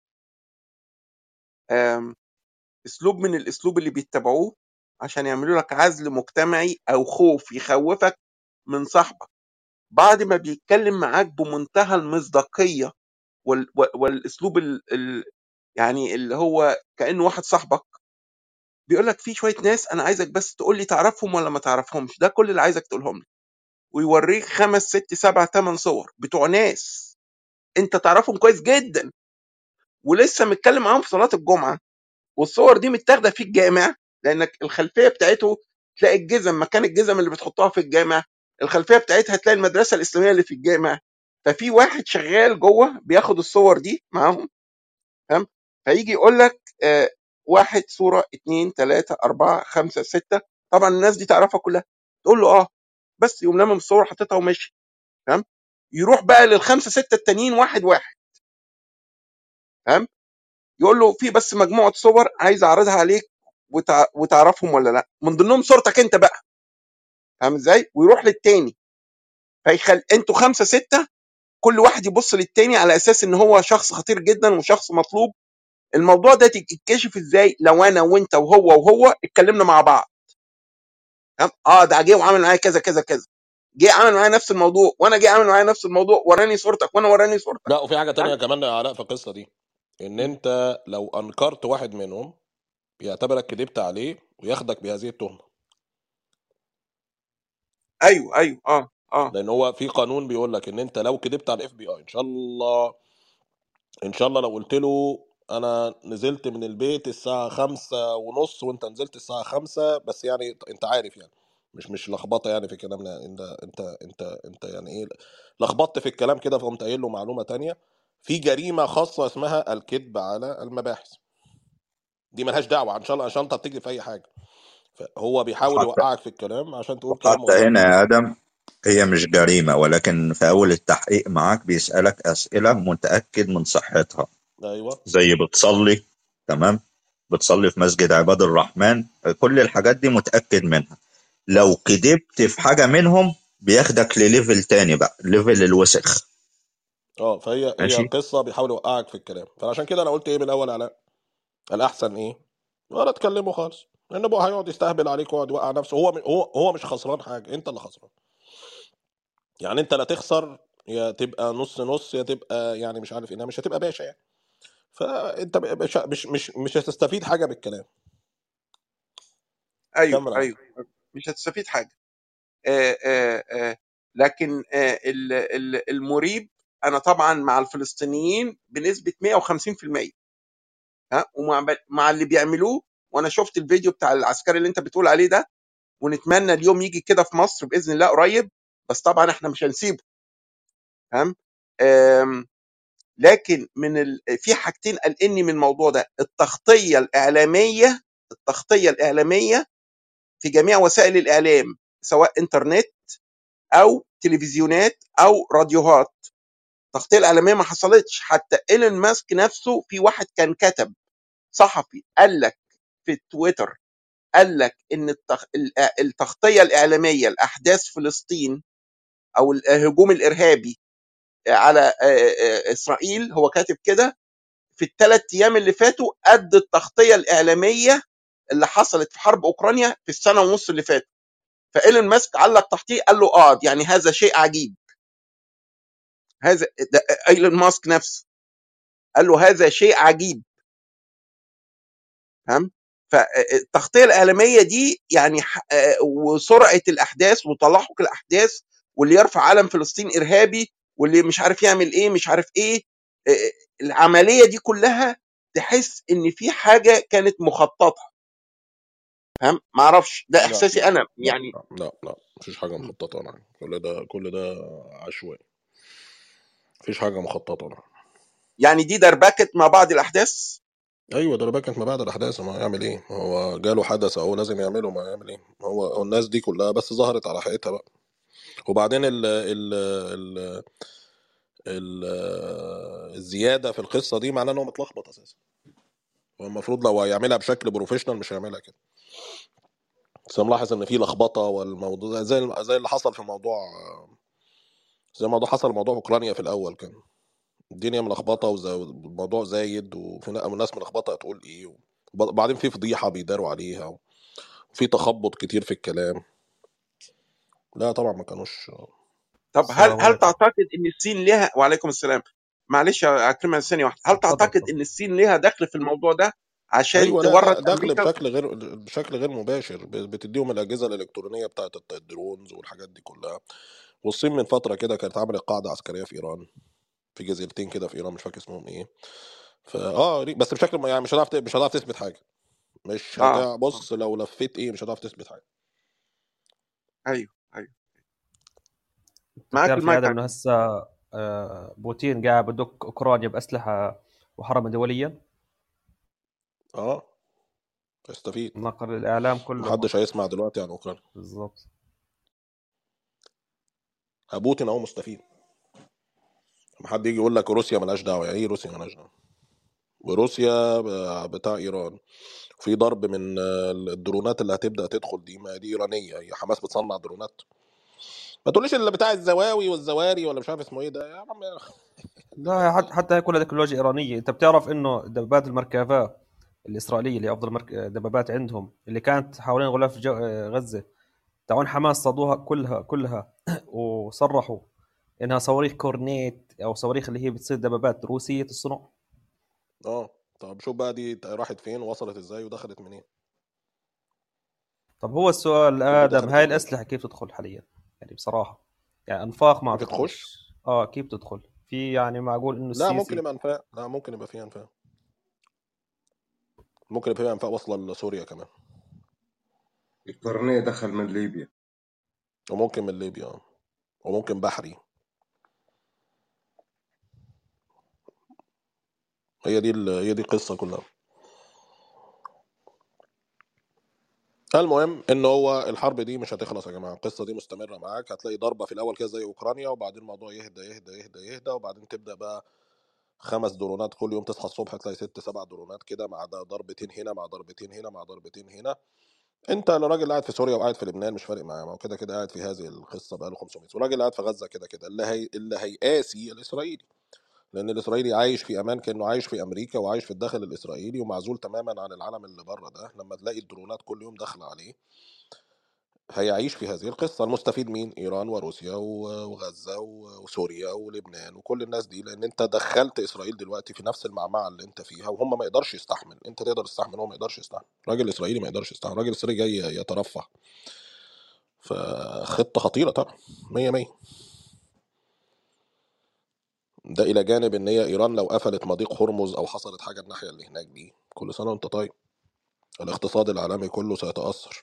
آم، اسلوب من الاسلوب اللي بيتبعوه عشان يعملوا لك عزل مجتمعي او خوف يخوفك من صاحبك بعد ما بيتكلم معاك بمنتهى المصداقيه وال... وال- والاسلوب ال... ال... يعني اللي هو كانه واحد صاحبك بيقول لك في شويه ناس انا عايزك بس تقول لي تعرفهم ولا ما تعرفهمش ده كل اللي عايزك تقولهم لي ويوريك خمس ست سبع ثمان صور بتوع ناس انت تعرفهم كويس جدا ولسه متكلم معاهم في صلاه الجمعه والصور دي متاخده في الجامع لانك الخلفيه بتاعته تلاقي الجزم مكان الجزم اللي بتحطها في الجامع الخلفيه بتاعتها تلاقي المدرسه الاسلاميه اللي في الجامع ففي واحد شغال جوه بياخد الصور دي معاهم تمام فيجي يقول لك آه واحد صوره اتنين تلاته اربعه خمسه سته طبعا الناس دي تعرفها كلها تقول له اه بس يقوم لمم الصور حاططها وماشي تمام يروح بقى للخمسه سته التانيين واحد واحد تمام يقول له في بس مجموعه صور عايز اعرضها عليك وتع... وتعرفهم ولا لا من ضمنهم صورتك انت بقى فاهم ازاي ويروح للتاني فيخل انتوا خمسه سته كل واحد يبص للتاني على اساس ان هو شخص خطير جدا وشخص مطلوب الموضوع ده يتكشف ازاي لو انا وانت وهو وهو اتكلمنا مع بعض تمام؟ اه ده جه وعمل معايا كذا كذا كذا جه عمل معايا نفس الموضوع وانا جه عمل معايا نفس الموضوع وراني صورتك وانا وراني صورتك لا وفي حاجة تانية تمام كمان يا علاء في القصة دي إن م. أنت لو أنكرت واحد منهم بيعتبرك كدبت عليه وياخدك بهذه التهمة ايوه ايوه اه اه لأن هو في قانون بيقول لك إن أنت لو كدبت على الاف بي اي إن شاء الله ان شاء الله لو قلت له انا نزلت من البيت الساعة خمسة ونص وانت نزلت الساعة خمسة بس يعني انت عارف يعني مش مش لخبطة يعني في كلامنا انت انت انت انت يعني ايه لخبطت في الكلام كده فقمت قايل له معلومة تانية في جريمة خاصة اسمها الكذب على المباحث دي ملهاش دعوة ان شاء الله عشان انت بتكذب في اي حاجة فهو بيحاول وحتى يوقعك في الكلام عشان تقول كلام وحتى غلط هنا يا آدم هي مش جريمة ولكن في أول التحقيق معاك بيسألك أسئلة متأكد من صحتها ايوه زي بتصلي تمام بتصلي في مسجد عباد الرحمن كل الحاجات دي متأكد منها لو كدبت في حاجة منهم بياخدك لليفل تاني بقى ليفل الوسخ اه فهي هي ماشي قصة بيحاول يوقعك في الكلام فعشان كده انا قلت ايه من الاول علاء الاحسن ايه ولا تكلمه خالص لان ابوه هيقعد يستهبل عليك ويقعد يوقع نفسه هو هو هو مش خسران حاجه انت اللي خسران يعني انت لا تخسر يا تبقى نص نص يا تبقى يعني مش عارف ايه مش هتبقى باشا يعني فانت مش مش مش, مش هتستفيد حاجه بالكلام ايوه كمل على ايوه مش هتستفيد حاجه آه آه آه لكن آه ال- ال- المريب انا طبعا مع الفلسطينيين بنسبه 150% ها ومع مع اللي بيعملوه وانا شفت الفيديو بتاع العسكري اللي انت بتقول عليه ده ونتمنى اليوم يجي كده في مصر باذن الله قريب بس طبعا احنا مش هنسيبه تمام آم، لكن من ال... في حاجتين قلقني من الموضوع ده التغطيه الاعلاميه التغطيه الاعلاميه في جميع وسائل الاعلام سواء انترنت او تلفزيونات او راديوهات التغطيه الاعلاميه ما حصلتش حتى ايلون ماسك نفسه في واحد كان كتب صحفي قال لك في تويتر قال لك ان التغ... الأ- التغطيه الاعلاميه لاحداث فلسطين او الهجوم الارهابي على آه، آه، اسرائيل هو كاتب كده في الثلاث ايام اللي فاتوا قد التغطيه الاعلاميه اللي حصلت في حرب اوكرانيا في السنه ونص اللي فاتوا فايلون ماسك علق تحتيه قال له اه يعني هذا شيء عجيب هذا ده ايلون ماسك نفسه قال له هذا شيء عجيب فاهم فالتغطيه الاعلاميه دي يعني ح- آه، وسرعه الاحداث وتلاحق الاحداث واللي يرفع علم فلسطين ارهابي واللي مش عارف يعمل ايه مش عارف ايه آه، العمليه دي كلها تحس ان في حاجه كانت مخططه فاهم ما اعرفش ده لا احساسي انا لا يعني لا لا مفيش حاجة مخططة أنا كل ده كل ده عشوائي مفيش حاجة مخططة أنا يعني دي دربكه مع بعض الاحداث ايوه ده بقى كانت ما بعد الاحداث ما يعمل ايه هو جاله حدث اهو لازم يعمله ما يعمل ايه هو هو الناس دي كلها بس ظهرت على حقيقتها بقى وبعدين ال ال ال ال الزياده في القصه دي معناه ان هو متلخبط اساسا هو المفروض لو هيعملها بشكل بروفيشنال مش هيعملها كده بس أنا ملاحظ ان في لخبطه والموضوع زي زي اللي حصل في موضوع زي ما موضوع حصل موضوع اوكرانيا في الاول كان الدنيا ملخبطه والموضوع زايد وفي ناس ملخبطه تقول ايه وبعدين في فضيحه بيداروا عليها وفي تخبط كتير في الكلام لا طبعا ما كانوش طب هل السلام هل عليكم تعتقد ان الصين ليها وعليكم السلام معلش يا اكرم ثانيه واحده هل اتفضل تعتقد اتفضل ان الصين ليها دخل في الموضوع ده عشان ايوه لا تورط لا دخل امريكا بشكل غير بشكل غير مباشر ب- بتديهم الاجهزه الالكترونيه بتاعت الت- الدرونز والحاجات دي كلها والصين من فتره كده كانت عملت قاعده عسكريه في ايران في جزيرتين كده في ايران مش فاكر اسمهم ايه فا اه ري- بس بشكل يعني مش هتعرف ت- مش هتعرف تثبت حاجه مش اه هتع... آه. بص لو لفيت ايه مش هتعرف تثبت حاجه ايوه ايوه انت معاك بتعرف يا المايك ادم انه هسه آه، بوتين قاعد بدك اوكرانيا باسلحه محرمه دوليا اه استفيد نقل الاعلام كله محدش هيسمع دلوقتي عن اوكرانيا بالضبط بوتين اهو مستفيد لما حد يجي يقول لك روسيا ملهاش دعوه يعني ايه روسيا ملهاش دعوه وروسيا ب- بتاع ايران في ضرب من آه، الدرونات اللي هتبدا تدخل دي ما دي ايرانيه هي حماس بتصنع درونات ما تقوليش اللي بتاع الزواوي والزواري ولا مش عارف اسمه ايه ده يا عم لا حتى حتى هي كلها تكنولوجيا ايرانيه انت بتعرف انه دبابات المركبه الاسرائيليه اللي افضل مرك... دبابات عندهم اللي كانت حوالين غلاف جو... آه، غزه تعاون حماس صادوها كلها كلها وصرحوا انها صواريخ كورنيت او صواريخ اللي هي بتصير دبابات روسيه الصنع اه طب شوف بقى دي راحت فين وصلت ازاي ودخلت منين طب هو السؤال شوف دي ادم دخلت هاي منين الاسلحه كيف تدخل حاليا يعني بصراحه يعني انفاق ما كيف تخش اعتقدش اه كيف تدخل في يعني معقول انه لا ممكن السيسي يبقى انفاق لا ممكن يبقى فيها انفاق ممكن يبقى فيها انفاق واصله لسوريا كمان القرنية دخل من ليبيا وممكن من ليبيا اه وممكن بحري هي دي ال- هي دي القصه كلها المهم ان هو الحرب دي مش هتخلص يا جماعه القصه دي مستمره معاك هتلاقي ضربه في الاول كده زي اوكرانيا وبعدين الموضوع يهدى يهدى يهدى يهدى وبعدين تبدا بقى خمس درونات كل يوم تصحى الصبح تلاقي ست سبع درونات كده مع ده ضربتين هنا مع ضربتين هنا مع ضربتين هنا انت لو راجل قاعد في سوريا وقاعد في لبنان مش فارق معاه ما هو كده كده قاعد في هذه القصه بقاله 500 وراجل قاعد في غزه كده كده اللي هي اللي هيقاسي الاسرائيلي لان الاسرائيلي عايش في امان كانه عايش في امريكا وعايش في الداخل الاسرائيلي ومعزول تماما عن العالم اللي بره ده لما تلاقي الدرونات كل يوم داخله عليه هيعيش في هذه القصه المستفيد مين ايران وروسيا و- وغزه و- وسوريا ولبنان وكل الناس دي لان انت دخلت اسرائيل دلوقتي في نفس المعمعه اللي انت فيها وهم ما يقدرش يستحمل انت تقدر تستحمل هو ما يقدرش يستحمل الراجل الاسرائيلي ما يقدرش يستحمل الراجل الاسرائيلي جاي يترفه فخطه خطيره طبعا 100 100 ده الى جانب ان هي ايران لو قفلت مضيق هرمز او حصلت حاجه الناحيه اللي هناك دي كل سنه وانت طيب الاقتصاد العالمي كله سيتاثر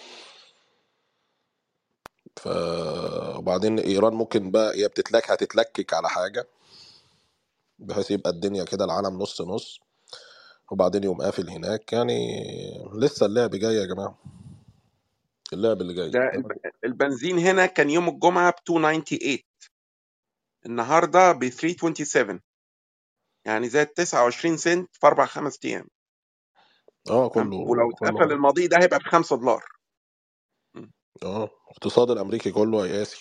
ف وبعدين ايران ممكن بقى هي بتتلك هتتلكك على حاجه بحيث يبقى الدنيا كده العالم نص نص وبعدين يقوم قافل هناك يعني لسه اللعب جاي يا جماعه اللعب اللي جاي ده الب- البنزين هنا كان يوم الجمعه ب 298 النهارده ب 327 يعني زاد 29 سنت في اربع خمس ايام اه تمام كله ولو كله اتقفل الماضي ده هيبقى ب 5 دولار م. اه الاقتصاد الامريكي كله ياسي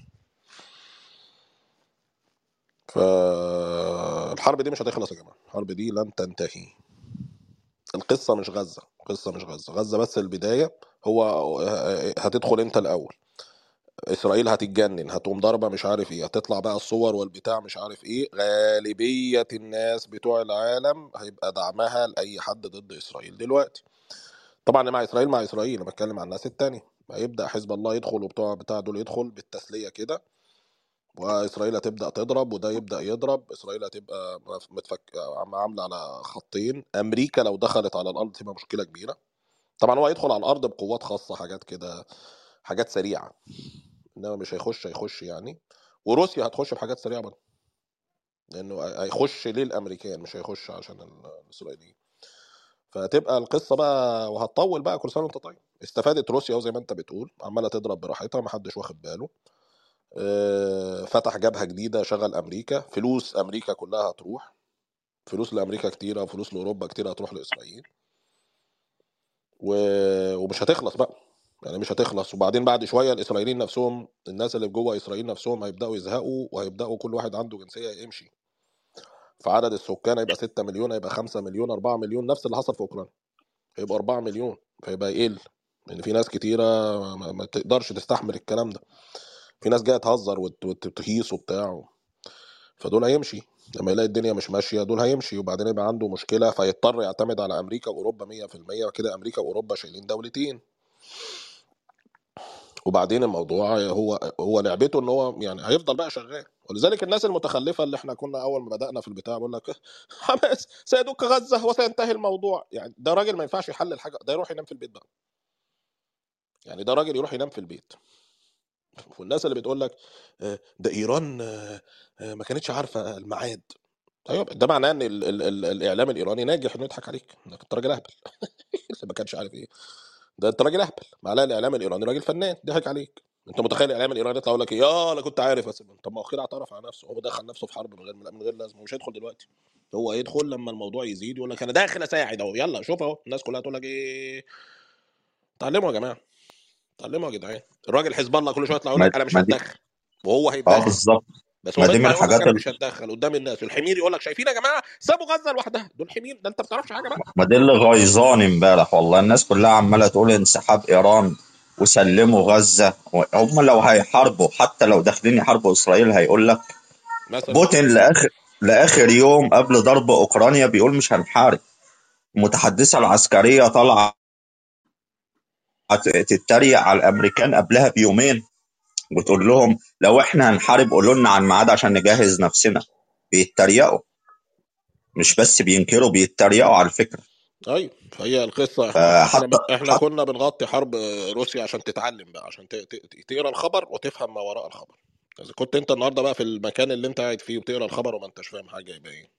فالحرب دي مش هتخلص يا جماعه الحرب دي لن تنتهي القصه مش غزه القصه مش غزه غزه بس البدايه هو هتدخل انت الاول اسرائيل هتتجنن هتقوم ضربه مش عارف ايه هتطلع بقى الصور والبتاع مش عارف ايه غالبيه الناس بتوع العالم هيبقى دعمها لاي حد ضد اسرائيل دلوقتي طبعا مع اسرائيل مع اسرائيل انا بتكلم عن الناس التانية هيبدا حزب الله يدخل وبتوع بتاع دول يدخل بالتسليه كده واسرائيل هتبدا تضرب وده يبدا يضرب اسرائيل هتبقى متفك عامله على خطين امريكا لو دخلت على الارض تبقى مشكله كبيره طبعا هو هيدخل على الارض بقوات خاصه حاجات كده حاجات سريعه انما مش هيخش هيخش يعني وروسيا هتخش بحاجات سريعه برضه لانه هيخش ليه الامريكان مش هيخش عشان الاسرائيليين فتبقى القصه بقى وهتطول بقى كل سنه وانت طيب استفادت روسيا وزي ما انت بتقول عماله تضرب براحتها محدش واخد باله آه، فتح جبهه جديده شغل امريكا فلوس امريكا كلها هتروح فلوس لامريكا كتيره فلوس لاوروبا كتيره هتروح لاسرائيل و... ومش هتخلص بقى يعني مش هتخلص وبعدين بعد شويه الاسرائيليين نفسهم الناس اللي جوه اسرائيل نفسهم هيبداوا يزهقوا وهيبداوا كل واحد عنده جنسيه يمشي فعدد السكان هيبقى 6 مليون هيبقى 5 مليون 4 مليون نفس اللي حصل في اوكرانيا هيبقى 4 مليون فيبقى يقل لان في ناس كتيره ما, ما تقدرش تستحمل الكلام ده في ناس جايه تهزر وت- وتهيص وبتاع فدول هيمشي لما يلاقي الدنيا مش ماشيه دول هيمشي وبعدين يبقى عنده مشكله فيضطر يعتمد على امريكا واوروبا 100% وكده امريكا واوروبا شايلين دولتين وبعدين الموضوع هو هو لعبته ان هو يعني هيفضل بقى شغال ولذلك الناس المتخلفه اللي احنا كنا اول ما بدانا في البتاع بيقول لك حماس سيدك غزه وسينتهي الموضوع يعني ده راجل ما ينفعش يحلل حاجه ده يروح ينام في البيت بقى يعني ده راجل يروح ينام في البيت والناس اللي بتقول لك آه، ده ايران آه، آه، ما كانتش عارفه الميعاد ايوه ده معناه ان ال ال ال الاعلام الايراني ناجح انه يضحك عليك انك انت راجل اهبل اللي ما كانش عارف ايه ده انت راجل اهبل معناه الاعلام الايراني راجل فنان ضحك عليك انت متخيل الاعلام الايراني يطلع يقول لك يا انا كنت عارف بس طب ما هو خير اعترف على نفسه هو دخل نفسه في حرب من غير من غير لازمه مش هيدخل دلوقتي هو هيدخل لما الموضوع يزيد يقول لك انا داخل اساعد اهو يلا شوف اهو الناس كلها تقول لك ايه اتعلموا يا جماعه اتعلموا يا جدعان الراجل حزب الله كل شويه يطلع يقول ما لك انا مش ما دي هتدخل وهو اه هيتدخل بالظبط بس هو ما دي من بيطلع يقول لك الحاجات انا ال... مش هتدخل قدام الناس والحمير يقول لك شايفين يا جماعه سابوا غزه لوحدها دول حمير ده انت ما بتعرفش حاجه بقى ما دي اللي غيظاني امبارح والله الناس كلها عماله تقول انسحاب ايران وسلموا غزه هم لو هيحاربوا حتى لو داخلين يحاربوا اسرائيل هيقول لك مثلا بوتين لاخر لاخر يوم قبل ضرب اوكرانيا بيقول مش هنحارب المتحدثه العسكريه طالعه تتريق على الامريكان قبلها بيومين وتقول لهم لو احنا هنحارب قولوا لنا عن ميعاد عشان نجهز نفسنا بيتريقوا مش بس بينكروا بيتريقوا على الفكره ايوه فهي القصه احنا احنا فحتى ب... احنا حتى كنا بنغطي حرب روسيا عشان تتعلم بقى عشان ت... ت... تقرا الخبر وتفهم ما وراء الخبر اذا كنت انت النهارده بقى في المكان اللي انت قاعد فيه وبتقرا الخبر وما انتش فاهم حاجه يبقى ايه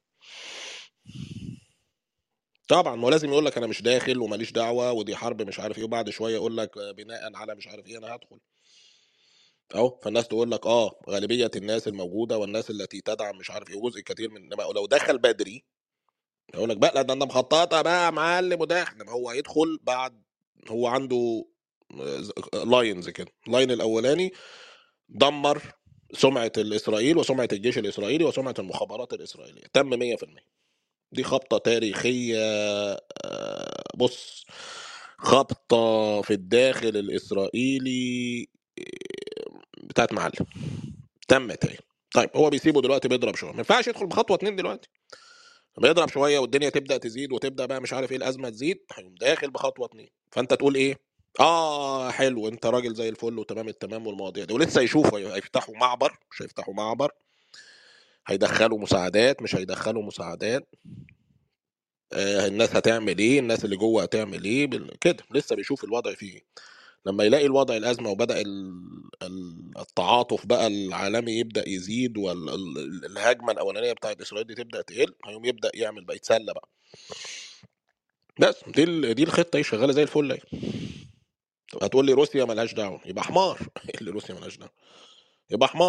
طبعا ما هو لازم يقول لك انا مش داخل وماليش دعوه ودي حرب مش عارف ايه وبعد شويه يقول لك بناء على مش عارف ايه انا هدخل اهو فالناس تقول لك اه غالبيه الناس الموجوده والناس التي تدعم مش عارف ايه جزء كتير من انما لو دخل بدري يقول لك بقى لا ده انا مخططه بقى يا معلم وداخل انما هو هيدخل بعد هو عنده لاينز كده اللاين الاولاني دمر سمعه الاسرائيل وسمعه الجيش الاسرائيلي وسمعه المخابرات الاسرائيليه تم 100% دي خبطه تاريخيه آه، بص خبطه في الداخل الاسرائيلي آه، بتاعت معلم تمت اهي طيب هو بيسيبه دلوقتي بيضرب شويه ما ينفعش يدخل بخطوه اتنين دلوقتي لما يضرب شويه والدنيا تبدا تزيد وتبدا بقى مش عارف ايه الازمه تزيد هيقوم داخل بخطوه اتنين فانت تقول ايه اه حلو انت راجل زي الفل وتمام التمام والمواضيع دي ولسه يشوفوا هيفتحوا معبر مش هيفتحوا معبر هيدخلوا مساعدات مش هيدخلوا مساعدات آه الناس هتعمل ايه الناس اللي جوه هتعمل ايه بال- كده لسه بيشوف الوضع فيه ايه لما يلاقي الوضع الازمه وبدا ال- ال- التعاطف بقى العالمي يبدا يزيد والهجمه الاولانيه بتاعت اسرائيل دي تبدا تقل هيقوم يبدا يعمل بقى يتسلى بقى بس دي ال- دي الخطه ايه شغاله زي الفل اهي طب هتقول لي روسيا ملهاش دعوه يبقى حمار إيه اللي روسيا ملهاش دعوه يبقى حمار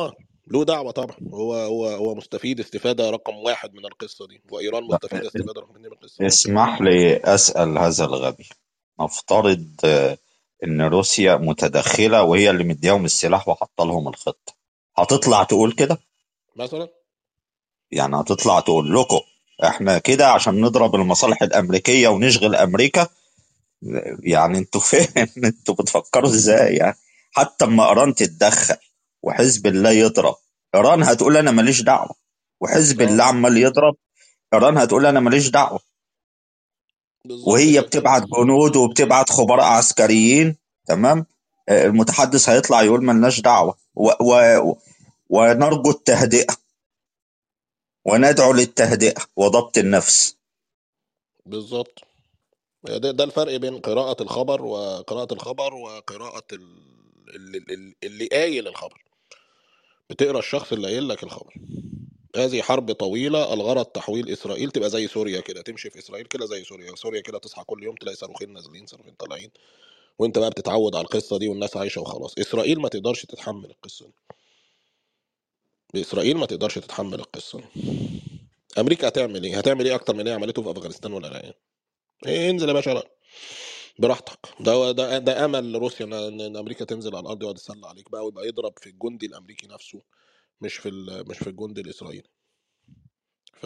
له دعوه طبعا هو هو هو مستفيد استفاده رقم واحد من القصه دي وايران لا مستفيده استفاده رقم اثنين من القصه دي اسمح لي أسأل هذا الغبي نفترض آه، إن روسيا متدخلة وهي اللي مديهم السلاح وحاطة لهم الخطة هتطلع تقول كده مثلا يعني هتطلع تقول لكم احنا كده عشان نضرب المصالح الأمريكية ونشغل أمريكا يعني انتوا فين انتوا بتفكروا ازاي يعني حتى اما ايران تتدخل وحزب الله يضرب ايران هتقول انا ماليش دعوه وحزب الله اه عمال يضرب ايران هتقول انا ماليش دعوه بالظبط وهي كده بتبعت جنود وبتبعت خبراء عسكريين تمام آه، المتحدث هيطلع يقول ملناش دعوه و و ونرجو التهدئه وندعو للتهدئه وضبط النفس بالظبط ده, ده الفرق بين قراءة الخبر وقراءة الخبر وقراءة ال- اللي, اللي, اللي قايل الخبر بتقرا الشخص اللي قايل لك الخبر هذه حرب طويلة الغرض تحويل إسرائيل تبقى زي سوريا كده تمشي في إسرائيل كده زي سوريا سوريا كده تصحى كل يوم تلاقي صاروخين نازلين صاروخين طالعين وانت بقى بتتعود على القصة دي والناس عايشة وخلاص إسرائيل ما تقدرش تتحمل القصة دي إسرائيل ما تقدرش تتحمل القصة دي أمريكا هتعمل إيه؟ هتعمل إيه أكتر من اللي هي عملته في أفغانستان والعراق؟ إيه انزل يا باشا بقى براحتك ده ده ده امل روسيا ان إن- إن امريكا تنزل على الارض ويقعد يتسلى عليك بقى ويبقى يضرب في الجندي الامريكي نفسه مش في ال- مش في الجندي الاسرائيلي ف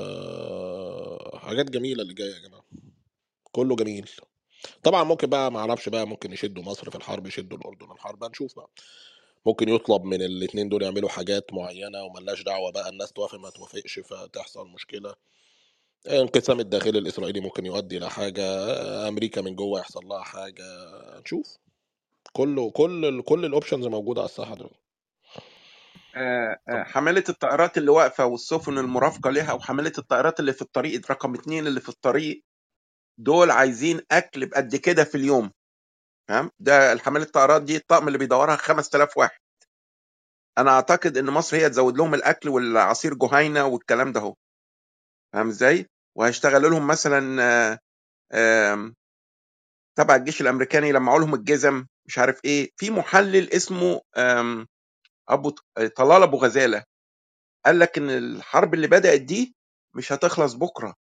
حاجات جميله اللي جايه يا جماعه كله جميل طبعا ممكن بقى ما اعرفش بقى ممكن يشدوا مصر في الحرب يشدوا الاردن الحرب هنشوف بقى ممكن يطلب من الاثنين دول يعملوا حاجات معينه وملناش دعوه بقى الناس توافق ما توافقش فتحصل مشكله انقسام الداخلي الاسرائيلي ممكن يؤدي الى حاجه امريكا من جوه يحصل لها حاجه نشوف كله كل كل الاوبشنز موجوده على الساحه دلوقتي آه، آه، طب حملة الطائرات اللي واقفة والسفن المرافقة لها وحملة الطائرات اللي في الطريق رقم اتنين اللي في الطريق دول عايزين أكل بقد كده في اليوم فاهم ده الحملة الطائرات دي الطقم اللي بيدورها 5000 واحد أنا أعتقد إن مصر هي تزود لهم الأكل والعصير جهينة والكلام ده هو فاهم إزاي وهيشتغلوا لهم مثلا آه، آم، تبع الجيش الأمريكاني يلمعوا لهم الجزم مش عارف إيه في محلل اسمه آم، أبو طلال أبو غزالة قال لك ان الحرب اللي بدأت دي مش هتخلص بكره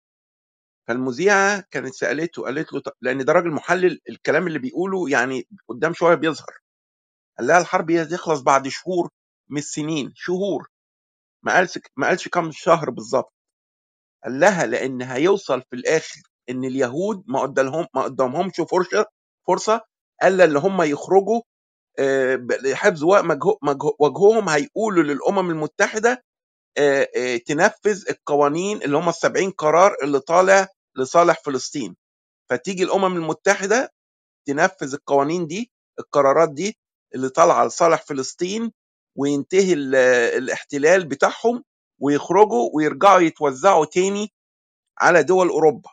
فالمذيعه كانت سالته قالت له "طب-" لان ده راجل محلل الكلام اللي بيقوله يعني قدام شويه بيظهر قال لها الحرب دي هتخلص بعد شهور مش سنين شهور ما قالش ما قالش كام شهر بالظبط قال لها لان هيوصل في الاخر ان اليهود ما قدامهم ما قدامهمش فرصه فرصه الا اللي هم يخرجوا آه، ب- لحفظ وق- مجهو- مجهو- وجههم هيقولوا للامم المتحده آه، آه، تنفذ القوانين اللي هم السبعين قرار اللي طالع لصالح فلسطين فتيجي الأمم المتحدة تنفذ القوانين دي القرارات دي اللي طالعة لصالح فلسطين وينتهي ال- الاحتلال بتاعهم ويخرجوا ويرجعوا يتوزعوا تاني على دول أوروبا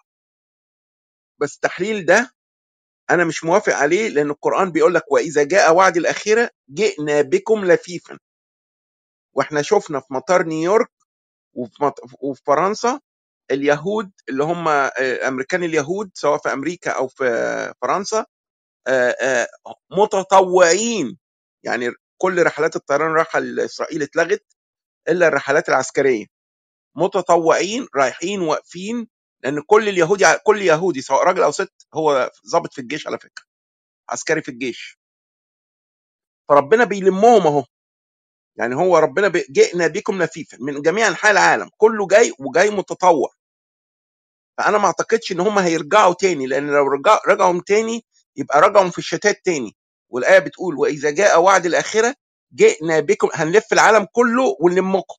بس التحليل ده أنا مش موافق عليه لأن القرآن بيقول لك وإذا جاء وعد الأخيرة جئنا بكم لفيفا واحنا شفنا في مطار نيويورك وفي مط- وفي فرنسا اليهود اللي هم آه، امريكان اليهود سواء في امريكا او في فرنسا آه، آه، متطوعين يعني كل رحلات الطيران رايحه لاسرائيل اتلغت الا الرحلات العسكريه متطوعين رايحين واقفين لان كل اليهودي كل يهودي سواء راجل او ست هو ضابط في الجيش على فكره عسكري في الجيش فربنا بيلمهم اهو يعني هو ربنا بي- جئنا بكم لفيفا من جميع انحاء العالم كله جاي وجاي متطوع فانا ما اعتقدش ان هم هيرجعوا تاني لان لو رجع رجعوا تاني يبقى رجعوا في الشتات تاني والايه بتقول واذا جاء وعد الاخره جئنا بكم هنلف العالم كله ونلمكم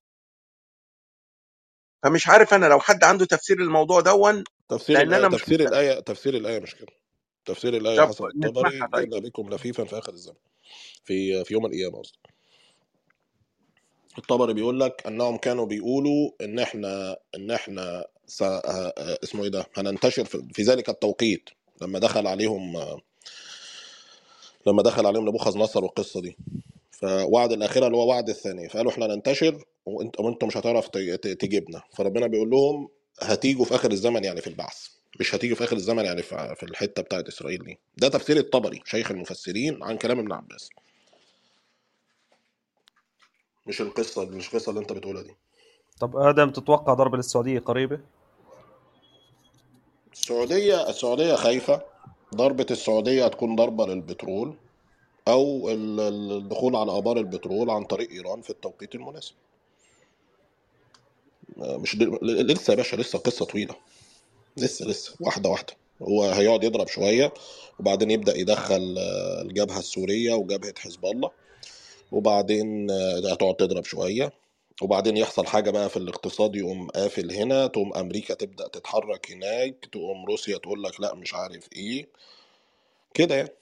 فمش عارف انا لو حد عنده تفسير للموضوع دون تفسير لان الآية انا مش تفسير مقتنع الآية تفسير الآية مش كده تفسير الآية طب حسب الطبري نسمعها طيب جئنا بكم لفيفا في آخر الزمن في في يوم القيامة قصدي الطبري بيقول لك انهم كانوا بيقولوا ان احنا ان احنا س... آه، آه، اسمه ايه ده هننتشر في... في ذلك التوقيت لما دخل عليهم آه، لما دخل عليهم نبوخذ نصر والقصه دي فوعد الاخره اللي هو وعد الثاني فقالوا احنا ننتشر وانت وانتم مش هتعرف ت- ت- تجيبنا فربنا بيقول لهم هتيجوا في اخر الزمن يعني في البعث مش هتيجوا في اخر الزمن يعني في في الحته بتاعت اسرائيل دي ده تفسير الطبري شيخ المفسرين عن كلام ابن عباس مش القصه مش القصه اللي انت بتقولها دي طب ادم تتوقع ضربه للسعوديه قريبه السعوديه السعوديه خايفه ضربه السعوديه هتكون ضربه للبترول او ال- ال- الدخول على ابار البترول عن طريق ايران في التوقيت المناسب آه، مش دل... لسه يا باشا لسه قصه طويله لسه لسه واحده واحده هو هيقعد يضرب شويه وبعدين يبدا يدخل آه، الجبهه السوريه وجبهه حزب الله وبعدين آه، هتقعد تضرب شويه وبعدين يحصل حاجه بقى في الاقتصاد يقوم قافل هنا تقوم امريكا تبدا تتحرك هناك تقوم روسيا تقول لك لا مش عارف ايه كده يعني